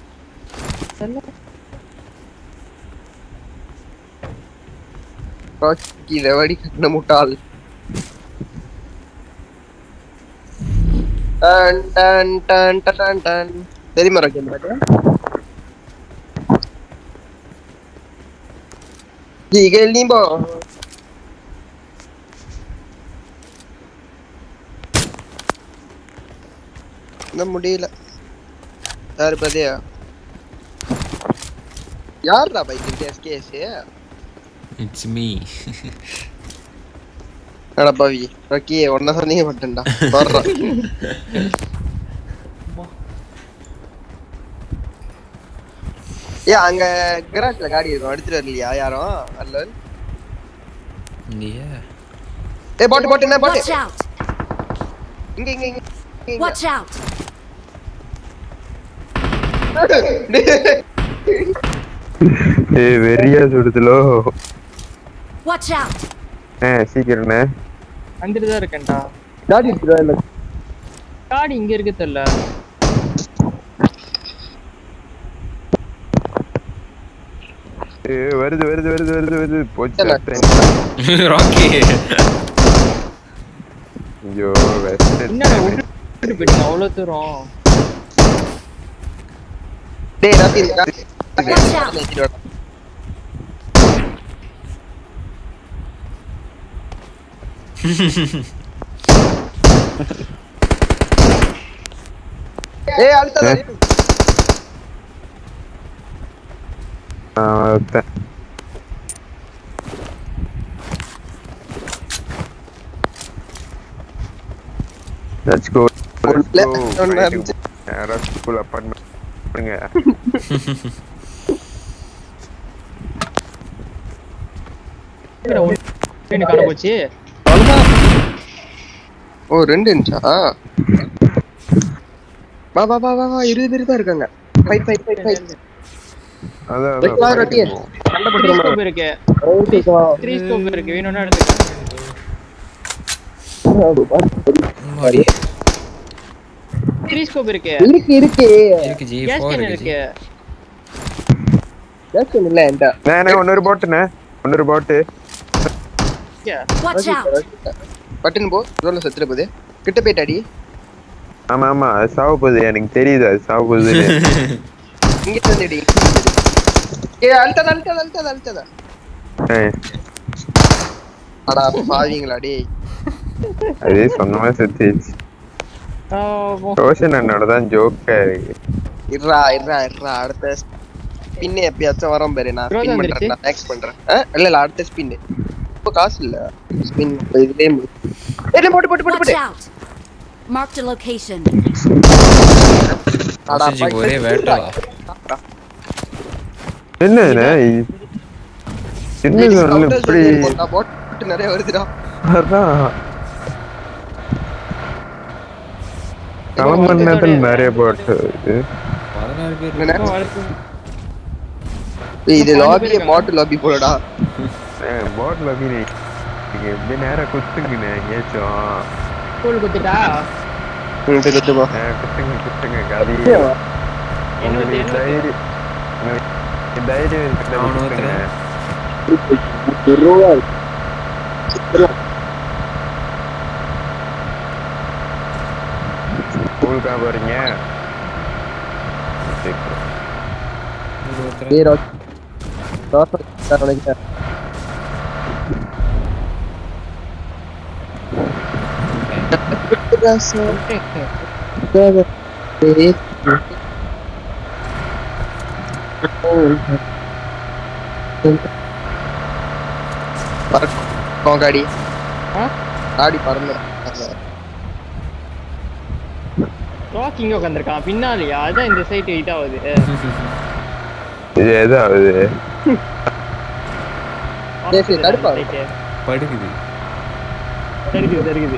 ராக்கி ரெவடி கண்ண முட்டாள் done done done done done done தெரியுமா ராக்கி அந்த பாட்டு Diga limbo. இந்த முடியல யாரு பதியா யாருடா bike gas gas it's me அட பாவி ஓகே ஒன்ன சொன்னீங்க பட்டேன்டா வர்றோம் ஏ அங்க கராஜ்ல காடி இருக்கும் எடுத்துட்டு வரலையா யாரும் அல்ல இல்லையா ஏ பாட்டு பாட்டு என்ன பாட்டு Watch out! இங்க இங்க இங்க இங்க. Watch out! ஏய் வெறியா சுடுதுலோ Watch out! ஆ சீக்கிரண்ணே வந்துட்டு தான் இருக்கேன்டா காடி எடுத்துட்டு வா இல்ல காடி இங்க இருக்கு தெரியல ஏய் வருது வருது வருது வருது வருது போச்சு என்ன? அத்தை. ராக்கி ஐயோ வெஸ்ட் என்னடா விட்டுட்டு போயிட்டீங்க அவ்வளவு தூரம் டேய் ராத்தி இந்த காடி Watch out! எடுத்துட்டு வா. ஏய் அடுத்தது ஆ ஒருத்தன். Let's go. Let's இல்ல, go. ஒண்ணு Fighting. இருந்துச்சு. நேரா school apartment பண்ணுங்க. என்னடா ஒண்ணு காண போச்சு ஓ ரெண்டு இன்ச்சா வா வா வா வா வா இருபது பேர் தான் இருக்காங்க ஃபைட் ஃபைட் ஃபைட் ஃபைட் அதான், Wait, வா, அதான் ரொட்டி. fighting போவோம். சண்டை த்ரீ போட்டுருமா ஸ்கோப் இருக்கு த்ரீ ஸ்கோப் இருக்கு வேணும்னா எடுத்துக்க த்ரீ ஸ்கோப் இருக்கு இருக்கு இருக்கு இருக்கு ஜி கேஸ் ஃபோர் கேன் இருக்கு ஜி இருக்கு ஜாஸ்தி இல்ல என்கிட்ட அண்ணே, அண்ணே, இன்னொரு போட்டுண்ணே இன்னொரு போட்டு Watch out! பட்டுன்னு போ ரோல செத்துட்டு போகுது கிட்ட போயிட்டாடி ஆமா ஆமா அது சாவ போகுது எனக்கு தெரியுது அது சாவ போகுது இங்க வந்துடி ஏ அழுத்தத அழுத்தத அழுத்தத அழுத்தத அடா பாவீங்களா டேய் அதே சொன்னமா செத்துச்சு ரோஷன் அண்ணோட தான் ஜோக்கா இருக்கு இருடா இருடா இருடா அடுத்த ஸ்பின் எப்பயாச்சும் வரும் பாரு நான் Growth ஸ்பின் வந்துருச்சு. பண்றேன் நான் மேக்ஸ் பண்றேன் ஆ? இல்ல இல்ல அடுத்த ஸ்பின் இப்போ காசு இல்ல ஸ்பின் இதுலயே மு- ஏய் போட்டு போட்டு போட்டு Watch போட்டு out! Marked a location. அடா ரோஷன்ஜிக்கு ஒரே வேட்டா என்னண்ணே சின்ன zone ல இப்படி போட்டு நிறைய வருதுடா அதான் களம் நேரத்தில் நிறைய போட்டு வருது. பதினாறு பேர் என்னண்ணே? ஏய், இது லாபி மாட்டு லாபி போலடா ஏய், போட்ல அப்படி நீங்க எப்படி நேரம் குத்துங்கண்ணே எங்கேயாச்சும் ஸ்கூல் குத்துட்டா ம், சரி, சரி, போ. ஏய், குத்துங்க குத்துங்க கதி எண்பத்தி உங்களுக்கு எண்பத்தி தைரியம் உங்களுக்கு தைரியம் இருக்குல்ல, அவனு குத்துங்க. ஸ்கூலுக்கா போறீங்க சரி. ஏய், ராக்கி. ராக்கி, சார், நினைக்கிறேன். ஏய். பறக்கும் காடி ஆ? காடி பறந்து ராக் இங்க உட்காந்துருக்கான் பின்னாலியா அதான் இந்த சைட் ஹிட் ஆகுது இது எதாவது சரி, சரி, தடுப்பா. Site. படுக்குது தெரிக்குது தெரிக்குது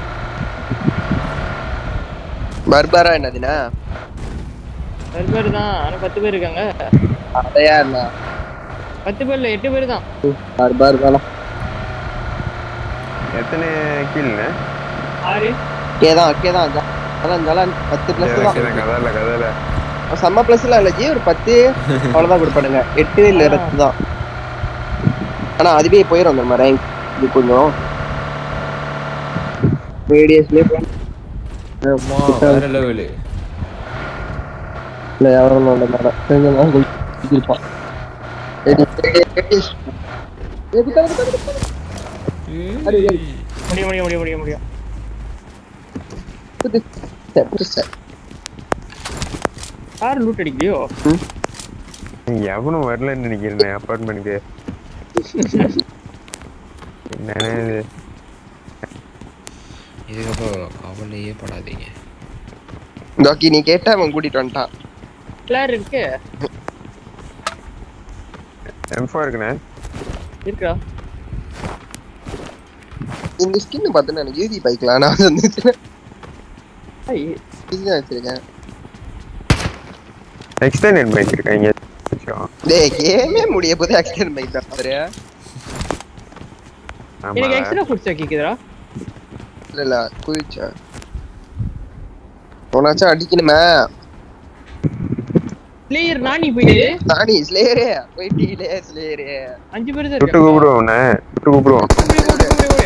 பர்பரா என்னதுண்ணா பத்து பேர் தான் ஆனா பத்து பேர் இருக்காங்க அதையா என்ன பத்து பேர்ல எட்டு பேர் தான் பர்பர் தானா எத்தனை கீழ்ண்ணே ஆறு கேதான் கேதான் ஜலான் ஜலான் பத்து பிளஸ் தான் கதையில கதையில செம்ம பிளஸ்லாம் இல்ல ஜி ஒரு பத்து அவ்வளவுதான் கொடுப்பானுங்க எட்டு இல்ல பத்து தான் ஆனா அதுவே போயிடும் அந்த மாதிரி rank. இது கொஞ்சம் ரேடியஸ்லயே அம்மா வேற லெவலு இல்ல யாரும் இல்ல மேடம் தெரிஞ்சவங்க குளிச்சிருப்பான் முடியும் முடியும் முடியும் முடியும் முடியும் யார் லூட் அடிக்கலையோ எவனும் வரலன்னு நினைக்கிறேன் அப்பார்ட்மெண்ட்க்கு என்னண்ணே இது இதுக்கப்புறம் கவலையே படாதீங்க டாக்கி நீ கேட்ட அவன் கூட்டிட்டு வந்துட்டான் பிளேயர் இருக்கு எம்4 இருக்குண்ணே இருக்கா இந்த ஸ்கின் பார்த்தேன்னா எனக்கு யூதி பைக்லாம் நான் வந்து ஐய் இதுதான் வச்சிருக்கேன் எக்ஸ்டெண்டட் பைக் இருக்காங்க டேய் கேமே முடிய போது ஆக்சிடென்ட் பைக் தான் பாரு எனக்கு எக்ஸ்ட்ரா ஃபுட்ஸ் கேக்குதுடா இல்ல இல்ல குதிச்சா உனாச்சும் அடிக்கணுமே பிளேயர் நானி போயிடு நானி ஸ்லேயரே போயிட்டீங்களே ஸ்லேயரே அஞ்சு பேர் தான் விட்டு இருக்காங்க கூப்பிடுவோம் உன்னை விட்டு கூப்பிடுவோம் கூப்பிடு, கூப்பிடு, கூப்பிடு, கூப்பிடு.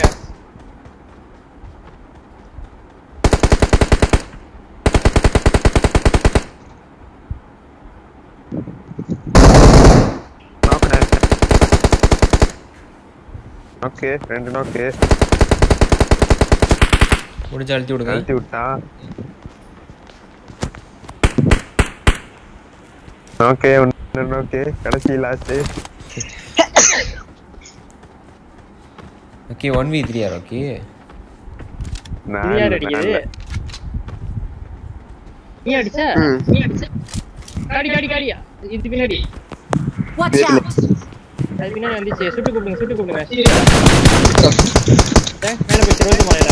நாக்குண்ணே ஓகே ரெண்டு நாக்கு முடிஞ்சு அழுத்தி விடுங்க கழட்டி விட்டா ஓகே ஒன்று ஓகே கடைசி last okay one V three are okay இது யார் அடிக்குது நீ அடிச்ச ம். நீ அடிச்ச காடி காடி காடியா இது பின்னாடி Watch out! அது பின்னாடி வந்துச்சு சுட்டு கூப்பிடுங்க சுட்டு கூப்பிடுங்க ஏய், மேல போயிடுச்சு ரோஜு மாலையில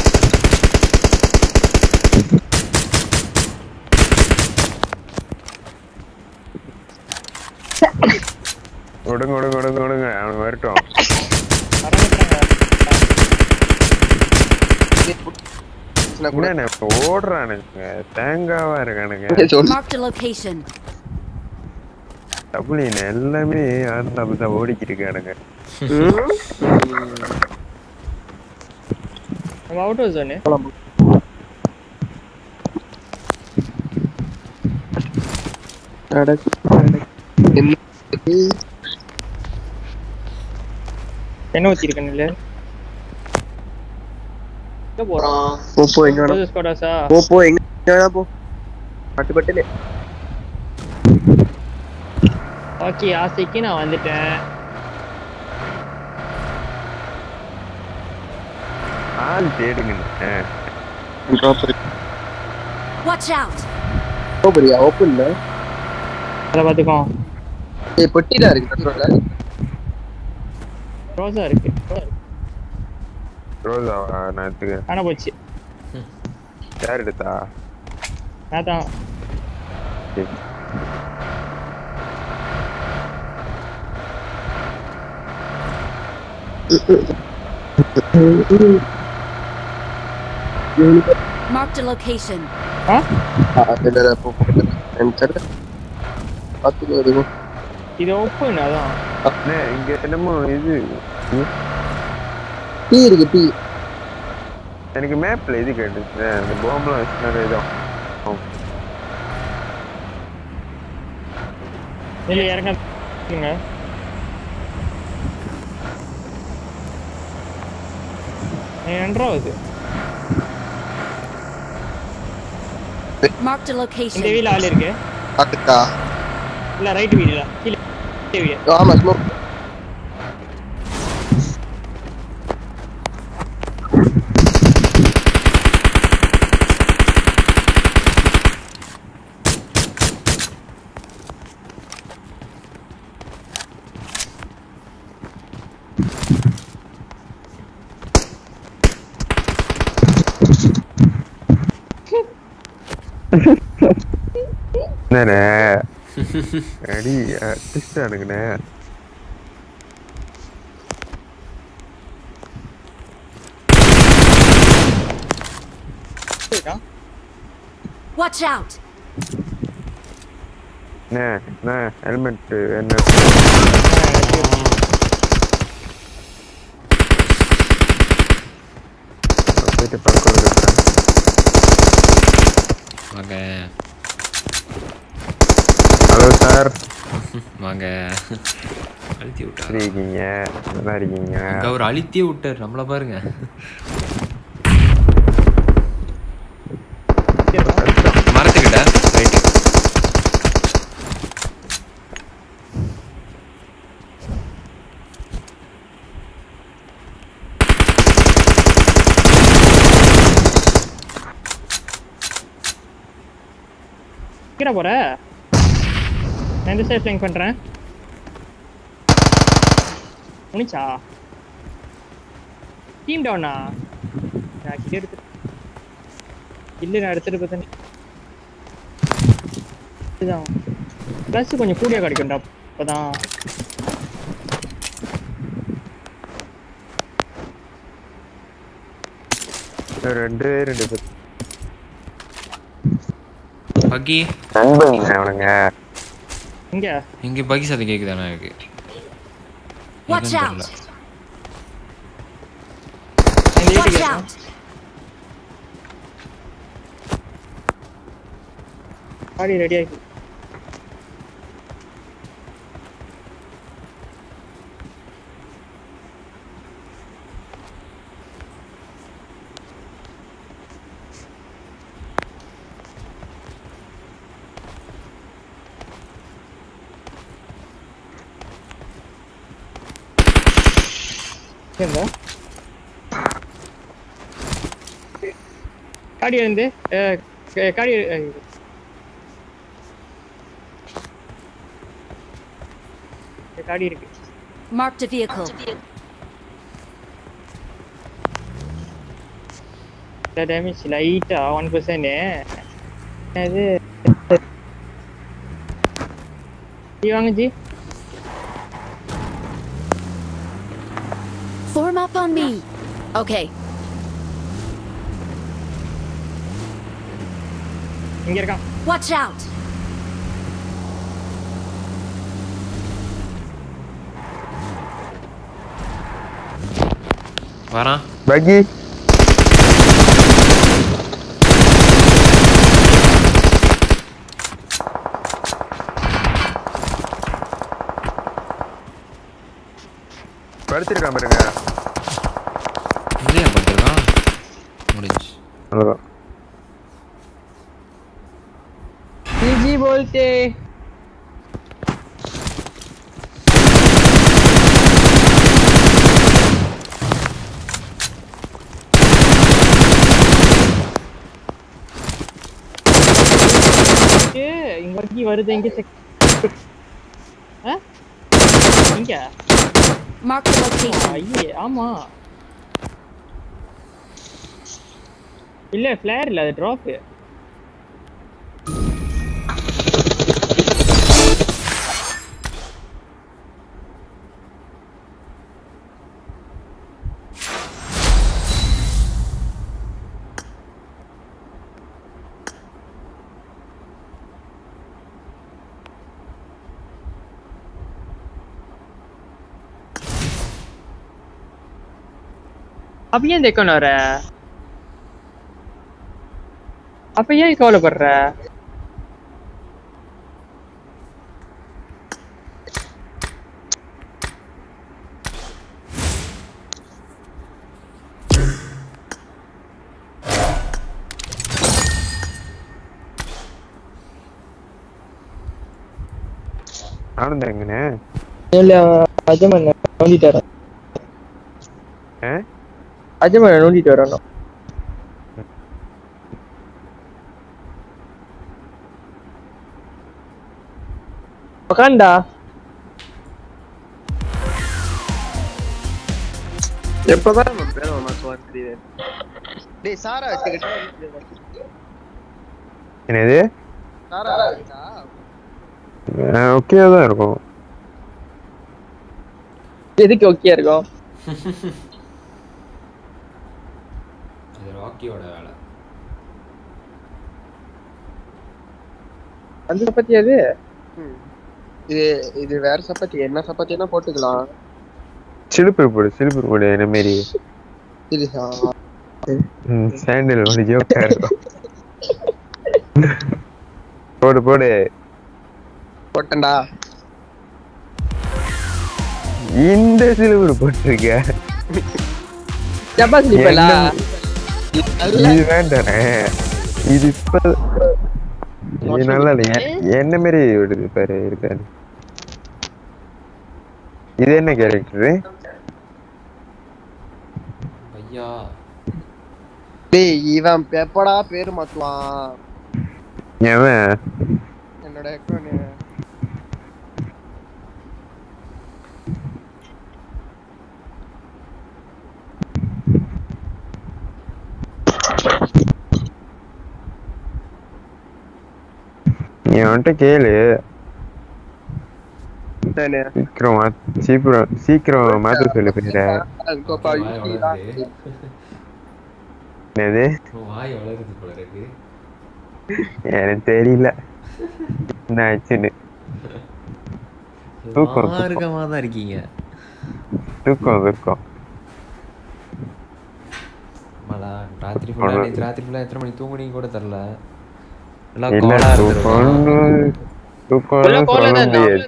விடுங்க விடுங்க விடுங்க விடுங்க அவன் வரட்டும் என்னண்ணே ஓடுறானுங்க தேங்காவா இருக்கானுங்க Marked a location. டபுளின் எல்லாமே ஆந்திரா தான் ஓடிக்கிட்டு இருக்கானுங்க நம்ம அவுட் ஹவுஸ் ஒன்று என்ன ஊத்திருக்கேன் இல்ல எங்க போறான் போ போ எங்க வேணா ரோஜஸ் கோடாஸா போ போ எங்க வேணா போ பட்டு பட்டுன்னு ஓகே ஆசைக்கு நான் வந்துட்டேன் ஆள் தேடுங்க Watch out! போறியா ஓப்பன்ல அதை பார்த்துக்கோ ஏய் பொட்டில இருக்கு கண்ட்ரோல்ல ரோஸா இருக்கு ரோஜா நான் எடுத்துக்கிறேன் காண போச்சு யார் எடுத்தா நான் தான் சரி. Marked a location. ஆ இல்ல இல்ல போ போ என்டர் பாத்துக்கோ அதுவும் இது ஓப்பன் அதான் அண்ணே, இங்க என்னமோ இது டீ இருக்கு டீ எனக்கு மேப்ல இது கேட்டுச்சு அந்த போம்லாம் வச்சுனாங்க இதோ இல்ல இறங்க ரெண்டாவது Marked a இந்த location. வீல ஆள் இருக்கு பாத்துக்கா இல்ல ரைட் வீடுல கீழே கீழே வீடு ஆமா ஸ்மோக் என்னண்ணே அடி அடிச்சானுங்கண்ணே Watch out! என்ன என்ன ஹெல்மெட் என்ன போயிட்டு பக்கம் இருக்கிறேன் வாங்க ஹலோ சார் வாங்க அழுத்தி எப்படி விட்டாரு இருக்கீங்க நல்லா இருக்கீங்க அங்க அவர் அழுத்தியே விட்டார் நம்மள பாருங்க மரத்துக்கிட்ட ரைட் கீழே போற நான் இந்த சைட் ஃபிளிங் பண்றேன் முடிச்சா டீம் டவுனா நான் கிட்ட எடுத்து இல்ல நான் எடுத்துட்டு பார்த்தேன் இதுதான் ப்ளஸ் கொஞ்சம் கூடிய கிடைக்கும்டா அப்பதான் ரெண்டு ரெண்டு பேர் பக்கி நண்பங்க அவனுங்க இங்க இங்க பக்கி சத்தம் கேக்குதானே எனக்கு Watch எங்கன்னு out! இந்த Watch வீட்டுக்கு out! ஆடி ரெடி ஆகி என்ன காடி வந்து அஹ், க- காடி அஹ், இந்த காடி இருக்கு Marked a vehicle. டேமேஜ் லைட்டா ஒன் பர்சன்ட் அது ஜி வாங்க ji Form up on me. Okay. இங்க இருக்கான் Watch out! வரான் பக்கி படுத்திருக்கான் பாருங்க இல்லையா பண்றான் முடிஞ்சு அவ்வளோதான் जी बोलते இங்க வரைக்கும் வருது எங்க செக் இங்க Mark the location. ஐயே ஆமா இல்ல ஃபிளேர் இல்ல அது டிராப் அப்ப ஏன் தைக்கணும் வர அப்ப ஏன் கவலைப்படுற ஆனந்தம் எங்கண்ணே இல்ல அஜமன் நோண்டிட்டு வரேன் ஆ அஜமன் நோண்டிட்டு வரணும் உக்காண்டா எப்பதான் நம்ம பேர மாத்துவார் தெரியுது டேய் சாரா வச்சுக்கிட்டா என்னது சாரா வச்சா ஓகே தான் இருக்கும் எதுக்கு ஓகே இருக்கும் அது ராக்கியோட வேலை அந்த சப்பாத்தி அது ம். இது இது வேற சப்பாத்தி என்ன சப்பாத்தினா போட்டுக்கலாம் சிலுப்பு போடு சிலுப்பு போடு என்ன மாரி சீரியஸா ம் சாண்டில் ஒரு ஜோக்கா இருக்கும் போடு போடு போட்டேன்டா இந்த சிலுவர் போட்டிருக்க சப்பாத்தி ஸ்லிப்பலா இது வேண்டானே இது இப்ப இது நல்லா இல்லைங்க என்ன மாரி விடுது பாரு இருக்காது இது என்ன கேரக்டரு ஐயா டேய் இவன் எப்படா பேரு மாத்துவான் எவன் என்னோட அக்கௌண்ட் நீ அவன்கிட்ட கேளு நானு சீக்கிரம் மா- சீக்கிரம் சீக்கிரம் மாத்த சொல்லு பேர கோப்பா வாய் வளருது என்னது வாய் வளருது போல இருக்கு எனக்கு தெரியல என்ன ஆச்சுன்னு தூக்கம், தூக்கம். மார்க்கமா தான் இருக்கீங்க தூக்கம் தூக்கம் மலா ராத்திரி ஃபுல்லா அவ்வளவு. நேற்று ராத்திரி ஃபுல்லா எத்தனை மணி தூங்குனீங்க கூட தெரில எல்லாம் இல்ல கோலா இருந்திருக்கும் தூக்கம்னு தூக்கம்னு உள்ள கோலா சொல்ல தான் முடியாது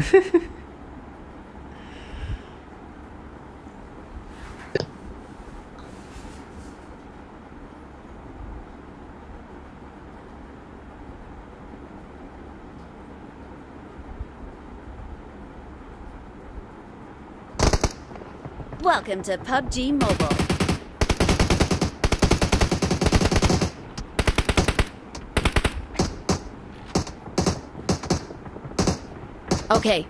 Welcome to PUBG Mobile. Okay.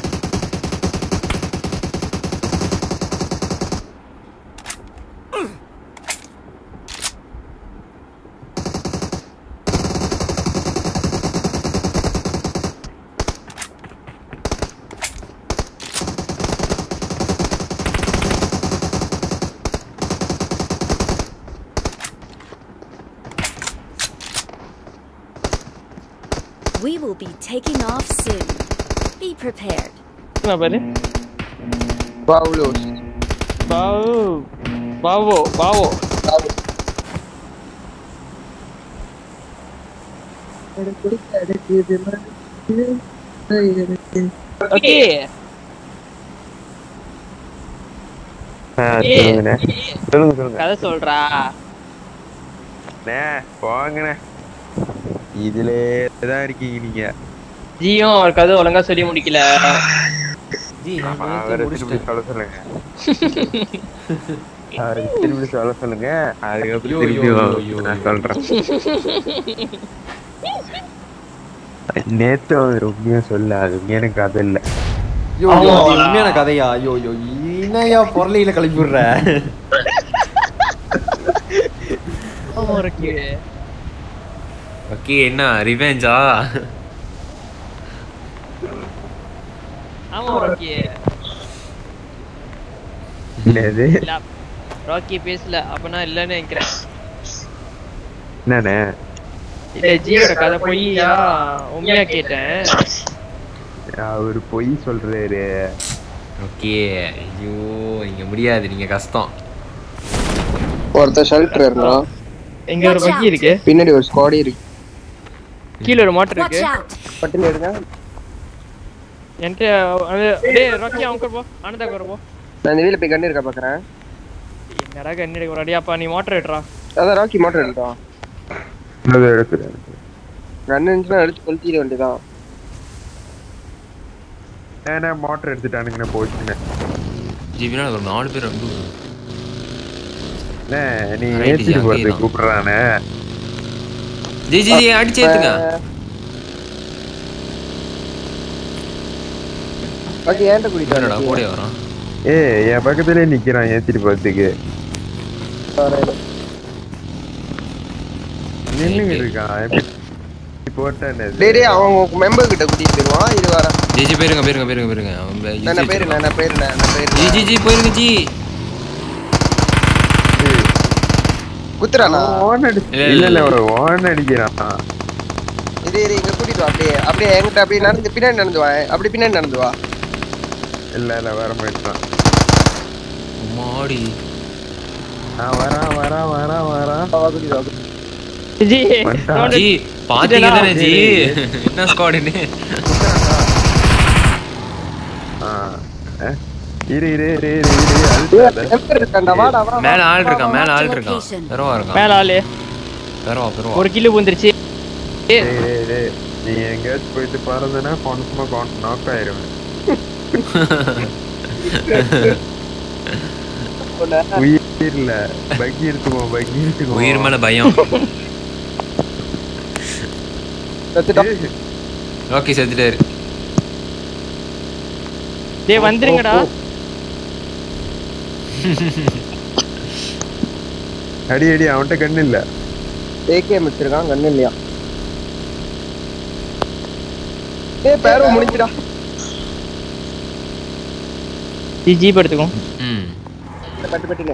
We will be taking off soon. Be prepared. பாரு பாவுலோ பாவு பாவோ பாவோ ஓகே ஆ, சொல்லுங்கண்ணே சொல்லுங்க சொல்லுங்க கதை சொல்றா அண்ணே, போங்கண்ணே இதுலே தான் இருக்கீங்க நீங்க ஜியும் அவர் கதை ஒழுங்கா சொல்லி முடிக்கல ஜி நான் ஆமா, நேத்தே அவரை திரும்பி முடிச்சிட்டேன் சொல்ல சொல்லுங்க அவருக்கு திரும்பி சொல்ல சொல்லுங்க அதுக்கப்புறம் ஐயோ, திரும்பி ஐயோ, ஐயோ, நான் ஐயோ. சொல்றேன் நேத்து அவர் உண்மையா சொல்ல அது உண்மையான கதை இல்ல ஐயோ ஐயோ இது உண்மையான கதையா ஐயோ ஐயோ என்னையா பொருளையில கிளப்பி விடுற ஓகே என்ன ரிவெஞ்சா ஆமா ராக்கி என்னது இல்ல ராக்கி பேசல அப்பனா இல்லன்னு நினைக்கிறேன் என்னண்ணே இல்ல ஜியோட கதை பொய்யா உண்மையா கேட்டேன் அவர் பொய் சொல்றாரு ஓகே ஐயோ நீங்க முடியாது நீங்க கஷ்டம் ஒருத்தர் ஷெல்டர் இருந்தான் இங்க ஒரு பக்கி இருக்கு பின்னாடி ஒரு ஸ்குவாடி இருக்கு கீழ ஒரு மோட்டர் Watch இருக்கு out! பட்டுன்னு எடுங்க என்கிட்ட அது- டேய் ராக்கி அவங்க போ ஆனந்தா வர போ நான் இந்த வீல போய் கண்ணு இருக்கா பாக்குறேன் என்னடா கண்ணடி ஒரு அடியாப்பா நீ மோட்டர் எடுறா அதான் ராக்கி மோட்டர் எடுத்தான் அதை எடுக்கிறேன் கண்ணு இருந்துச்சுன்னா எடுத்து கொளுத்திட வேண்டியதான் ஏன்னா மோட்டர் எடுத்துட்டானுங்கண்ணே போச்சுண்ணே ஜிவினா ஒரு நாலு பேர் வந்து அண்ணே, நீ Right, ஏத்திட்டு அங்கேயே போறதுக்கு தான். கூப்பிடுறானே ஜி ஜி ஜி அடிச்சு ஏத்துங்க ராக்கி ஏன்ட்ட என்னடா குடிட்டான் கூட வரான் ஏ என் பக்கத்துலயே நிக்கிறான் ஏத்திட்டு போறதுக்கு நின்னுங்க இருக்கான் எப்படி போட்டானே டேய் டேய் அவன் உங்க மெம்பர் கிட்ட கூட்டிட்டு போயிருவான் இது வர ஜி ஜி போயிருங்க போயிருங்க போயிருங்க போயிருங்க அவன் பே- நான் யூஸ் பேரு வச்சிருக்கான். நான் பேரு நான் பேரு ஜி ஜி ஜி போயிருங்க ஜி குத்துறானா ஓன் அடி இல்ல, இல்ல இல்ல, இல்ல ஒரு ஓன் அடிக்கிறான் இரு இரு இங்க கூட்டிட்டு வா அப்படியே அப்படியே என்கிட்ட அப்படியே நடந்து பின்னாடி நடந்து வா அப்படி பின்னாடி நடந்து வா இல்ல இல்ல வர மாட்டான் மாடி நான் வரேன் வரேன் வரேன் வரேன் வா, கூட்டிட்டு வா கூட்டிட்டு ஜி வந்துட்டான். don't- ஜி பாத்தீங்க தானே ஜி என்ன ஸ்குவாடுன்னு ஆ, அஹ், இரு இரு இரு இரு இரு அழுத்தாத. வா. எங்க இருக்கான்டா வாடா வா மேல ஆள் இருக்கான் மேல ஆள் Marked இருக்கான் location. பெருவா இருக்கான் மேல ஆளு பெருவா பெருவா ஒரு கிலோ வந்துருச்சு டேய், டேய், டேய், நீ எங்கேயாச்சும் போயிட்டு பறந்துனா கன்ஃபார்மா கான் நாக் ஆயிருவேன் உன்னை உயிர்ல பக்கி எடுத்துக்குவோம் பக்கி எடுத்துக்குவோம் உயிர் மேல பயம் செத்துட்டான். ஓகே செத்துட்டாரு டேய் வந்துருங்கடா அடி அடி அவன்கிட்ட கண்ணு இல்ல ஏகேஎம் வச்சிருக்கான் கண்ணு இல்லையா ஏய் பேரோ முடிஞ்சுடா ஜி ஜீப் எடுத்துக்கோ ம் பட்டு பட்டுன்னு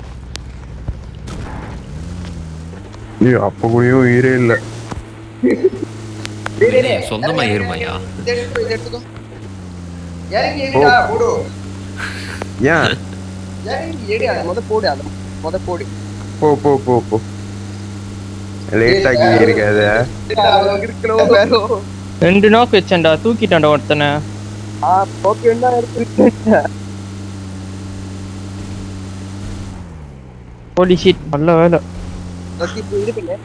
ஐயோ அப்ப கூடயும் உயிரே இல்ல சொந்தமா ஏறுமாயா இதை எடுத்துக்கோ, இதை எடுத்துக்கோ. இறங்கி ஏறிடா, போடு. ஏன் இறங்கி ஏறி, அதை முத போடு, அதை முத போடு. போ போ போ போ லேட் ஆகி இருக்காத அவங்க இருக்கணும், பேரோ. ரெண்டு நாக் வச்சேன்டா தூக்கிட்டான்டா ஒருத்தனை ஆ, ஓகேன்னு தான் இருக்கு. ஹோலி ஷீட் நல்ல வேலை ஓகே, இப்போ இது பண்ணு.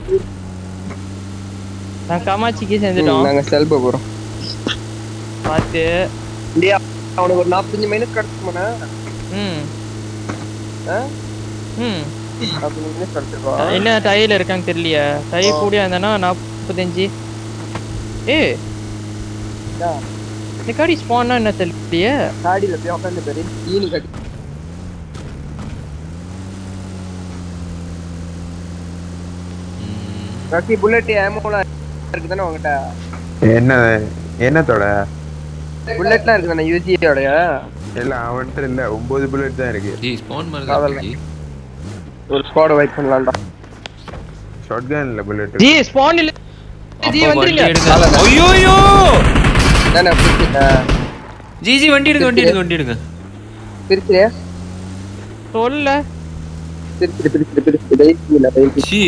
நான் காமாட்சிக்கு ம், சேர்ந்துட்டோம் நாங்க செல்ப போறோம் பார்த்து இல்லையா அவனுக்கு ஒரு நாற்பத்தஞ்சு மைனஸ் கிடைச்சுமாண்ணா ம் ஆ? ம் நாற்பத்தஞ்சு மைனஸ் கிடைச்சிருக்கோம் என்ன டயர்ல இருக்கான்னு தெரியலையே டயர் கூடியா இருந்தானா நாற்பத்தஞ்சு ஏ இந்த காடி ஸ்பான்னா என்ன தெரியலையே காடியில போய் உட்காந்து பேரு ஈனு கட்டி ரக்கி புல்லட் ஏமோலாம் இருக்கு தானே உங்ககிட்ட என்ன என்னத்தோட புல்லட்லாம் இருக்கு தானே யூசியோடைய இல்ல அவன்கிட்ட இல்ல ஒன்பது புல்லட் தான் இருக்கு ஜி ஸ்பான் மாதிரி தான் இருக்கு ஜி ஒரு ஸ்குவாட் வைப் பண்ணலாம்டா ஷார்ட் கன் இல்ல புல்லட் ஜி ஸ்பான் இல்ல ஜி அப்போ வண்டி வந்துருங்க எடுங்க ஐயோயோ தானே பிரிச்சுட்டேன் ஜி ஜி வண்டி எடுங்க வண்டி எடுங்க வண்டி எடுங்க பிரிச்சு சொல்ல பிரிச்சு பிரிச்சு பிரிச்சு டைசி இல்ல டைசி சி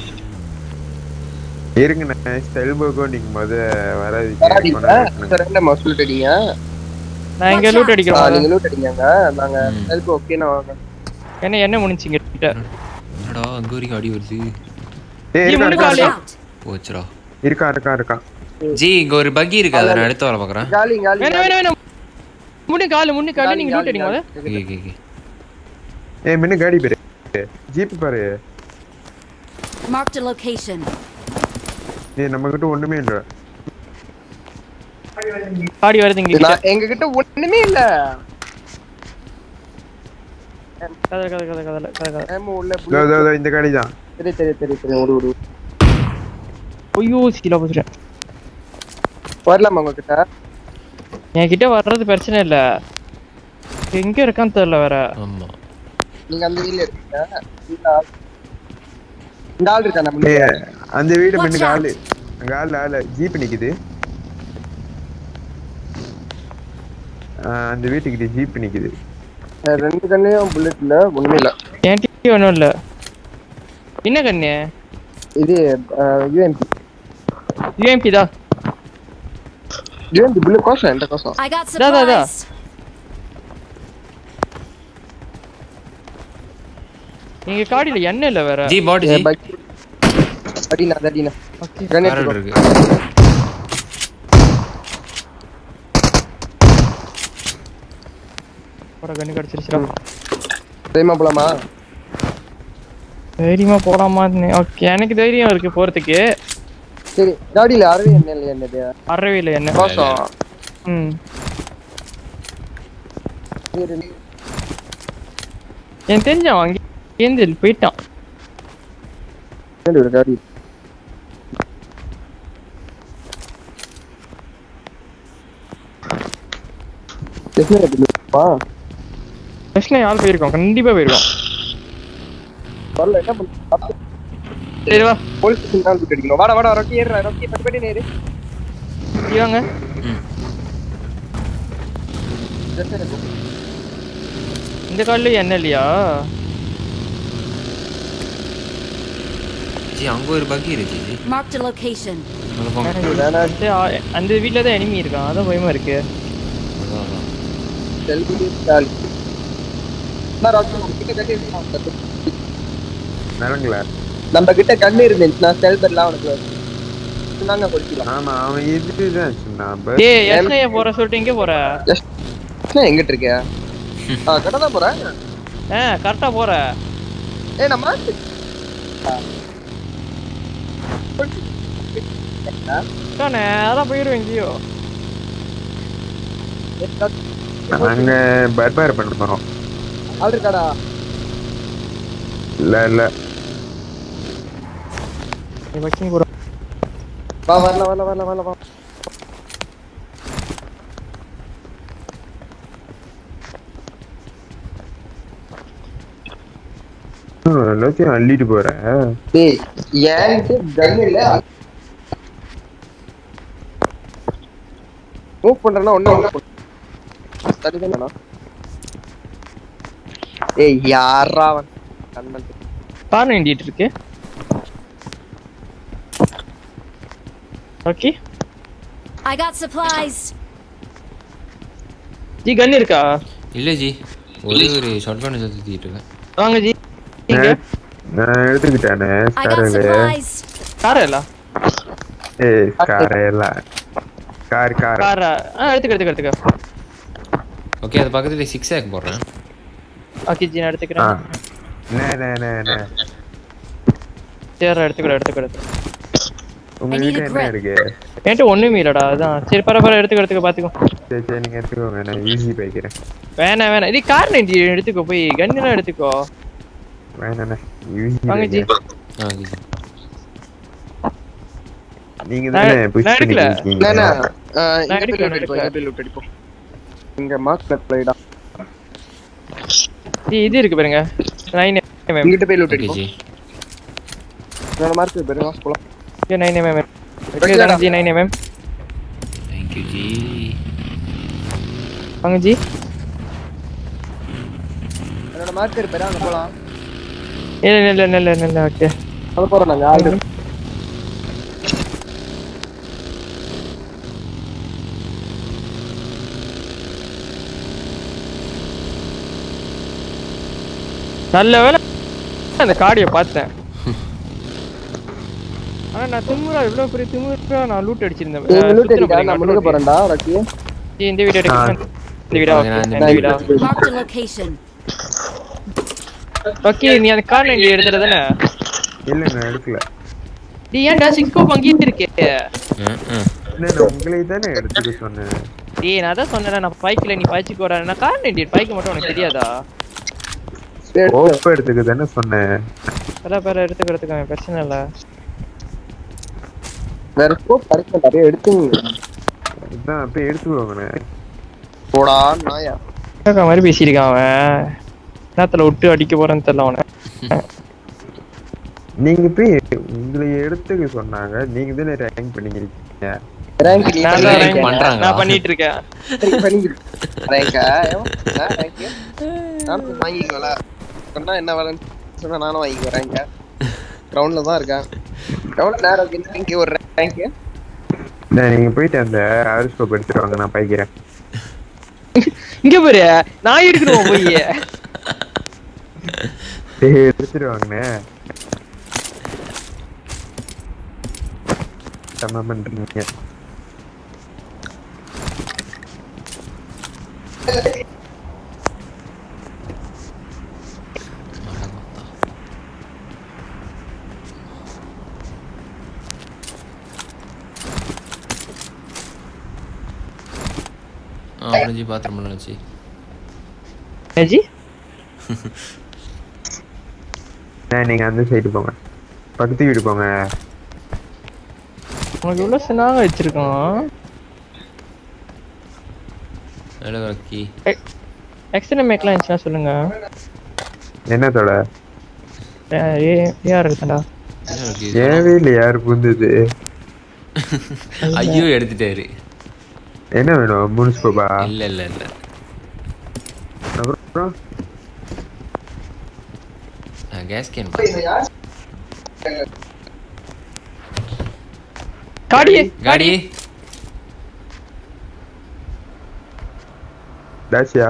இருங்க நான் ஸ்டெல்போக்கோ நீங்க முத வராது சார் என்ன மசூல் அடிங்க நான் இங்க லூட் ஆ, அடிக்கிறோம் நீங்க லூட் அடிங்க நாங்க ம். ஹெல்ப் ஓகேனா வாங்க என்ன என்ன முடிஞ்சுங்க கிட்ட என்னடா அங்க வரைக்கும் அடி வருது ஏய் நீ இருக்கா முன்னுக்கு இருக்கா, ஆளு. out. போச்சுடா இருக்கா இருக்கா இருக்கா ஜி இங்க ஒரு பக்கி இருக்கு அதை நான் எடுத்து வர பாக்குறேன் காலி காலி வேணாம் வேணாம் வேணாம் முன்னு காலு முன்னு காலு நீங்க லூட் அடிங்க முத. ஓகே ஓகே ஓகே ஏய் மின்ன காடி பேரு ஜீப் பாரு Marked a location. ஏய் நம்ம கிட்ட ஒண்ணுமே இல்ல காடி வருது இங்க கிட்ட. நான் எங்க கிட்ட ஒண்ணுமே இல்ல கதை கதை கதை கதை கதை கதை ஏமோ உள்ள இதோ, இதோ, இதோ, இந்த காடி தான் சரி சரி சரி சரி விடு விடு ஐயோ சீலா போச்சுட்டேன் வரலாமா உங்ககிட்ட என்கிட்ட வர்றது பிரச்சனை இல்ல எங்க இருக்கான்னு தெரியல வேற ஆமா நீங்க அந்த வீட்ல இருக்கீங்க இந்த ஆள்- இந்த ஆள் இருக்கா நம்ம ஏய் அந்த வீடு Watch மின்னுக்கு out. ஆளு அங்க ஆளு ஆளு ஜீப் நிக்குது ஆ, அந்த வீட்டுக்கிட்ட ஜீப் நிக்குது ரெண்டு கண்ணையும் புல்லட் இல்ல ஒண்ணுமே இல்ல என்கிட்ட ஒன்றும் இல்ல என்ன கண்ணு இது யூஎம்பி யூஎம்பி தான் யூஎம்பி புல்லட் கோசம் எந்த கோசம் I got Da, da, da. supplies. எங்க காடியில எண்ணெய் இல்ல வேற ஜி பாட் ஜி பைக் அடினா அடினா Okay. கிரனேட் கரண்ட் இருக்கு போட கண்ணு கிடைச்சிருச்சுடா தைரியமா போலாமா தைரியமா போலாமா ஓகே எனக்கு தைரியம் இருக்கு போறதுக்கு சரி காடியில அறவே என்ன இல்லையா என்னது அறவே இல்லை என்ன கோசம் ம் சரி எனக்கு தெரிஞ்சான் அங்கே ஏந்து போயிட்டான் என்னடி ஒரு காடி டெஸ்ட் எப்படி இருக்குப்பா பிரச்சனை யார் போயிருக்கோம் கண்டிப்பா போயிருக்கோம் வரல என்ன பண்ண சரி வா போலீஸ் ஸ்டேஷன் தான் லூட் அடிக்கணும் வாடா வாடா ரொக்கி ஏறுறா ரொக்கி பட்டு பட்டு நேரு இவங்க ம் இந்த காலில் என்ன இல்லையா ஜி அங்கே ஒரு பக்கி இருக்கு ஜி Marked a location. அங்கே போங்க அந்த ஆ- அந்த வீட்டில் தான் எனிமி இருக்கான் அதான் பயமா இருக்கு அதான் அதான் செல்வி ஸ்டால் நான் ரொக்கி நம்ம கிட்ட கட்டி இருக்கோம் நிலங்கள நம்ம கிட்ட கண்ணு இருந்துச்சுன்னா செல்பர்லாம் அவனுக்கு நாங்க கொடுக்கலாம் ஆமா அவன் இதுதான் சொன்னான் பட் ஏய் எஸ்ஐ போற சொல்லிட்டு எங்க போற என்ன எங்கிட்ட இருக்க ஆ கடை தான் போறேன் ஆ கரெக்டா போற ஏ நம்ம தானே அதான் போயிடுவேன் எங்கேயோ நாங்க பர்பார் பண்ண போறோம் ஆள் இருக்காடா இல்ல இல்ல நீ பக்கிங் போற வா வரல வரல வரல வரல வா ஹம், எல்லாத்தையும் அள்ளிட்டு போறேன் டேய் ஏன்ட்டு கன் இல்ல மூவ் பண்றேன்னா ஒண்ணு ஒண்ணு சரிதானா ஏய் யாரா அவன் கண்ணன் கார் நின்றுட்டு இருக்கு okay I got supplies. Ji gun இருக்கா இல்லை ஜி ஒரே ஒரு ஷார்ட் கன் சுற்றிட்டு இருக்கேன் வாங்க ஜி இங்க நான் எடுத்துக்கிட்டானே I got காரில் supplies. காரா இல்ல ஏய் காரையில கார் கார் காரா ஆ எடுத்துக்க எடுத்துக்க எடுத்துக்க ஓகே அது பக்கத்துல சிக்ஸ் ஆக் போடுறேன் ஓகே ஜி நான் ஆ எடுத்துக்கிறேன் நே நே நே நே சரி எடுத்துக்கிற எடுத்துக்க எடுத்துக்க உங்க I need கிட்ட a என்ன grip. இருக்கு என்கிட்ட ஒண்ணுமே இல்லடா அதான் சரி பரவாயில்ல எடுத்துக்க எடுத்துக்க பாத்துக்கோ சரி சரி நீங்க எடுத்துக்கோங்க நான் ஈஸி பைக்கிறேன் வேணாம் வேணாம் இது கார் நைன்டி எடுத்துக்கோ போய் கன்னுலாம் எடுத்துக்கோ வேணாண்ணே ஈஸி வாங்க ஜி ஆ ஓகே ஜி நீங்க நான் தானே புஷ் நான் பண்ணி எடுக்கல. இருக்கீங்க நானா நான் இங்க எடுக்கல, போய் நான் லூட் அடிப்போம் இங்க போய் லூட் அடிப்போம் இங்க மார்க் பிளேடா ஜி இது இருக்கு பாருங்க நைன் எம்எம் இங்கிட்ட போய் லூட் ஓகே அடிப்போம் ஜி என்னோட மார்க் பாருங்க வாஸ் போலாம் நைன் எம்எம் வைக்கலடா. Ji nine MM thank you ji வாங்க ஜி என்னோட மார்க் இருப்பாரு அங்க போலாம் இல்ல இல்ல இல்ல இல்ல இல்ல ஓகே அங்க போறோம் நாங்க ஆல்ரெடி நல்ல வேலை அந்த காடியை பார்த்தேன் ஆனா நான் திமுறா இவ்வளவு பெரிய திமுறா நான் லூட் அடிச்சிருந்தேன் நீங்க அஹ் லூட் சுத்தின அடிக்கா பாருங்க, நான் முன்னுக்கு road. போறேன்டா ரக்கி ஜி, இந்த வீடியோ எடுக்க இந்த வீடியோ வாங்க, நான் இந்த இந்த video Marked a location. Okay நீ அந்த கார் நைன்டி எடுத்துற தானே இல்ல நான் எடுக்கல நீ ஏன்டா சிக்ஸ் கோப் அங்கேயே இருக்கே ம் ம் இல்ல நான் உங்களை தானே எடுத்துக்க சொன்னேன் டேய் நான் தான் சொன்னேன் நான் பைக்ல நீ பைச்சுக்கு வர நான் கார் நைன்டி பைக் மட்டும் உனக்கு தெரியாதா ஓப்ப எடுத்துக்க தானே சொன்னேன் பரவ பரவ எடுத்துக்க எடுத்துக்க பிரச்சனை இல்ல வேற ஸ்கோப் கிடைக்கும் நிறைய எடுத்துங்க அதான் போய் எடுத்துக்கோங்கண்ணே போடா நாயா கேட்க மாதிரி பேசியிருக்கான் அவன் என்னத்துல விட்டு அடிக்க போறேன்னு தெரியல அவனை நீங்க போய் உங்களை எடுத்துக்க சொன்னாங்க நீங்க தானே ரேங்க் பண்ணிக்கிறீங்க ரேங்க் நீ நான் rank தான் பண்ணி- rank- பண்றாங்களா? நான் பண்ணிட்டு இருக்கேன் பண்ணிக்கிட்டு ரேங்கா ரேங்க் நானும் வாங்கிக்கல சொன்னா என்ன வேலைன்னு சொன்னா நானும் வாங்கிக்குவேன் ரேங்க கிரவுண்ட்ல தான் இருக்கேன் கிரவுண்ட் நேரம் இருக்கு இங்க ஒரு ரேங்க் நான் நீங்க போயிட்டு அந்த ஆரிஸ்கோப் எடுத்துட்டு வாங்க நான் பைக்கிறேன் இங்க பாரு நான் இருக்கணும் போய் டேய் எடுத்துட்டு வாங்கண்ணே செம்ம பண்றீங்க ஆ அப்புறம் ஜி பாத்ரூம் பண்ணாச்சு ஜி அண்ணே, நீங்க அந்த சைடு போங்க பக்கத்து வீடு போங்க உனக்கு இவ்வளவு சொன்னாங்க வச்சிருக்கோம் வேலை வக்கி எக்ஸ்டர்னல் மேக்லாம் இருந்துச்சுன்னா சொல்லுங்க என்னத்தோட ஏ ஏஆர் இருக்குடா என்ன இருக்கு? ஏன் வீட்டுல யாரு புந்தது ஐயோ எடுத்துட்டாரு என்ன வேணும் முனிஸ்போபா இல்ல இல்ல இல்ல அப்புறம் கேஸ் கேன் காடி காடி தாசியா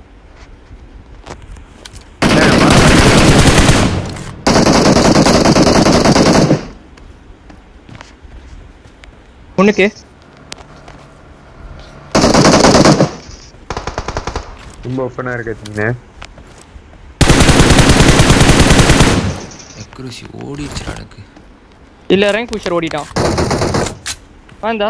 ஒண்ணுக்கு ரொம்ப ஓப்பனா இருக்கீங்க எக்ரூசி ஓடிடுச்சுடா எனக்கு இல்ல ரேங்க் புஷர் ஓடிட்டான் வாந்தா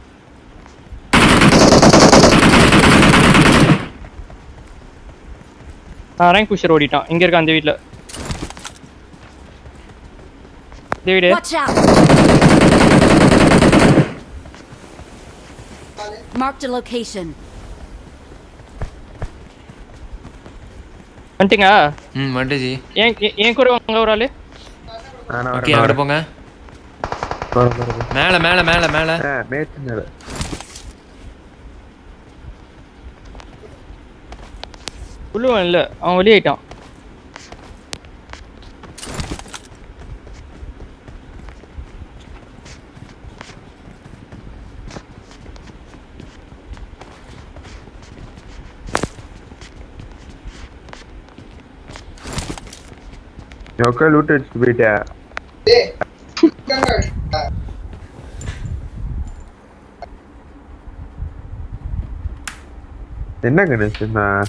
ஆ ரேங்க் புஷர் ஓடிட்டான் இங்க இருக்க அந்த வீட்ல இந்த வீடு Watch out! Marked a location. வந்துட்டீங்க ம் வந்துச்சு ஏன் ஏன்- ஏன் கூட வாங்க ஒரு ஆளு ஓகே அங்கிட்ட போங்க மேல மேல மேல மேல மேட்டு மேல உள்ளுவன் இல்ல அவன் வெளியாயிட்டான் உட்காந்து லூட் அடிச்சுட்டு போயிட்டேன் என்ன கணேஷ் நான்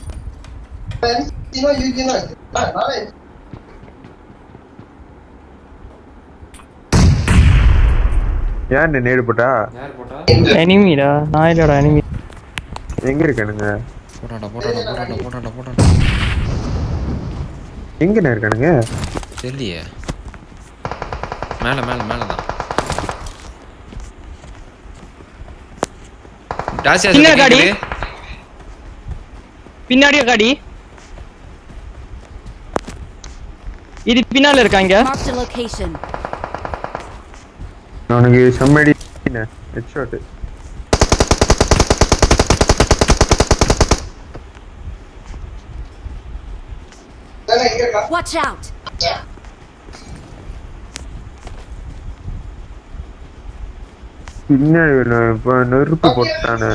ஏன் நீ நேடு போட்டா எனிமிடா நான் இல்லடா எனிமி எங்க இருக்கானுங்க போட்டாடா போட்டாடா போட்டாடா போட்டாடா போட்டாடா எங்கண்ணே இருக்கானுங்க தெரியலையே மேல மேல மேல தான் டாசியா சின்ன சத்தம் காடி. கேக்குது. பின்னாடியே காடி இது பின்னால இருக்காங்க Marked a location. அவனுக்கு செம்மடி ஹெட் ஷாட் Watch out! பின்னாடி ஒரு- இப்ப நெருப்பு போட்டானே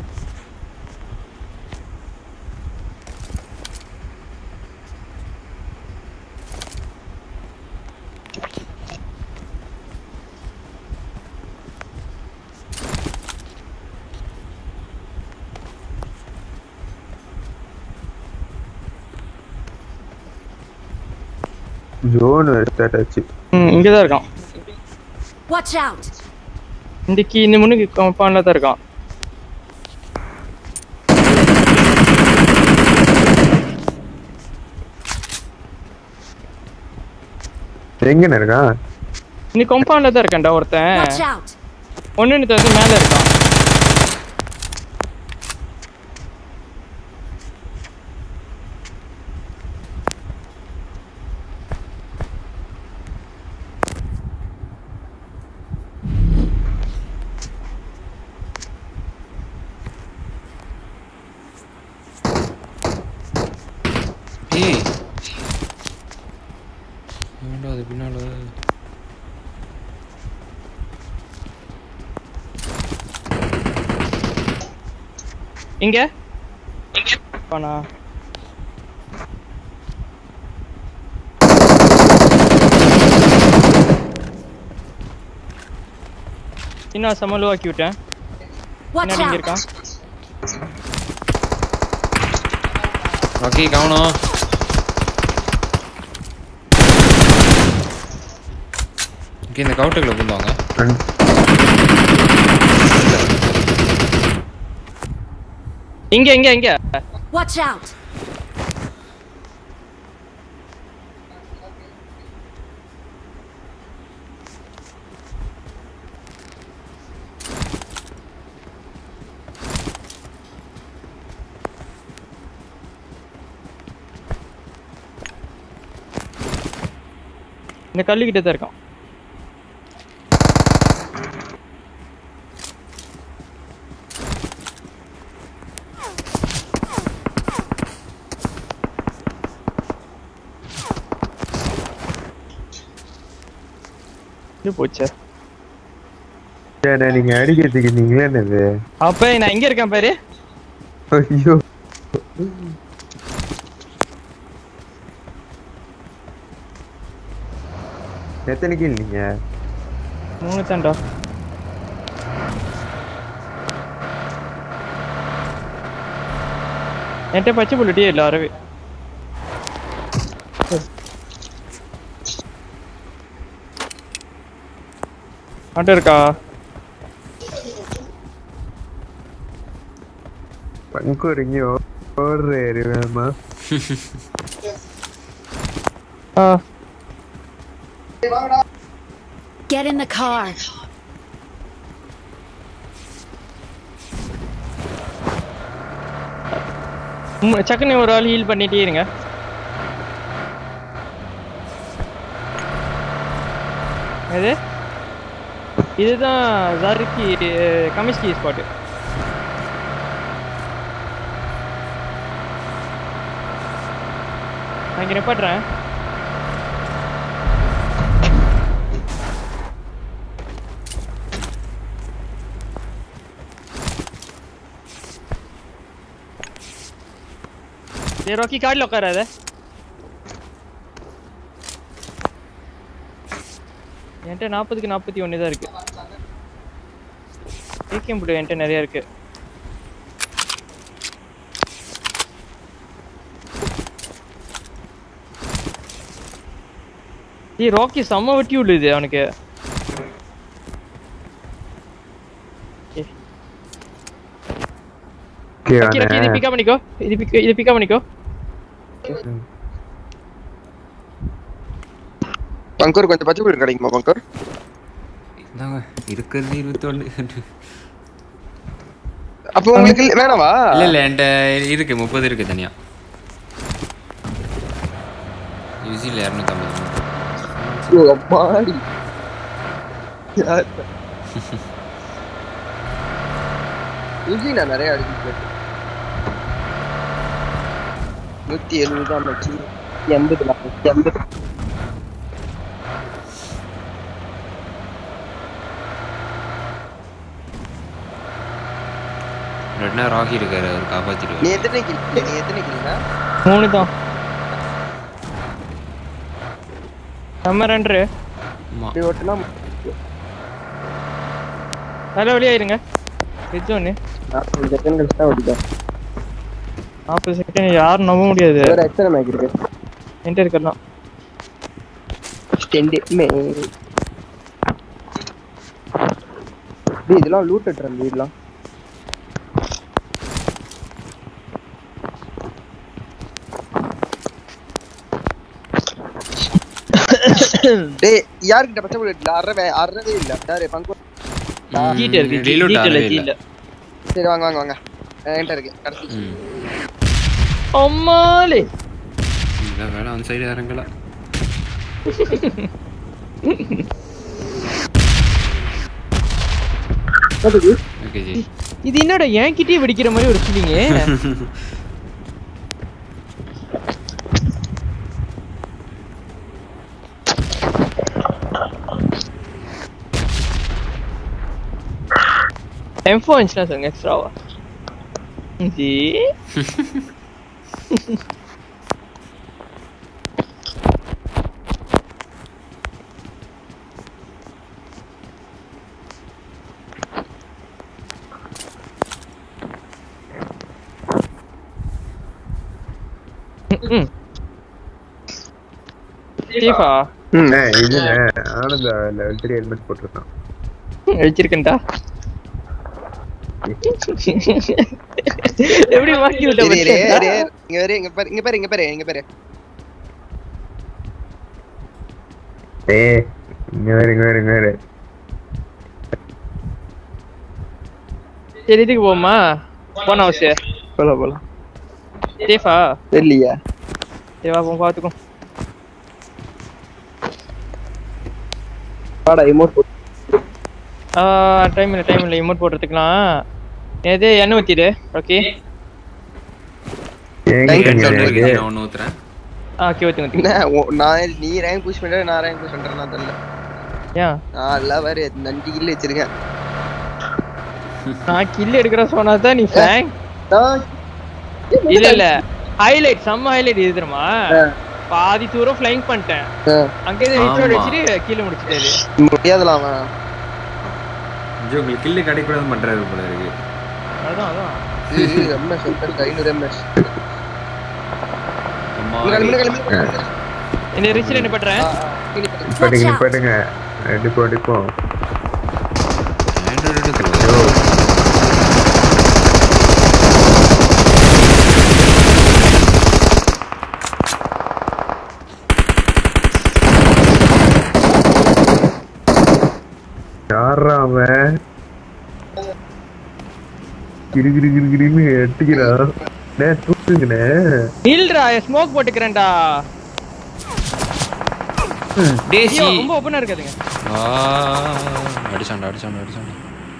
ஜோன் ஸ்டார்ட் ஆச்சு ம் இங்கதான் இருக்கான் Watch out! இன்றைக்கு இந்த முன்னுக்கு கம்பான்ல தான் இருக்கான் எங்கண்ணே இருக்கான் இன்னைக்கு கம்பான்ல தான் இருக்கான்டா ஒருத்தன் Watch out! ஒன்னு வந்து மேல இருக்கான் ஏய் ஏன்டா அது பின்னால இங்க பானா இன்னும் சமலுவாக்கி விட்டேன் Watch பின்னாடி இங்க out! இருக்கான் ஓகே கவனம் ஓகே இந்த கவுட்டுக்குள்ள கொண்டு வாங்க இங்க இங்க இங்க Watch out! இந்த கல்லுக்கிட்ட தான் இருக்கான் இது போச்சே ஏன்னா நீங்க அடிக்கிறதுக்கு நீங்களே என்னது அப்ப நான் எங்க இருக்கேன் பாரு ஐயோ எத்தனை கீழ் நீங்க மூணு தாண்டா என்கிட்ட பச்சை புள்ளட்டே இல்லை அறவே ஆட்டோ இருக்கா பங்குறீங்க ஓடுறாரு வேமா ஆ Get in the car. ம், சக்குன்னு ஒரு ஆள் ஹீல் பண்ணிட்டே இருங்க எது இதுதான் ஜாருக்கு கமிஸ்கி ஸ்பாட்டு நான் இங்கே நிப்பாட்டுறேன் ये रॉकी कार्ड लॉक कर रहा था என்கிட்ட நாற்பதுக்கு நாற்பத்தி ஒன்று தான் இருக்கு ஏகேம் புடு என்கிட்ட நிறைய இருக்கு ஏய் ராக்கி செம்ம வெட்டி உள்ளது அவனுக்கு ஏய், ஓகே ராக்கி ராக்கி இது பிக்கப் பண்ணிக்கோ இது பிக் இது பிக்கப் பண்ணிக்கோ பங்கர் கொஞ்சம் பச்சை புள்ளி கிடைக்குமா பங்கர் இந்தாங்க இருக்கிறது இருபத்தொன்று அப்போ உங்களுக்கு இல்ல- வேணாவா இல்ல இல்ல என்கிட்ட இருக்கு முப்பது இருக்கு தனியா யூசியில் இரநூத்தம்பது ஐயோ, அம்மாடி யார்? யுஜி நான் நிறைய அடிச்சு நூத்தி எழுபது தான் மச்சி எண்பது தான் எண்பது ரெண்டா ராகி இருக்காரு அவர் நீ காப்பாத்திடுவார் எத்தனை கில் நீ எத்தனை கில்னா மூணு தான் நம்ம ரெண்டு ஆமா இப்படி ஓட்டுனா நல்ல வழியா இருங்க வெஜ் ஒன்று நாற்பது செகண்ட் கழிச்சு தான் ஓட்டிட்டோம் நாற்பது செகண்ட் யாரும் நம்ப முடியாது வேற எத்தனை மேக் இருக்கு என்கிட்ட இருக்கலாம் டென் மே டேய் இதெல்லாம் லூட் ட்ரம் வீடெல்லாம் டேய் யாருக்கிட்ட பச்சை புள்ளட் இல்ல அறவே அறவே இல்ல யாரு பங்கு ஜீட் இருக்கு Reload ஜீட் இல்ல ஆகவே ஜீட் இல்ல. இல்ல சரி வாங்க வாங்க வாங்க அஹ் என்கிட்ட இருக்கு கடைசி ம் அம்மாலே இந்த வேலை அந்த சைடு இறங்கல ஓகே ஜி இது என்னடா என்கிட்டயே வெடிக்கிற மாதிரி ஒரு ஃபீலிங்கு எம் ஃபோர் இன்ச்னா சொல்லுங்க எக்ஸ்ட்ராவா ஜி ம் சீஃபா இது ஆனந்த லெவல் த்ரீ ஹெல்மெட் போட்டிருக்கான் வச்சிருக்கேன்டா எப்படி மாக்கி விட்ட இரு, இரு, பத்தியா? இரு. இங்க பாரு இங்க பாரு இங்க பாரு இங்க பாரு இங்க பாரு ஏய் இங்க வேற இங்க வேற இங்க வேற சரி இதுக்கு போமா போன அவசியம் போலாம் போலாம் சேஃபா தெரியலையா சரி வா போம் பார்த்துக்கோ வாடா இமோட் போட்டு டைம் இல்லை டைம் இல்லை இமோட் போடுறதுக்குலாம் எது எண்ணெய் ஊற்றிடு ஓகே எங்க Thank you. இங்க இருக்கு இருக்கு? நான் ஒன்று ஊத்துறேன் ஆ ஓகே ஊற்றி ஊற்றி என்ன ஓ- நான் நீ ரேங்க் புஷ் பண்ற நான் ரேங்க் புஷ் பண்றேன்னா தெரியல ஏன் நான் எல்லாம் வேற நஞ்சு கில்லு வச்சிருக்கேன் நான் கில் எடுக்கிற சொன்னா தான் நீ ஃபேங் நான் இல்ல இல்ல ஹைலைட் செம்ம ஹைலைட் இது தெரியுமா பாதி தூரம் ஃப்ளைங் பண்ணிட்டேன் ஆ. அங்கே ஹெட்ஷாட் ஆமா. வச்சுட்டு கீழே முடிச்சிட்டாரு முடியாதுல அவன் இது உங்களுக்கு கில்லு கிடைக்கூடாது பண்றாரு போல இருக்கு அதான் அதான் எம்எஸ் ஐநூறு எம்எஸ் அம்மா கிளம்பி கிளம்பி என்ன ரிச்சில் என்ன பண்றேன் நிப்பாட்டுங்க நிப்பாட்டுங்க அடிப்போம் அடிப்போம் ஆண்ட்ராய்டு எடுத்து ஐயோ யாரா அவன் கிரு கிரு கிரு கிருன்னு எட்டிக்கிறான் டே தூக்குங்கண்ணே இல்லடா ஸ்மோக் போட்டுக்கிறேன்டா டேசி ஐயோ, ரொம்ப ஓப்பனா இருக்காதுங்க ஆ அடிச்சாண்டா அடிச்சாண்டா அடிச்சாண்டா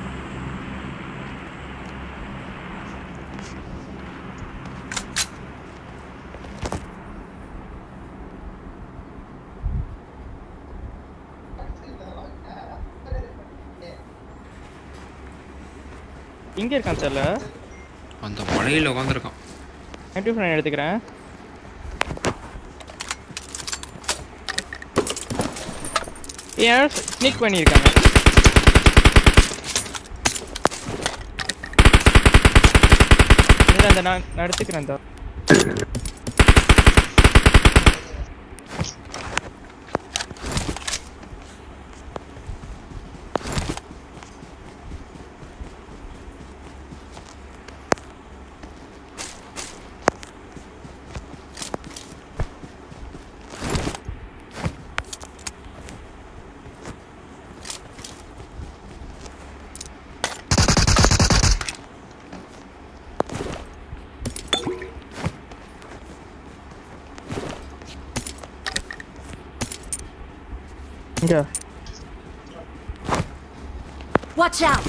இங்க இருக்கான் சார்ல அந்த மலையில உட்காந்துருக்கான் நெட்டிவ் ஃபோன் எடுத்துக்கிறேன் ஏன் ஸ்னீக் பண்ணியிருக்காங்க இல்ல, அந்த நான் நான் எடுத்துக்கிறேன் தோ இங்க Watch out!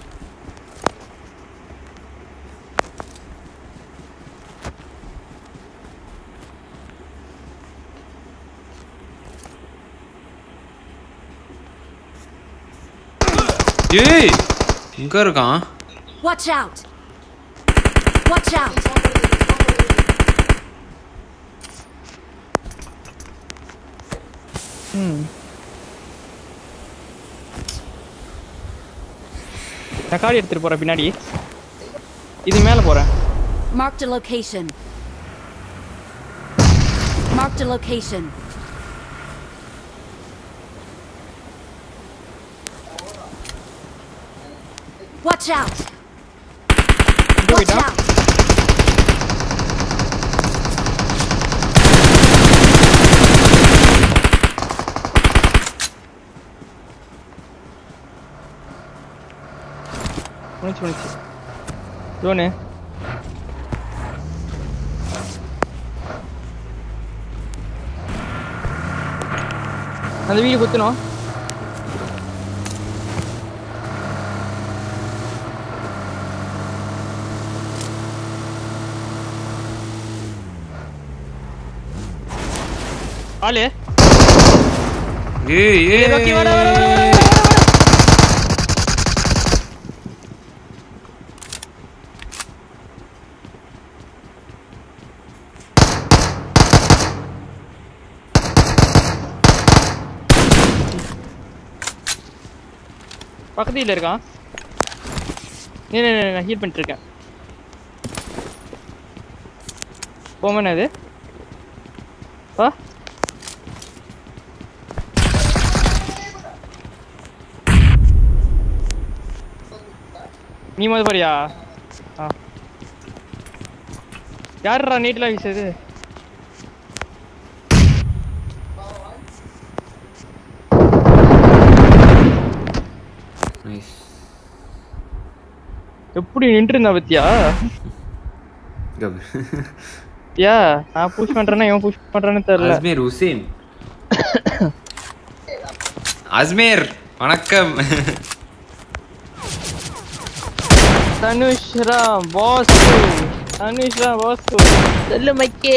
ஏய் எங்க இருக்கான் Watch out! Watch out! ம் நான் காடி எடுத்துட்டு போறேன் பின்னாடி இது மேல போறேன் Marked a location. Marked a location. Watch out! இங்க Watch போயிட்டான் out! முடிச்சு முடிச்சு ஜோனு அந்த வீடு குத்தணும் ஆளு ஏய் ஏய் ரோக்கி வர வர வர வர வர பக்கத்து வீட்டில் இருக்கான் நீ நான் ஹீட் பண்ணிட்டு இருக்கேன் போமன் அது ஆ நீ மொதல் பாரியா ஆ யாருடா நீட்டில் வீசுது நைஸ் எப்படி நின்று இருந்தா பத்தியா யா நான் புஷ் பண்றேன்னா இவன் புஷ் பண்றான்னு தெரியல அஸ்மீர் ஹுசேன் அஸ்மீர் வணக்கம் தனுஷ்ரா பாஸ் தனுஷ்ரா பாஸ் சொல்லு மக்கே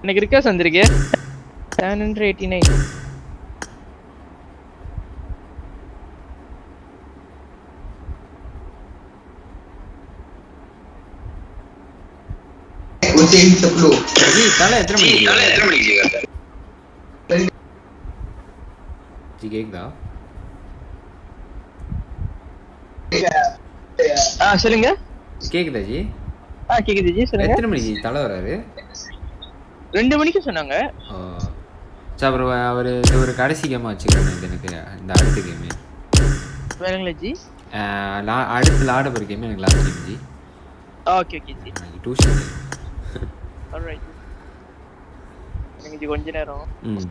எனக்கு ரிக்வஸ்ட் வந்திருக்கு seven hundred eighty nine ji தலை எத்தனை மணிக்கு ஜி கேக்குதா ஆ சொல்லுங்க கேக்குதா ஜி ஆ கேக்குது ஜி சொல்லுங்க எத்தனை மணிக்கு தலை வராரு ரெண்டு மணிக்கு சொன்னாங்க ஓ சரி அப்புறம் அவர் இது ஒரு கடைசி கேமாக வச்சுக்கிறேன் இது எனக்கு இந்த அடுத்த கேமு வேணுங்களா ஜி அடுத்து லாட போகிற கேம் எனக்கு last game ji okay okay ji எனக்கு டியூஷன் ஆல்ரைட் எனக்கு ஜி கொஞ்ச நேரம் ம்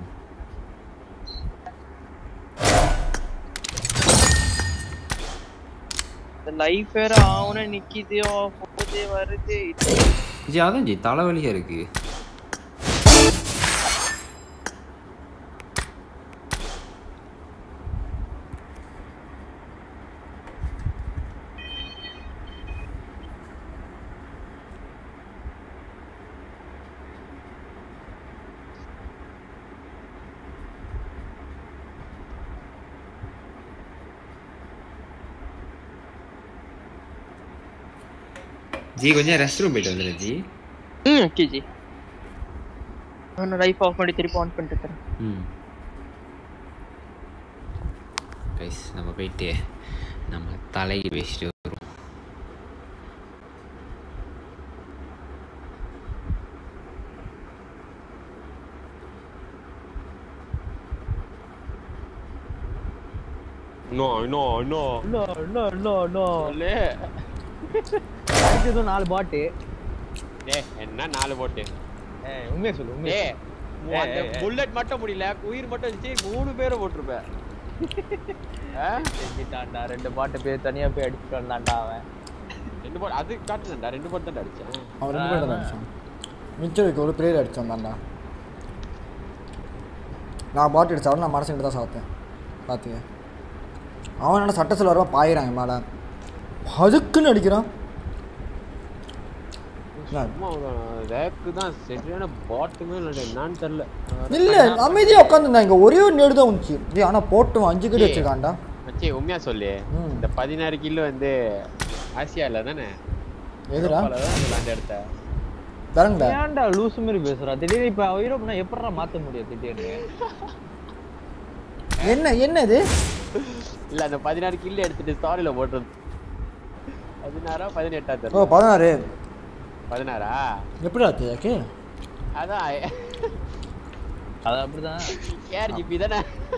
இந்த லைஃப் வேற ஆவுன நிக்கிது போகுது வருது ஜி அதான் ஜி தலைவலியாக இருக்கு ஜி கொஞ்சம் ரெஸ்ட் ரூம் போயிட்டு வந்துடுறேன் ஜி ம் ஓகே ஜி நான் லைஃப் ஆஃப் பண்ணி திருப்பி ஆன் பண்ணிட்டு தரேன் ம் கைஸ் நம்ம போயிட்டு நம்ம தலைக்கு பேசிட்டு வருவோம் no no no no no no no ஏதோ நாலு பாட்டு டேய் என்ன நாலு போட்டு உண்மையா சொல்லு உண்மையா டேய் மு- அந்த புல்லட் மட்டும் முடியல உயிர் மட்டும் வச்சு மூணு பேரை போட்டிருப்பேன் ஆ? செஞ்சுட்டான்டா ரெண்டு பாட்டு போய் தனியா போய் அடிச்சுட்டு வந்தான்டா அவன் ரெண்டு போட் அது காட்டுனேன்டா ரெண்டு போட் தான் அடிச்சேன் அவன் ரெண்டு பேரும் தான் அடிச்சான் மிச்சம் வைக்க ஒரு பிளேயர் அடிச்சான் தான்டா நான் பாட்டு அடிச்சாலும் நான் மனசுக்கிட்ட தான் சாத்தேன் பார்த்துக்க அவன் என்ன சட்ட சொல்ல வரவா பாயிறான் என் மேலே அதுக்குன்னு அடிக்கிறான் என்ன? சும்மா ரேக்கு தான் சரியான பாட்டுமே இல்லை என்னன்னு தெரியல இல்ல அமைதியாக உட்காந்துருந்தா இங்கே ஒரே ஒரு நேடு தான் வந்துச்சு டேய் ஆனால் போட்டும் அஞ்சு கடி வச்சிருக்கான்டா மச்சி உண்மையா சொல்லு ம். இந்த பதினாறு கிலோ வந்து ஆசியால தானே எதுடா யூரோப்பால தான் விளையாண்டு எடுத்த தரங்கடா ஏன்டா லூசு மாதிரி பேசுறா திடீர்னு இப்ப யூரோப்னா எப்படா மாத்த முடியும் திடீர்னு என்ன என்ன இது இல்ல அந்த பதினாறு கிலோ எடுத்துட்டு ஸ்டாரில போட்டுறது பதினாறா பதினெட்டா ஓ தெரியல பதினாறு பதினாறா எப்படி ஆச்சு அதான் அது அப்படிதான் ஏர் ஜிபி தானே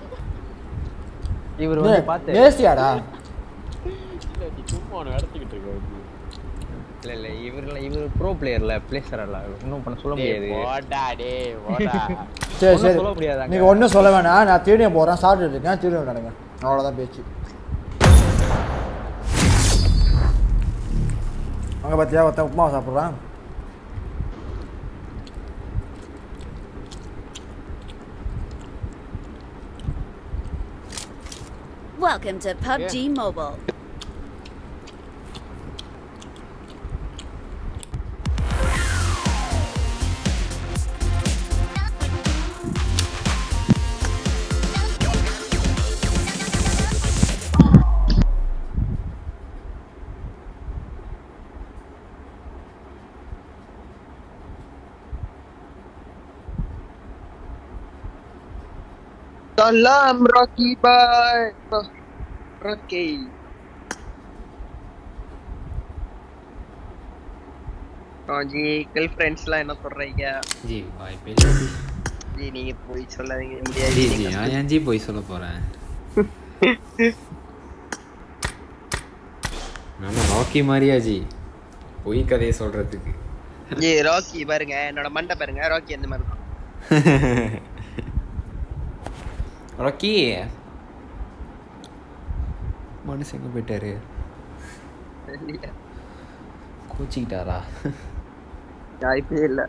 இவர் வந்து பார்த்து ஏசியாடா இல்ல நீ சும்மா ஒன்று நடத்திக்கிட்டு இருக்க வந்து. இல்ல இல்ல இவர்ல இவர் ப்ரோ பிளேயர்ல பிளேசர்ல இன்னும் பண்ண சொல்ல டேய், முடியாது போடா டேய் போடா சரி ஒண்ணும் சரி சொல்ல முடியாதாங்க. நீங்கள் ஒன்றும் சொல்ல வேணாம் நான் திருடியும் போகிறேன் சாப்பிட்டு இருக்கேன் திருடியும் நடங்க அவ்வளோதான் பேச்சு அங்கே பார்த்தியா ஒருத்தன் உப்புமா சாப்பிட்றான் Welcome to PUBG Mobile. Salam Rocky bye. Rocky. ஆ ஜி கேர்ள் ஃப்ரெண்ட்ஸ்லாம் என்ன சொல்றீங்க ஜி வாய்ப்பே இல்லை ஜி. ஜி நீங்க போய் சொல்லாதீங்க ஜி முடியாது ஜி நீங்க நான் ஏன் ஜி போய் சொல்ல போகிறேன் நானும் ராக்கி மாதிரியா ஜி பொய் கதையை சொல்கிறதுக்கு ஜி ராக்கி பாருங்க என்னோட மண்டை பாருங்க ராக்கி அந்த மாதிரி தான் ராக்கி மனுஷன் எங்கே போயிட்டாரு கோச்சிக்கிட்டாரா வாய்ப்பே இல்லை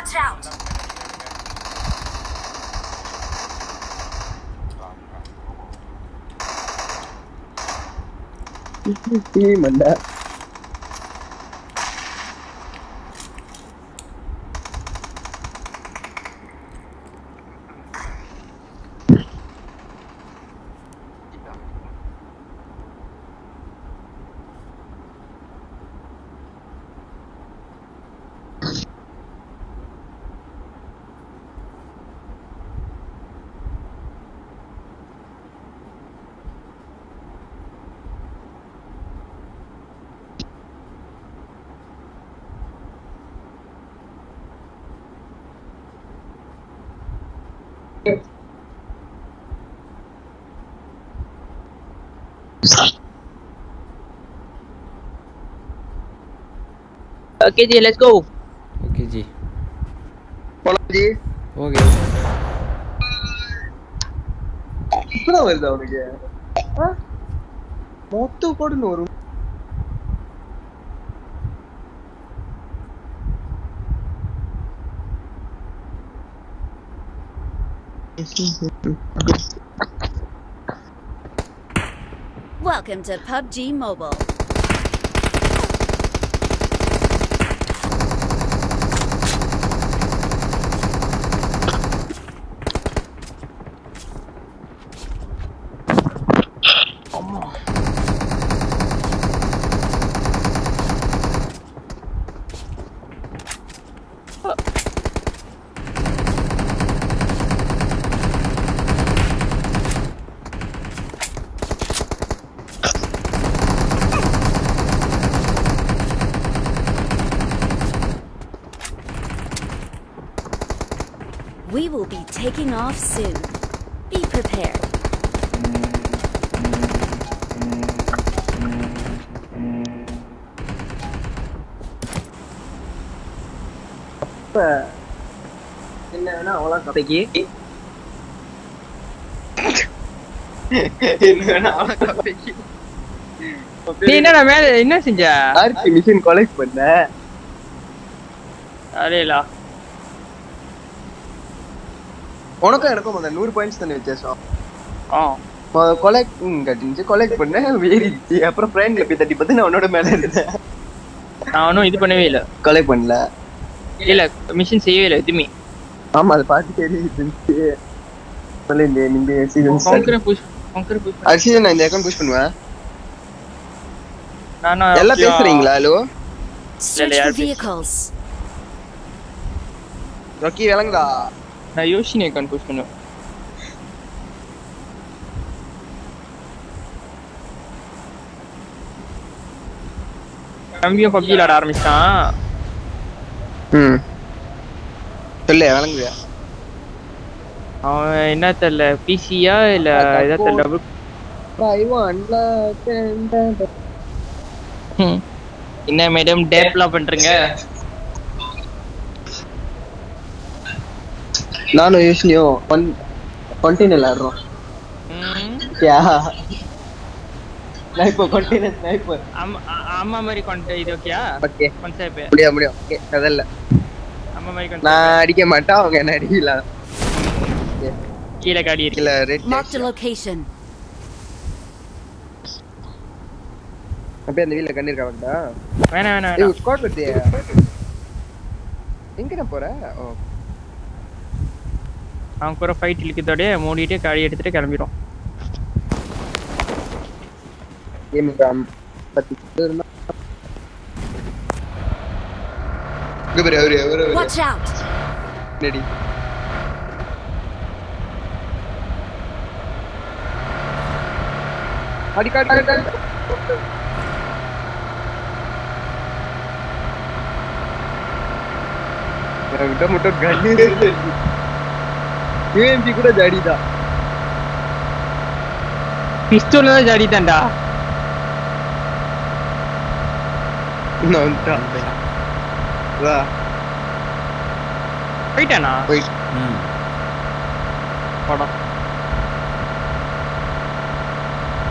Watch out! மண்டா okay ji let's go okay ji போலாம் ஜி ஓகே இப்பதான் வருது அவனுக்கு ஆ? மொத்த போடுன்னு வரும் Welcome to PUBG Mobile. We will be taking off soon. Be prepared. இப்ப என்ன வேணா அவ்வளோ கதைக்கு என்ன வேணா அவ்வளோ கதைக்கு நீ என்னடா மேல என்ன செஞ்ச ஆர்பி மிஷின் கொலெக்ட் பண்ண அடேலா உனக்கும் எனக்கும் அந்த நூறு பாயிண்ட்ஸ் தானே வித்தியாசம் ஆ கொலெக்ட் கட்டிச்சு கொலெக்ட் பண்ண ஏறிடுச்சு அப்புறம் ஃப்ரெண்ட்ல போய் தட்டி பார்த்து நான் உன்னோட மேல இருந்தேன் நான் ஒன்றும் இது பண்ணவே இல்லை கொலெக்ட் பண்ணல இல்ல மிஷின் செய்யவே இல்லை எதுவுமே ஆமா அது பார்த்து தெரியுது சொல்லிருந்தே நீங்க சீசன் கவுங்கரை புஷ் கவுங்கரை புஷ் அரிசி நான் இந்த அக்கௌண்ட் புஷ் பண்ணுவேன் நானா எல்லாம் பேசுறீங்களா ஹலோ Search யார் for vehicles. ரொக்கி விளங்குதா நான் யோசினே அக்கௌண்ட் புஷ் பண்ணுவேன் தம்பியும் பப்ஜி விளாட ஆரம்பிச்சிட்டான் ம் சொல்லு விளங்குது அவன் என்ன தெரியல பிசியா இல்ல இதா தெரியல டபுள் என்ன மேடம் டேப்லாம் பண்றீங்க நானும் யோசினியும் ஒன் கண்டினியூ விளாடுறோம் யா ஸ்னைப்பர் கண்டினியூ ஸ்னைப்பர் அம்மா அ- அம்மா மாதிரி கொண்டு இது ஓகேயா ஓகே கான்செப்ட் முடியும் முடியும் ஓகே அதல்ல அம்மா மாதிரி நான் கான்செப்ட் அடிக்க மாட்டேன் அவங்க என்ன அடிக்கல கீழே காடி இருக்கு இல்ல ரெட் Marked a location. அப்படியே அந்த வீல்ல கண்ணு இருக்கா வந்தா வேணாம் வேணாம் ஏய் வேணாம் ஸ்குவாட் வருதே எங்க நான் போற ஓ அவன் கூட ஃபைட் இழுக்கத்தோடய மூடிட்டு காடி எடுத்துட்டு கிளம்பிடும் கேம் காம் பத்தி இருந்தா இங்க பாரு அவரு அவரு அவரு. Watch out! என்னடி அடி காடி காடி காடி என்கிட்ட மட்டும் கண்ணு யூஎம்பி கூட ஜாடிதான் பிஸ்டோல தான் ஜாடி தான்டா நான் வந்துட்டான் வா போயிட்டானா போய் ம் படம்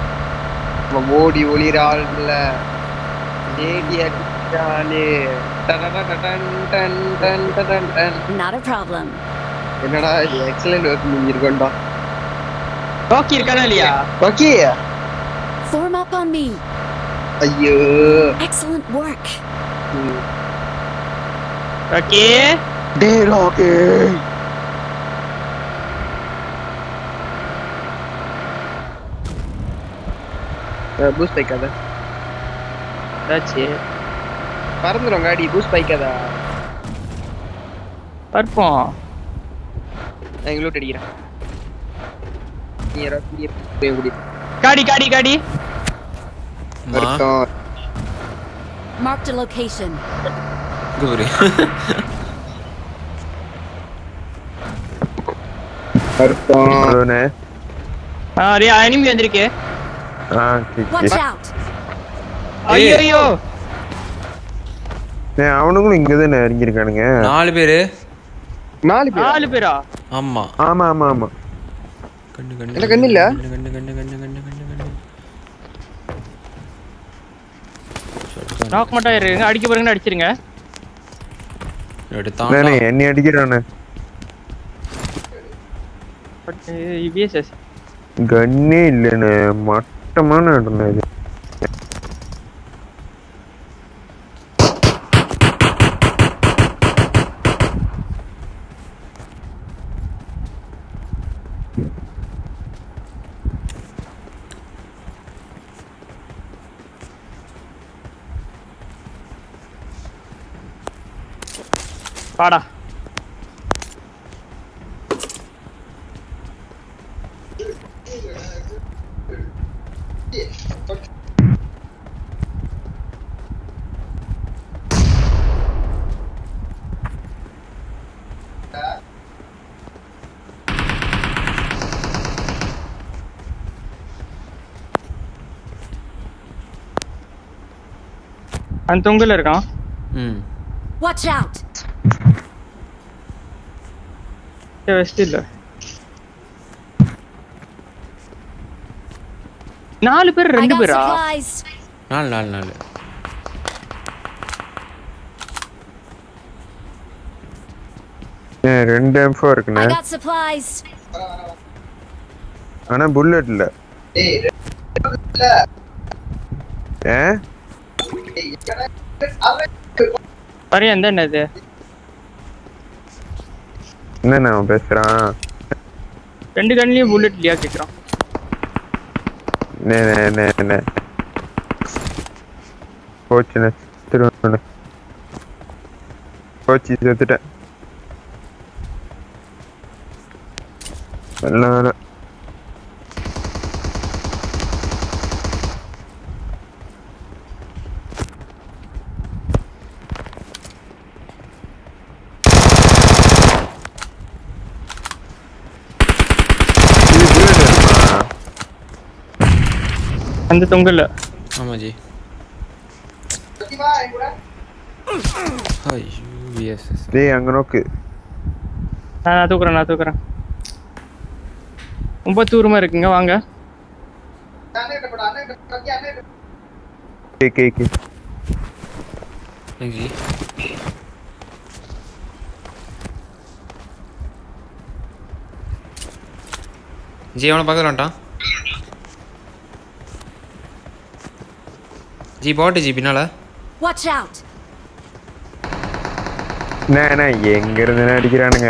அவன் ஓடி ஒளிராள்ல தேடி அடிச்சாலே டடடடடன், டன், டன், டடன், டன். Not a problem. என்னடா இது எக்ஸலண்ட் ஒர்க் முடிஞ்சிருக்கோண்டா ராக்கி இருக்கானா இல்லையா okay Form up on me. ஐயோ Excellent work. ராக்கி டே ராக்கி பூஸ்ட் பைக்காத ஏதாச்சு பறந்துடும் காடி பூஸ்ட் பைக்காத பார்ப்போம் நான் எங்க லூட் அடிக்கிறேன் நீ ராக்கி போய் குடி காடி காடி காடி வரைக்கும் Marked a location. இங்க ஒரு வரைக்கும் அவ்வளோண்ணே. ஆ ரே அனிமி வந்திருக்கு ஆ சரி, Watch சரி. out. ஐயோ ஐயோ ஏய், அவனுங்களும் இங்க தானே இறங்கியிருக்கானுங்க நாலு பேரு நாலு பேர் நாலு பேரா ஆமா ஆமா ஆமா ஆமா கண்ணு கண்ணு என்ன கண்ணு இல்ல? கண்ணு கண்ணு கண்ணு கண்ணு கண்ணு கண்ணு கண்ணு நாக் மட்டும் இருங்க அடிக்க போறீங்கன்னு அடிச்சிருங்க எடுத்தான் நானே என்னை அடிக்கிறானே பட் இபிஎஸ்எஸ் கன்னே இல்லைண்ணே மட்டமான இடம்ண்ணே இது பாடா அந்த தொங்குல இருக்கான் ம் Watch out. வெஸ்ட் இல்ல நாலு பேர் I ரெண்டு got பேரா supplies. நாலு நாலு நாலு ஏன் ரெண்டு எம்ஃபோ இருக்குண்ணே I got supplies. ஆனா புல்லட் இல்ல ஏன் பரையா இந்த என்னது என்ன அவன் பேசுறான் ரெண்டு கண்ணிலயும் புல்லட் இல்லையா கேக்குறான் நே நே நே நே போச்சுண்ணே திருவண்ணே போச்சு செத்துட்டேன் நல்ல வேலை இது bullet வேணுமா? அந்த தொங்குல ஆமா ஜி ஐயோ விஎஸ்எஸ் டேய் அங்க நோக்கு நான் நான் தூக்குறேன் நான் தூக்குறேன் ரொம்ப தூரமா இருக்குங்க வாங்க K K K ji ji அவனை பக்கத்தில் வந்துட்டான் ஜி பாட்டு ஜி பின்னால Watch out. என்ன என்ன எங்க இருந்து அடிக்கிறானுங்க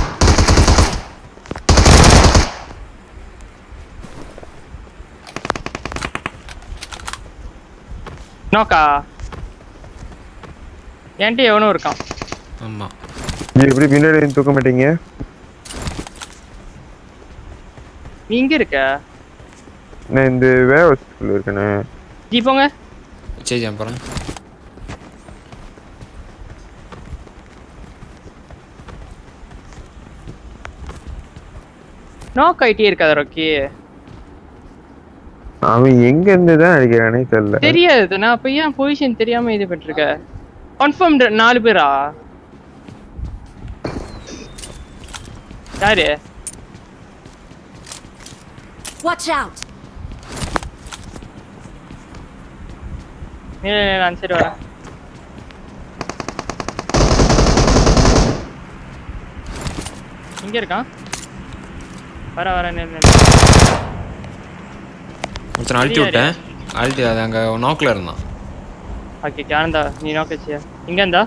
நோக்கா என்கிட்ட எவனும் இருக்கான் ஆமா நீ எப்படி பின்னாடி இருந்து தூக்க மாட்டீங்க நீ இங்க இருக்க நான் இந்த வேவ் ஹவுஸ்க்குள்ள இருக்கேனே ஜி போங்க சரி ஜி அப்புறம் நாக் ஆயிட்டே இருக்காத ரொக்கி அவன் எங்க இருந்து தான் அடிக்கிறானே தெரியல தெரியாது நான் அப்ப ஏன் பொசிஷன் தெரியாம இது பண்ணிருக்க கன்ஃபார்ம் நாலு பேரா யாரு Watch out. இல்ல, இல்ல, நான் சரி வரேன் இங்க இருக்கான் வர வர நின்னு ஒருத்தன் அழுத்தி நீ யாரு? விட்டேன் அழுத்தி அது அங்கே நாக்கில் இருந்தான் ஓகே கேனந்தா நீ நோக்கச்சியா இங்க இருந்தா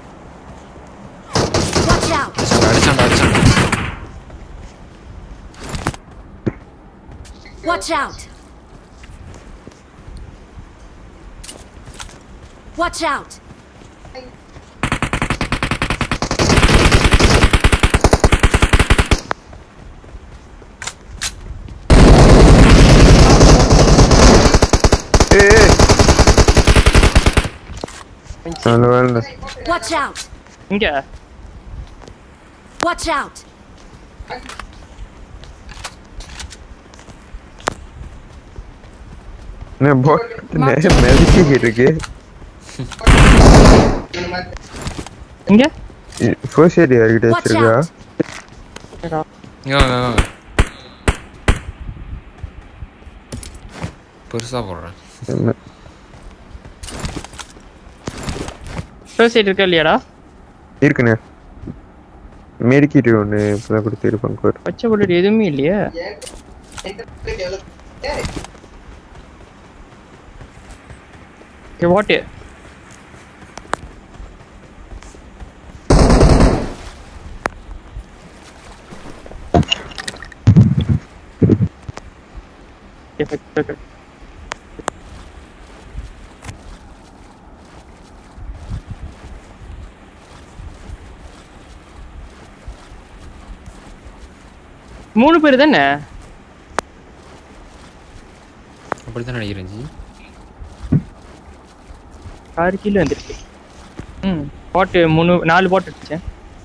Watch out! அடிச்சாண்டா அடிச்சாண்டா Watch out! Watch out! ஏய் நல்ல வேலை Watch out! இங்க Watch out! என்ன போட்டு மெதிக்கிட்டு இருக்கு இங்க ஃபர்ஸ்ட் எய்ட் யார்கிட்ட Watch வச்சிருக்கா out! இங்கே வாங்க இங்க வாங்க பெருசாக போடுறேன் என்ன ஃபர்ஸ்ட் சைடு இருக்கா இல்லையாடா இருக்குண்ணே மெடிக்கிட்டு ஒன்று இப்போதான் கொடுத்துருப்பாங்க பச்சை புல்லட் எதுவுமே இல்லையே ஓகே வாட்டு மூணு பேர் தானே அப்படி தான் நினைக்கிறேன் ஜி ஆறு கிலோ வந்துருச்சு ம் பாட்டு மூணு நாலு பாட்டு அடிச்சேன்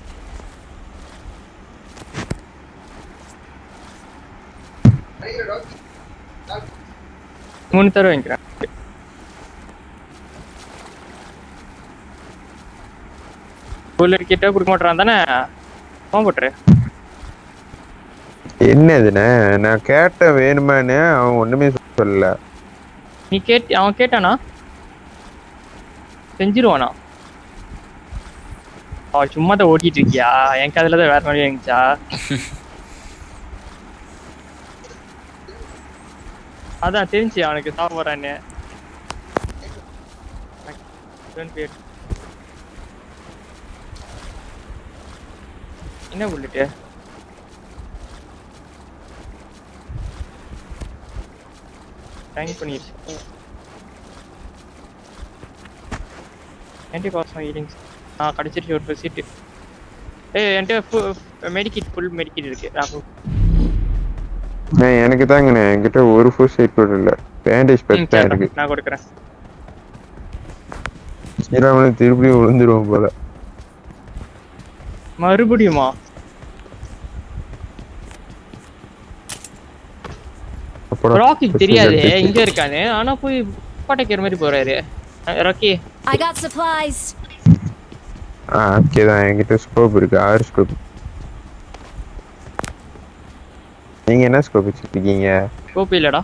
மூணு தடவை வாங்கிக்கிறேன் புல்லட் கிட்ட கொடுக்க மாட்டேறான் தானே போன் போட்டுரு என்ன இதுண்ணே நான் கேட்டேன் வேணுமான்னு அவன் ஒண்ணுமே சொல்லல நீ கேட் அவன் கேட்டானா செஞ்சிருவானா அவன் சும்மா தான் ஓட்டிட்டு இருக்கியா என் கதையில தான் வேற மாதிரி இருந்துச்சா அதான் தெரிஞ்சு அவனுக்கு சாப்பிட்றான்னு என்ன புல்லிட்டு டைம் பண்ணிடுச்சு ஆன்டி பாசம் ஹீலிங்ஸ் ஆ கடிச்சிருச்சு ஒரு சீட்டு ஏய் என்கிட்ட மெடிக்கிட் ஃபுல் மெடிக்கிட் இருக்கு ராகுல் நான் எனக்கு தாங்கண்ணே என்கிட்ட ஒரு ஃபுல் சைட் கூட இல்ல பேண்டேஜ் ம், பெட் தான் சரிடா, இருக்கு நான் கொடுக்குறேன் ஸ்ரீராமன் திருப்பியும் விழுந்துருவோம் போல மறுபடியுமா அப்புறம் ராக்கிக்கு தெரியாது இங்க இருக்கானு ஆனா போய் பட்டைக்கிற மாதிரி போறாரு ராக்கி I got supplies. ஆ ஓகே தான் என்கிட்ட ஸ்கோப் இருக்கு ஆறு ஸ்கோப் நீங்க என்ன ஸ்கோப் வச்சிருக்கீங்க கோப்பி இல்லடா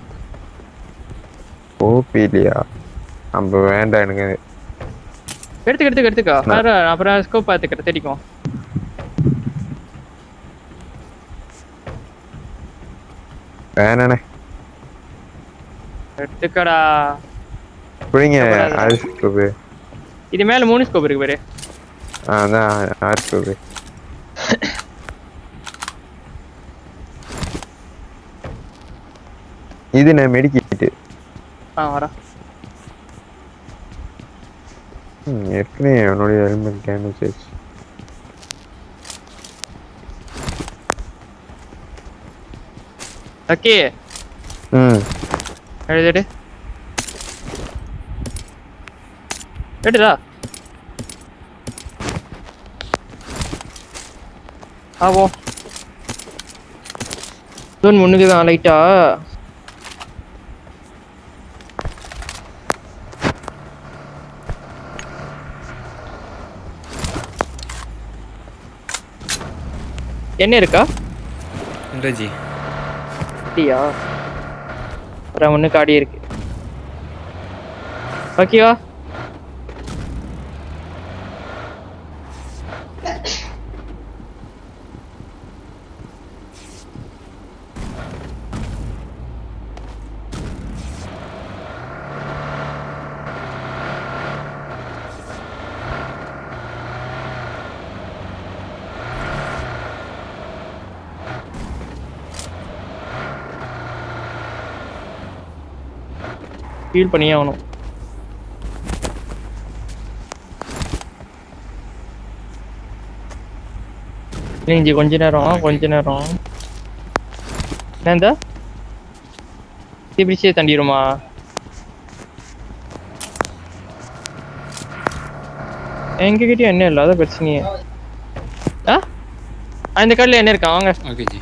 ஓபி இல்லையா நம்ம வேண்டாம் எனக்கு எடுத்துக்க எடுத்துக்க எடுத்துக்கோ வேற அப்புறம் ஸ்கோப் பார்த்துக்கிற தேடிக்கும் வேணாண்ணே எடுத்துக்கடா பிடிங்க ஆறு ஸ்கோப்பு இது மேல மூணு ஸ்கோப் இருக்கு பாரு ஆ அதான் ஆறு ஸ்கோப்பு இது நான் மெடிக்கிட்டு ஆ வரா ம் ஏற்கனவே என்னுடைய ஹெல்மெட் டேமேஜ் ஆயிடுச்சு ராக்கி ம் எழுது எடு எடுதா ஆவோ ஜோன் முன்னுக்கு தான் லைட்டா என்ன இருக்கா இல்லை ஜி அப்படியா அப்புறம் ஒன்று காடி இருக்கு ஓகேவா ஃபீல் பண்ணியே ஆகணும் இல்லைங்க கொஞ்ச நேரம் கொஞ்ச நேரம் என்னந்தா இப்படிச்சே தண்டிடுமா எங்ககிட்டயும் என்ன இல்லை அதான் பிரச்சனையே ஆ ஆ, இந்த கடையில் என்ன இருக்கா வாங்க ஓகே ஜி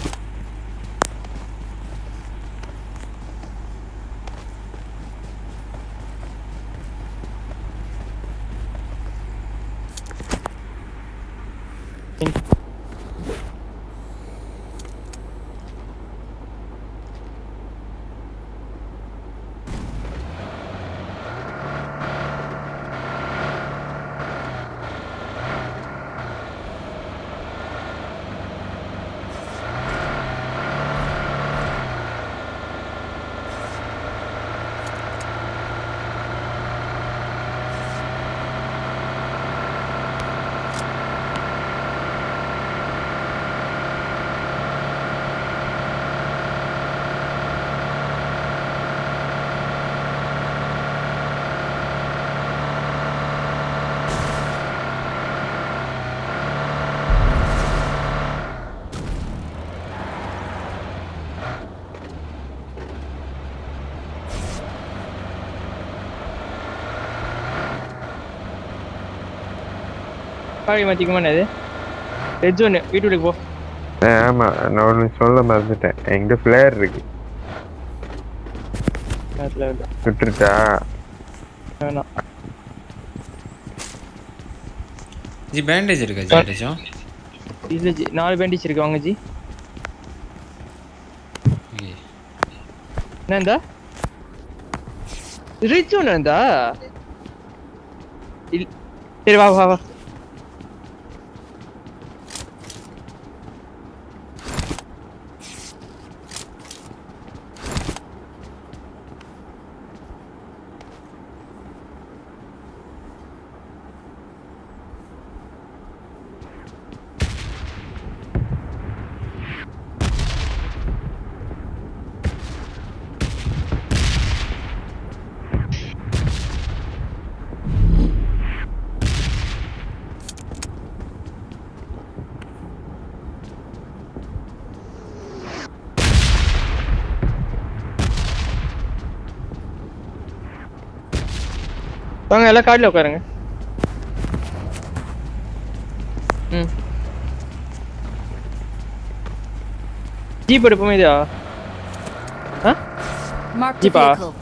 காவி மாற்றிக்குமா இது ரெட் ஜோனு வீட்டுக்கு போ ஆ, ஆமா நான் ஒன்று சொல்ல மறந்துட்டேன் எங்க ஃபிளேயர் இருக்கு நேரத்தில் இல்லை விட்டுருச்சா வேணாம் ஜி பேண்டேஜ் இருக்கா ஜி ஏதாச்சும் இல்லை ஜி நாலு பேண்டிச் இருக்கு வாங்க ஜி ஓகே என்னந்தா ரிச் ஒன்று இருந்தா இல் சரி வா வா வா வாங்க எல்லாம் கார்டில் உட்காருங்க ம் ஜீப் எடுப்போமே இதா ஆ Marked a Jeep-ஆ? vehicle.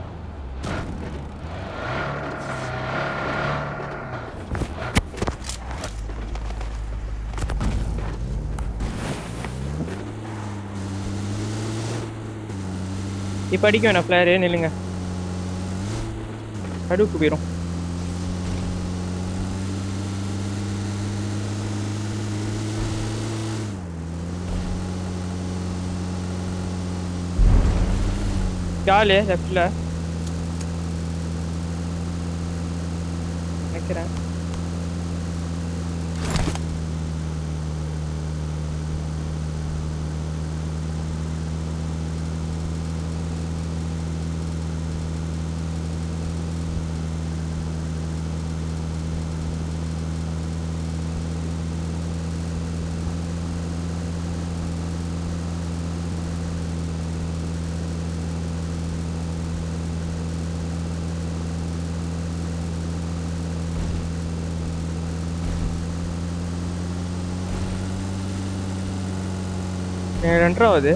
இப்போ அடிக்க வேணாம் ஃப்ளேரு நில்லுங்க நடுவுக்கு போயிடும் காலு லெஃப்டில் நினைக்கிறேன் எனக்கு ரெண்டராவது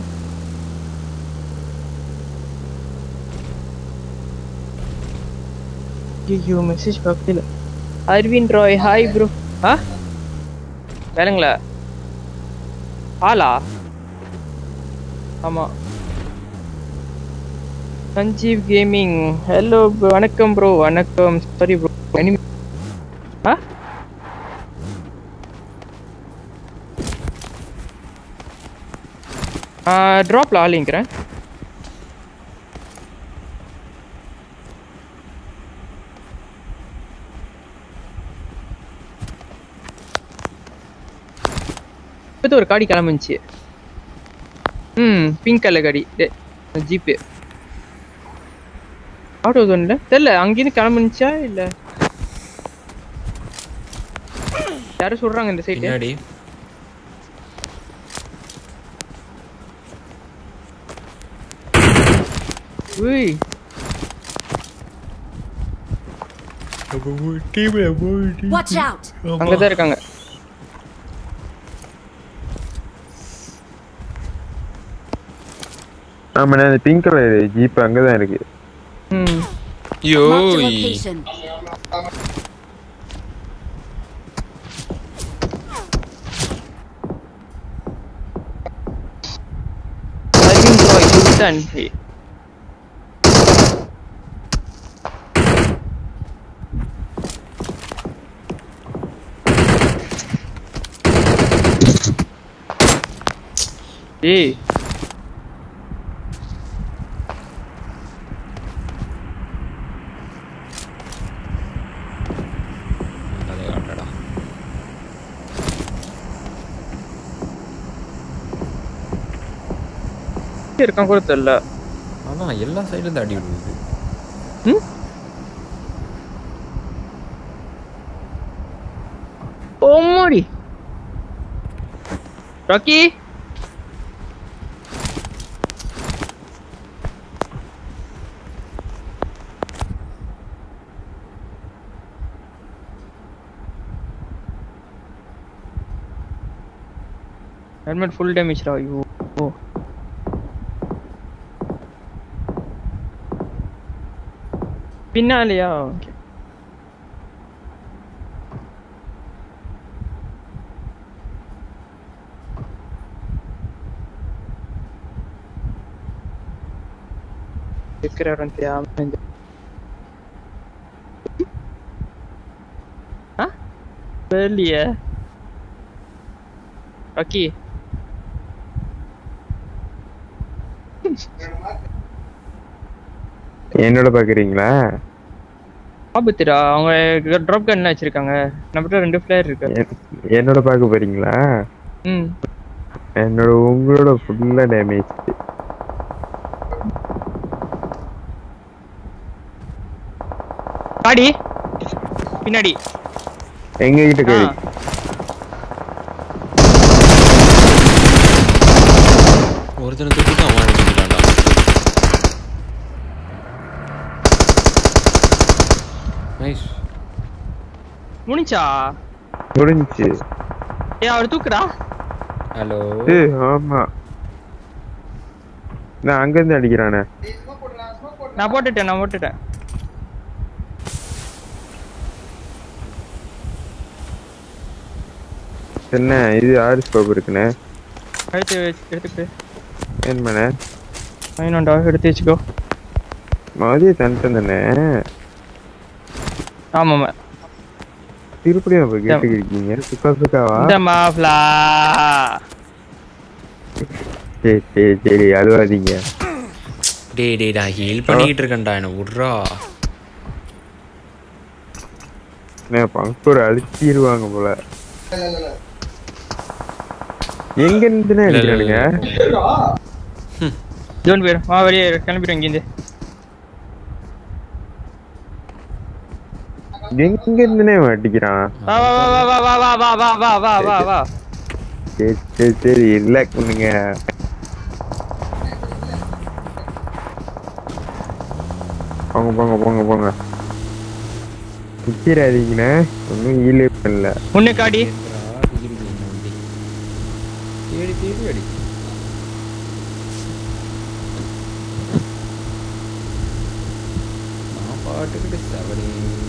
ஐயோ மெசேஜ் பார்க்கல அரவிந்த் ராய் ஹாய் ப்ரோ ஆ வேலைங்களா ஆளா ஆமாம் சஞ்சீவ் கேமிங் ஹலோ வணக்கம் ப்ரோ வணக்கம் சாரி ப்ரோ ஆ ட்ராப்ல ஆளிங்கிறேன் இப்போ ஒரு காடி கிளம்பிச்சு ம் பிங்க் கலர் காடி ஜீப்பு ஆட்டோ ஜோன்ல தெரியல அங்கேருந்து கிளம்புனுச்சா இல்ல யாரும் சொல்றாங்க இந்த சைடு பின்னாடி உய் Watch out! அங்கதான் இருக்காங்க ஆமாண்ணே அந்த பிங்க் கலர் ஜீப் அங்கதான் இருக்கு ம் ஐயோ Marked a location. Driving boy, Sultan. Hey. ஏய் அதை காட்டடா எங்க இருக்கான் கூட தெரியல அதான் எல்லா சைடுல இருந்து அடி விடுது ஓமோடி ராக்கி ஹெல்மெட் ஃபுல் டேமேஜ்டா ஐயோ ஓ பின்னாலையா ஓகே இருக்கிற இடம் தெரியாம இந்த- ஆ வெளிய ஓகே என்னோட பாக்குறீங்களா ஆபத்துடா அவங்க ட்ராப் கன் வச்சிருக்காங்க நம்மகிட்ட ரெண்டு ஃபிளேயர் இருக்கு என்- என்னோட பார்க்க போறீங்களா ம் என்னோட உங்களோட ஃபுல்லா டேமேஜ் காடி பின்னாடி எங்க கிட்ட ஆ கறி ஒருத்தனை தூக்கிட்டு அவன் அடிச்சுட்டான்டா நைஸ் முடிஞ்சா முடிஞ்சுச்சு ஏ அவர் தூக்குடா ஹலோ ஏ ஆமா நான் அங்க இருந்து அடிக்கிறானே நான் போட்டுட்டேன் நான் போட்டுட்டேன் என்ன இது ஆறு ஸ்கோப் இருக்குண்ணே எடுத்து வச்சு- எடுத்துக்கிட்டு என்னண்ணே வேணும்டா எடுத்து வச்சுக்கோ மதிய தனிட்டம் தானே ஆமாம் திருப்படியும் அப்ப கேட்டு இருக்கீங்க சுக்கா சுக்காவா இந்த மாஃப்லா சரி சரி சரி அழுவாதீங்க டேய் டேய் நான் ஹீல் பண்ணிக்கிட்டு இருக்கேன்டா என்ன விட்றா என்ன பங்கூர் அழிச்சிருவாங்க போல எங்க இருந்துனே இல்ல, இல்ல, அடிக்கிறானுங்க ஜோன் பேர் வா வெளியே கிளம்பிடும் இங்கேருந்து எங்க இருந்துனே அவன் அடிக்கிறான் வா வா வா வா வா வா வா வா வா வா வா வா சரி சரி சரி இல்ல பண்ணுங்க போங்க போங்க போங்க போங்க நிக்கிறாதீங்கண்ணே ஒன்றும் ஈலே பண்ணல உன்னை காடி தேடி தேடி அடி நான் பாட்டுக்கிட்டு செவனே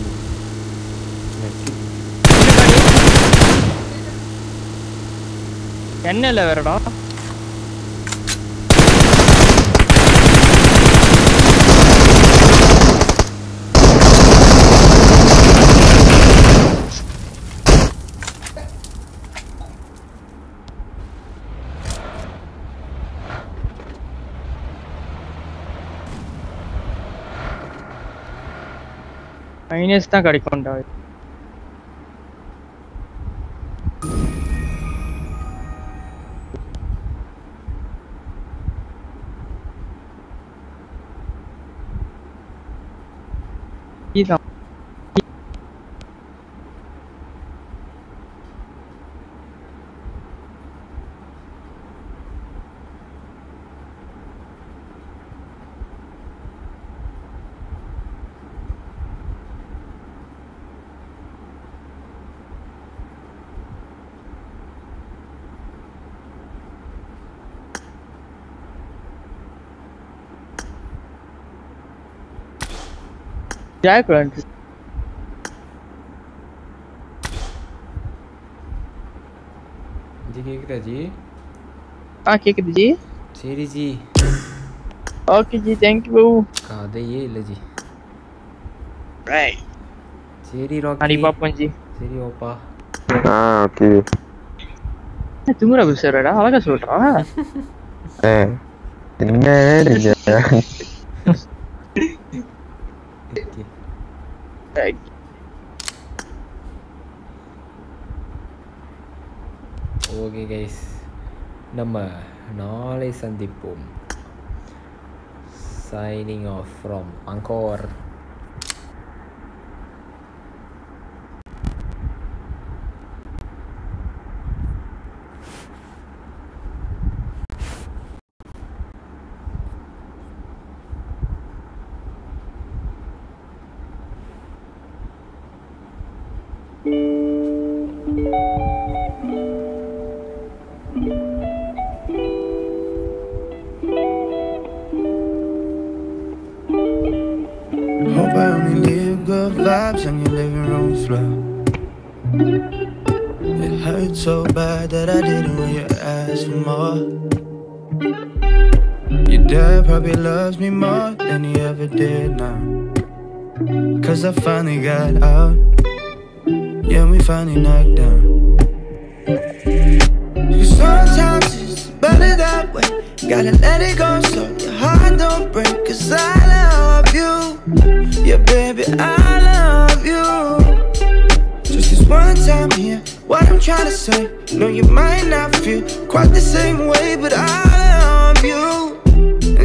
என்ன இல்லை வேறடா மைனஸ் தான் கிடைக்கும்டா இதான் ஜாக் வந்து ஜி கேக்குதா ஜி ஆ கேக்குது ஜி சரி ஜி ஓகே ஜி தேங்க்யூ கதையே இல்லை ஜி ரைட் சரி ராக்கி நாளைக்கு பார்ப்போம் ஜி சரி ஓப்பா ஆ ஓகே துங்குற பேசுறடா அழகா சொல்றா ஏ என்ன நீங்க ஓகே கைஸ் நம்ம நாளை சந்திப்போம் சைனிங் ஆஃப் ஃப்ரம் அங்கோர் Hope I only leave good vibes on your living room floor. It hurt so bad that I didn't want you to ask for more. Your dad probably loves me more than he ever did now. Cause I finally got out. Yeah, we finally knocked down. Cause sometimes it's better that way. Gotta let it go so your heart don't break. Cause I love you. Yeah, baby, I love you. Just this one time here, what I'm trying to say. No, you might not feel quite the same way, but I love you.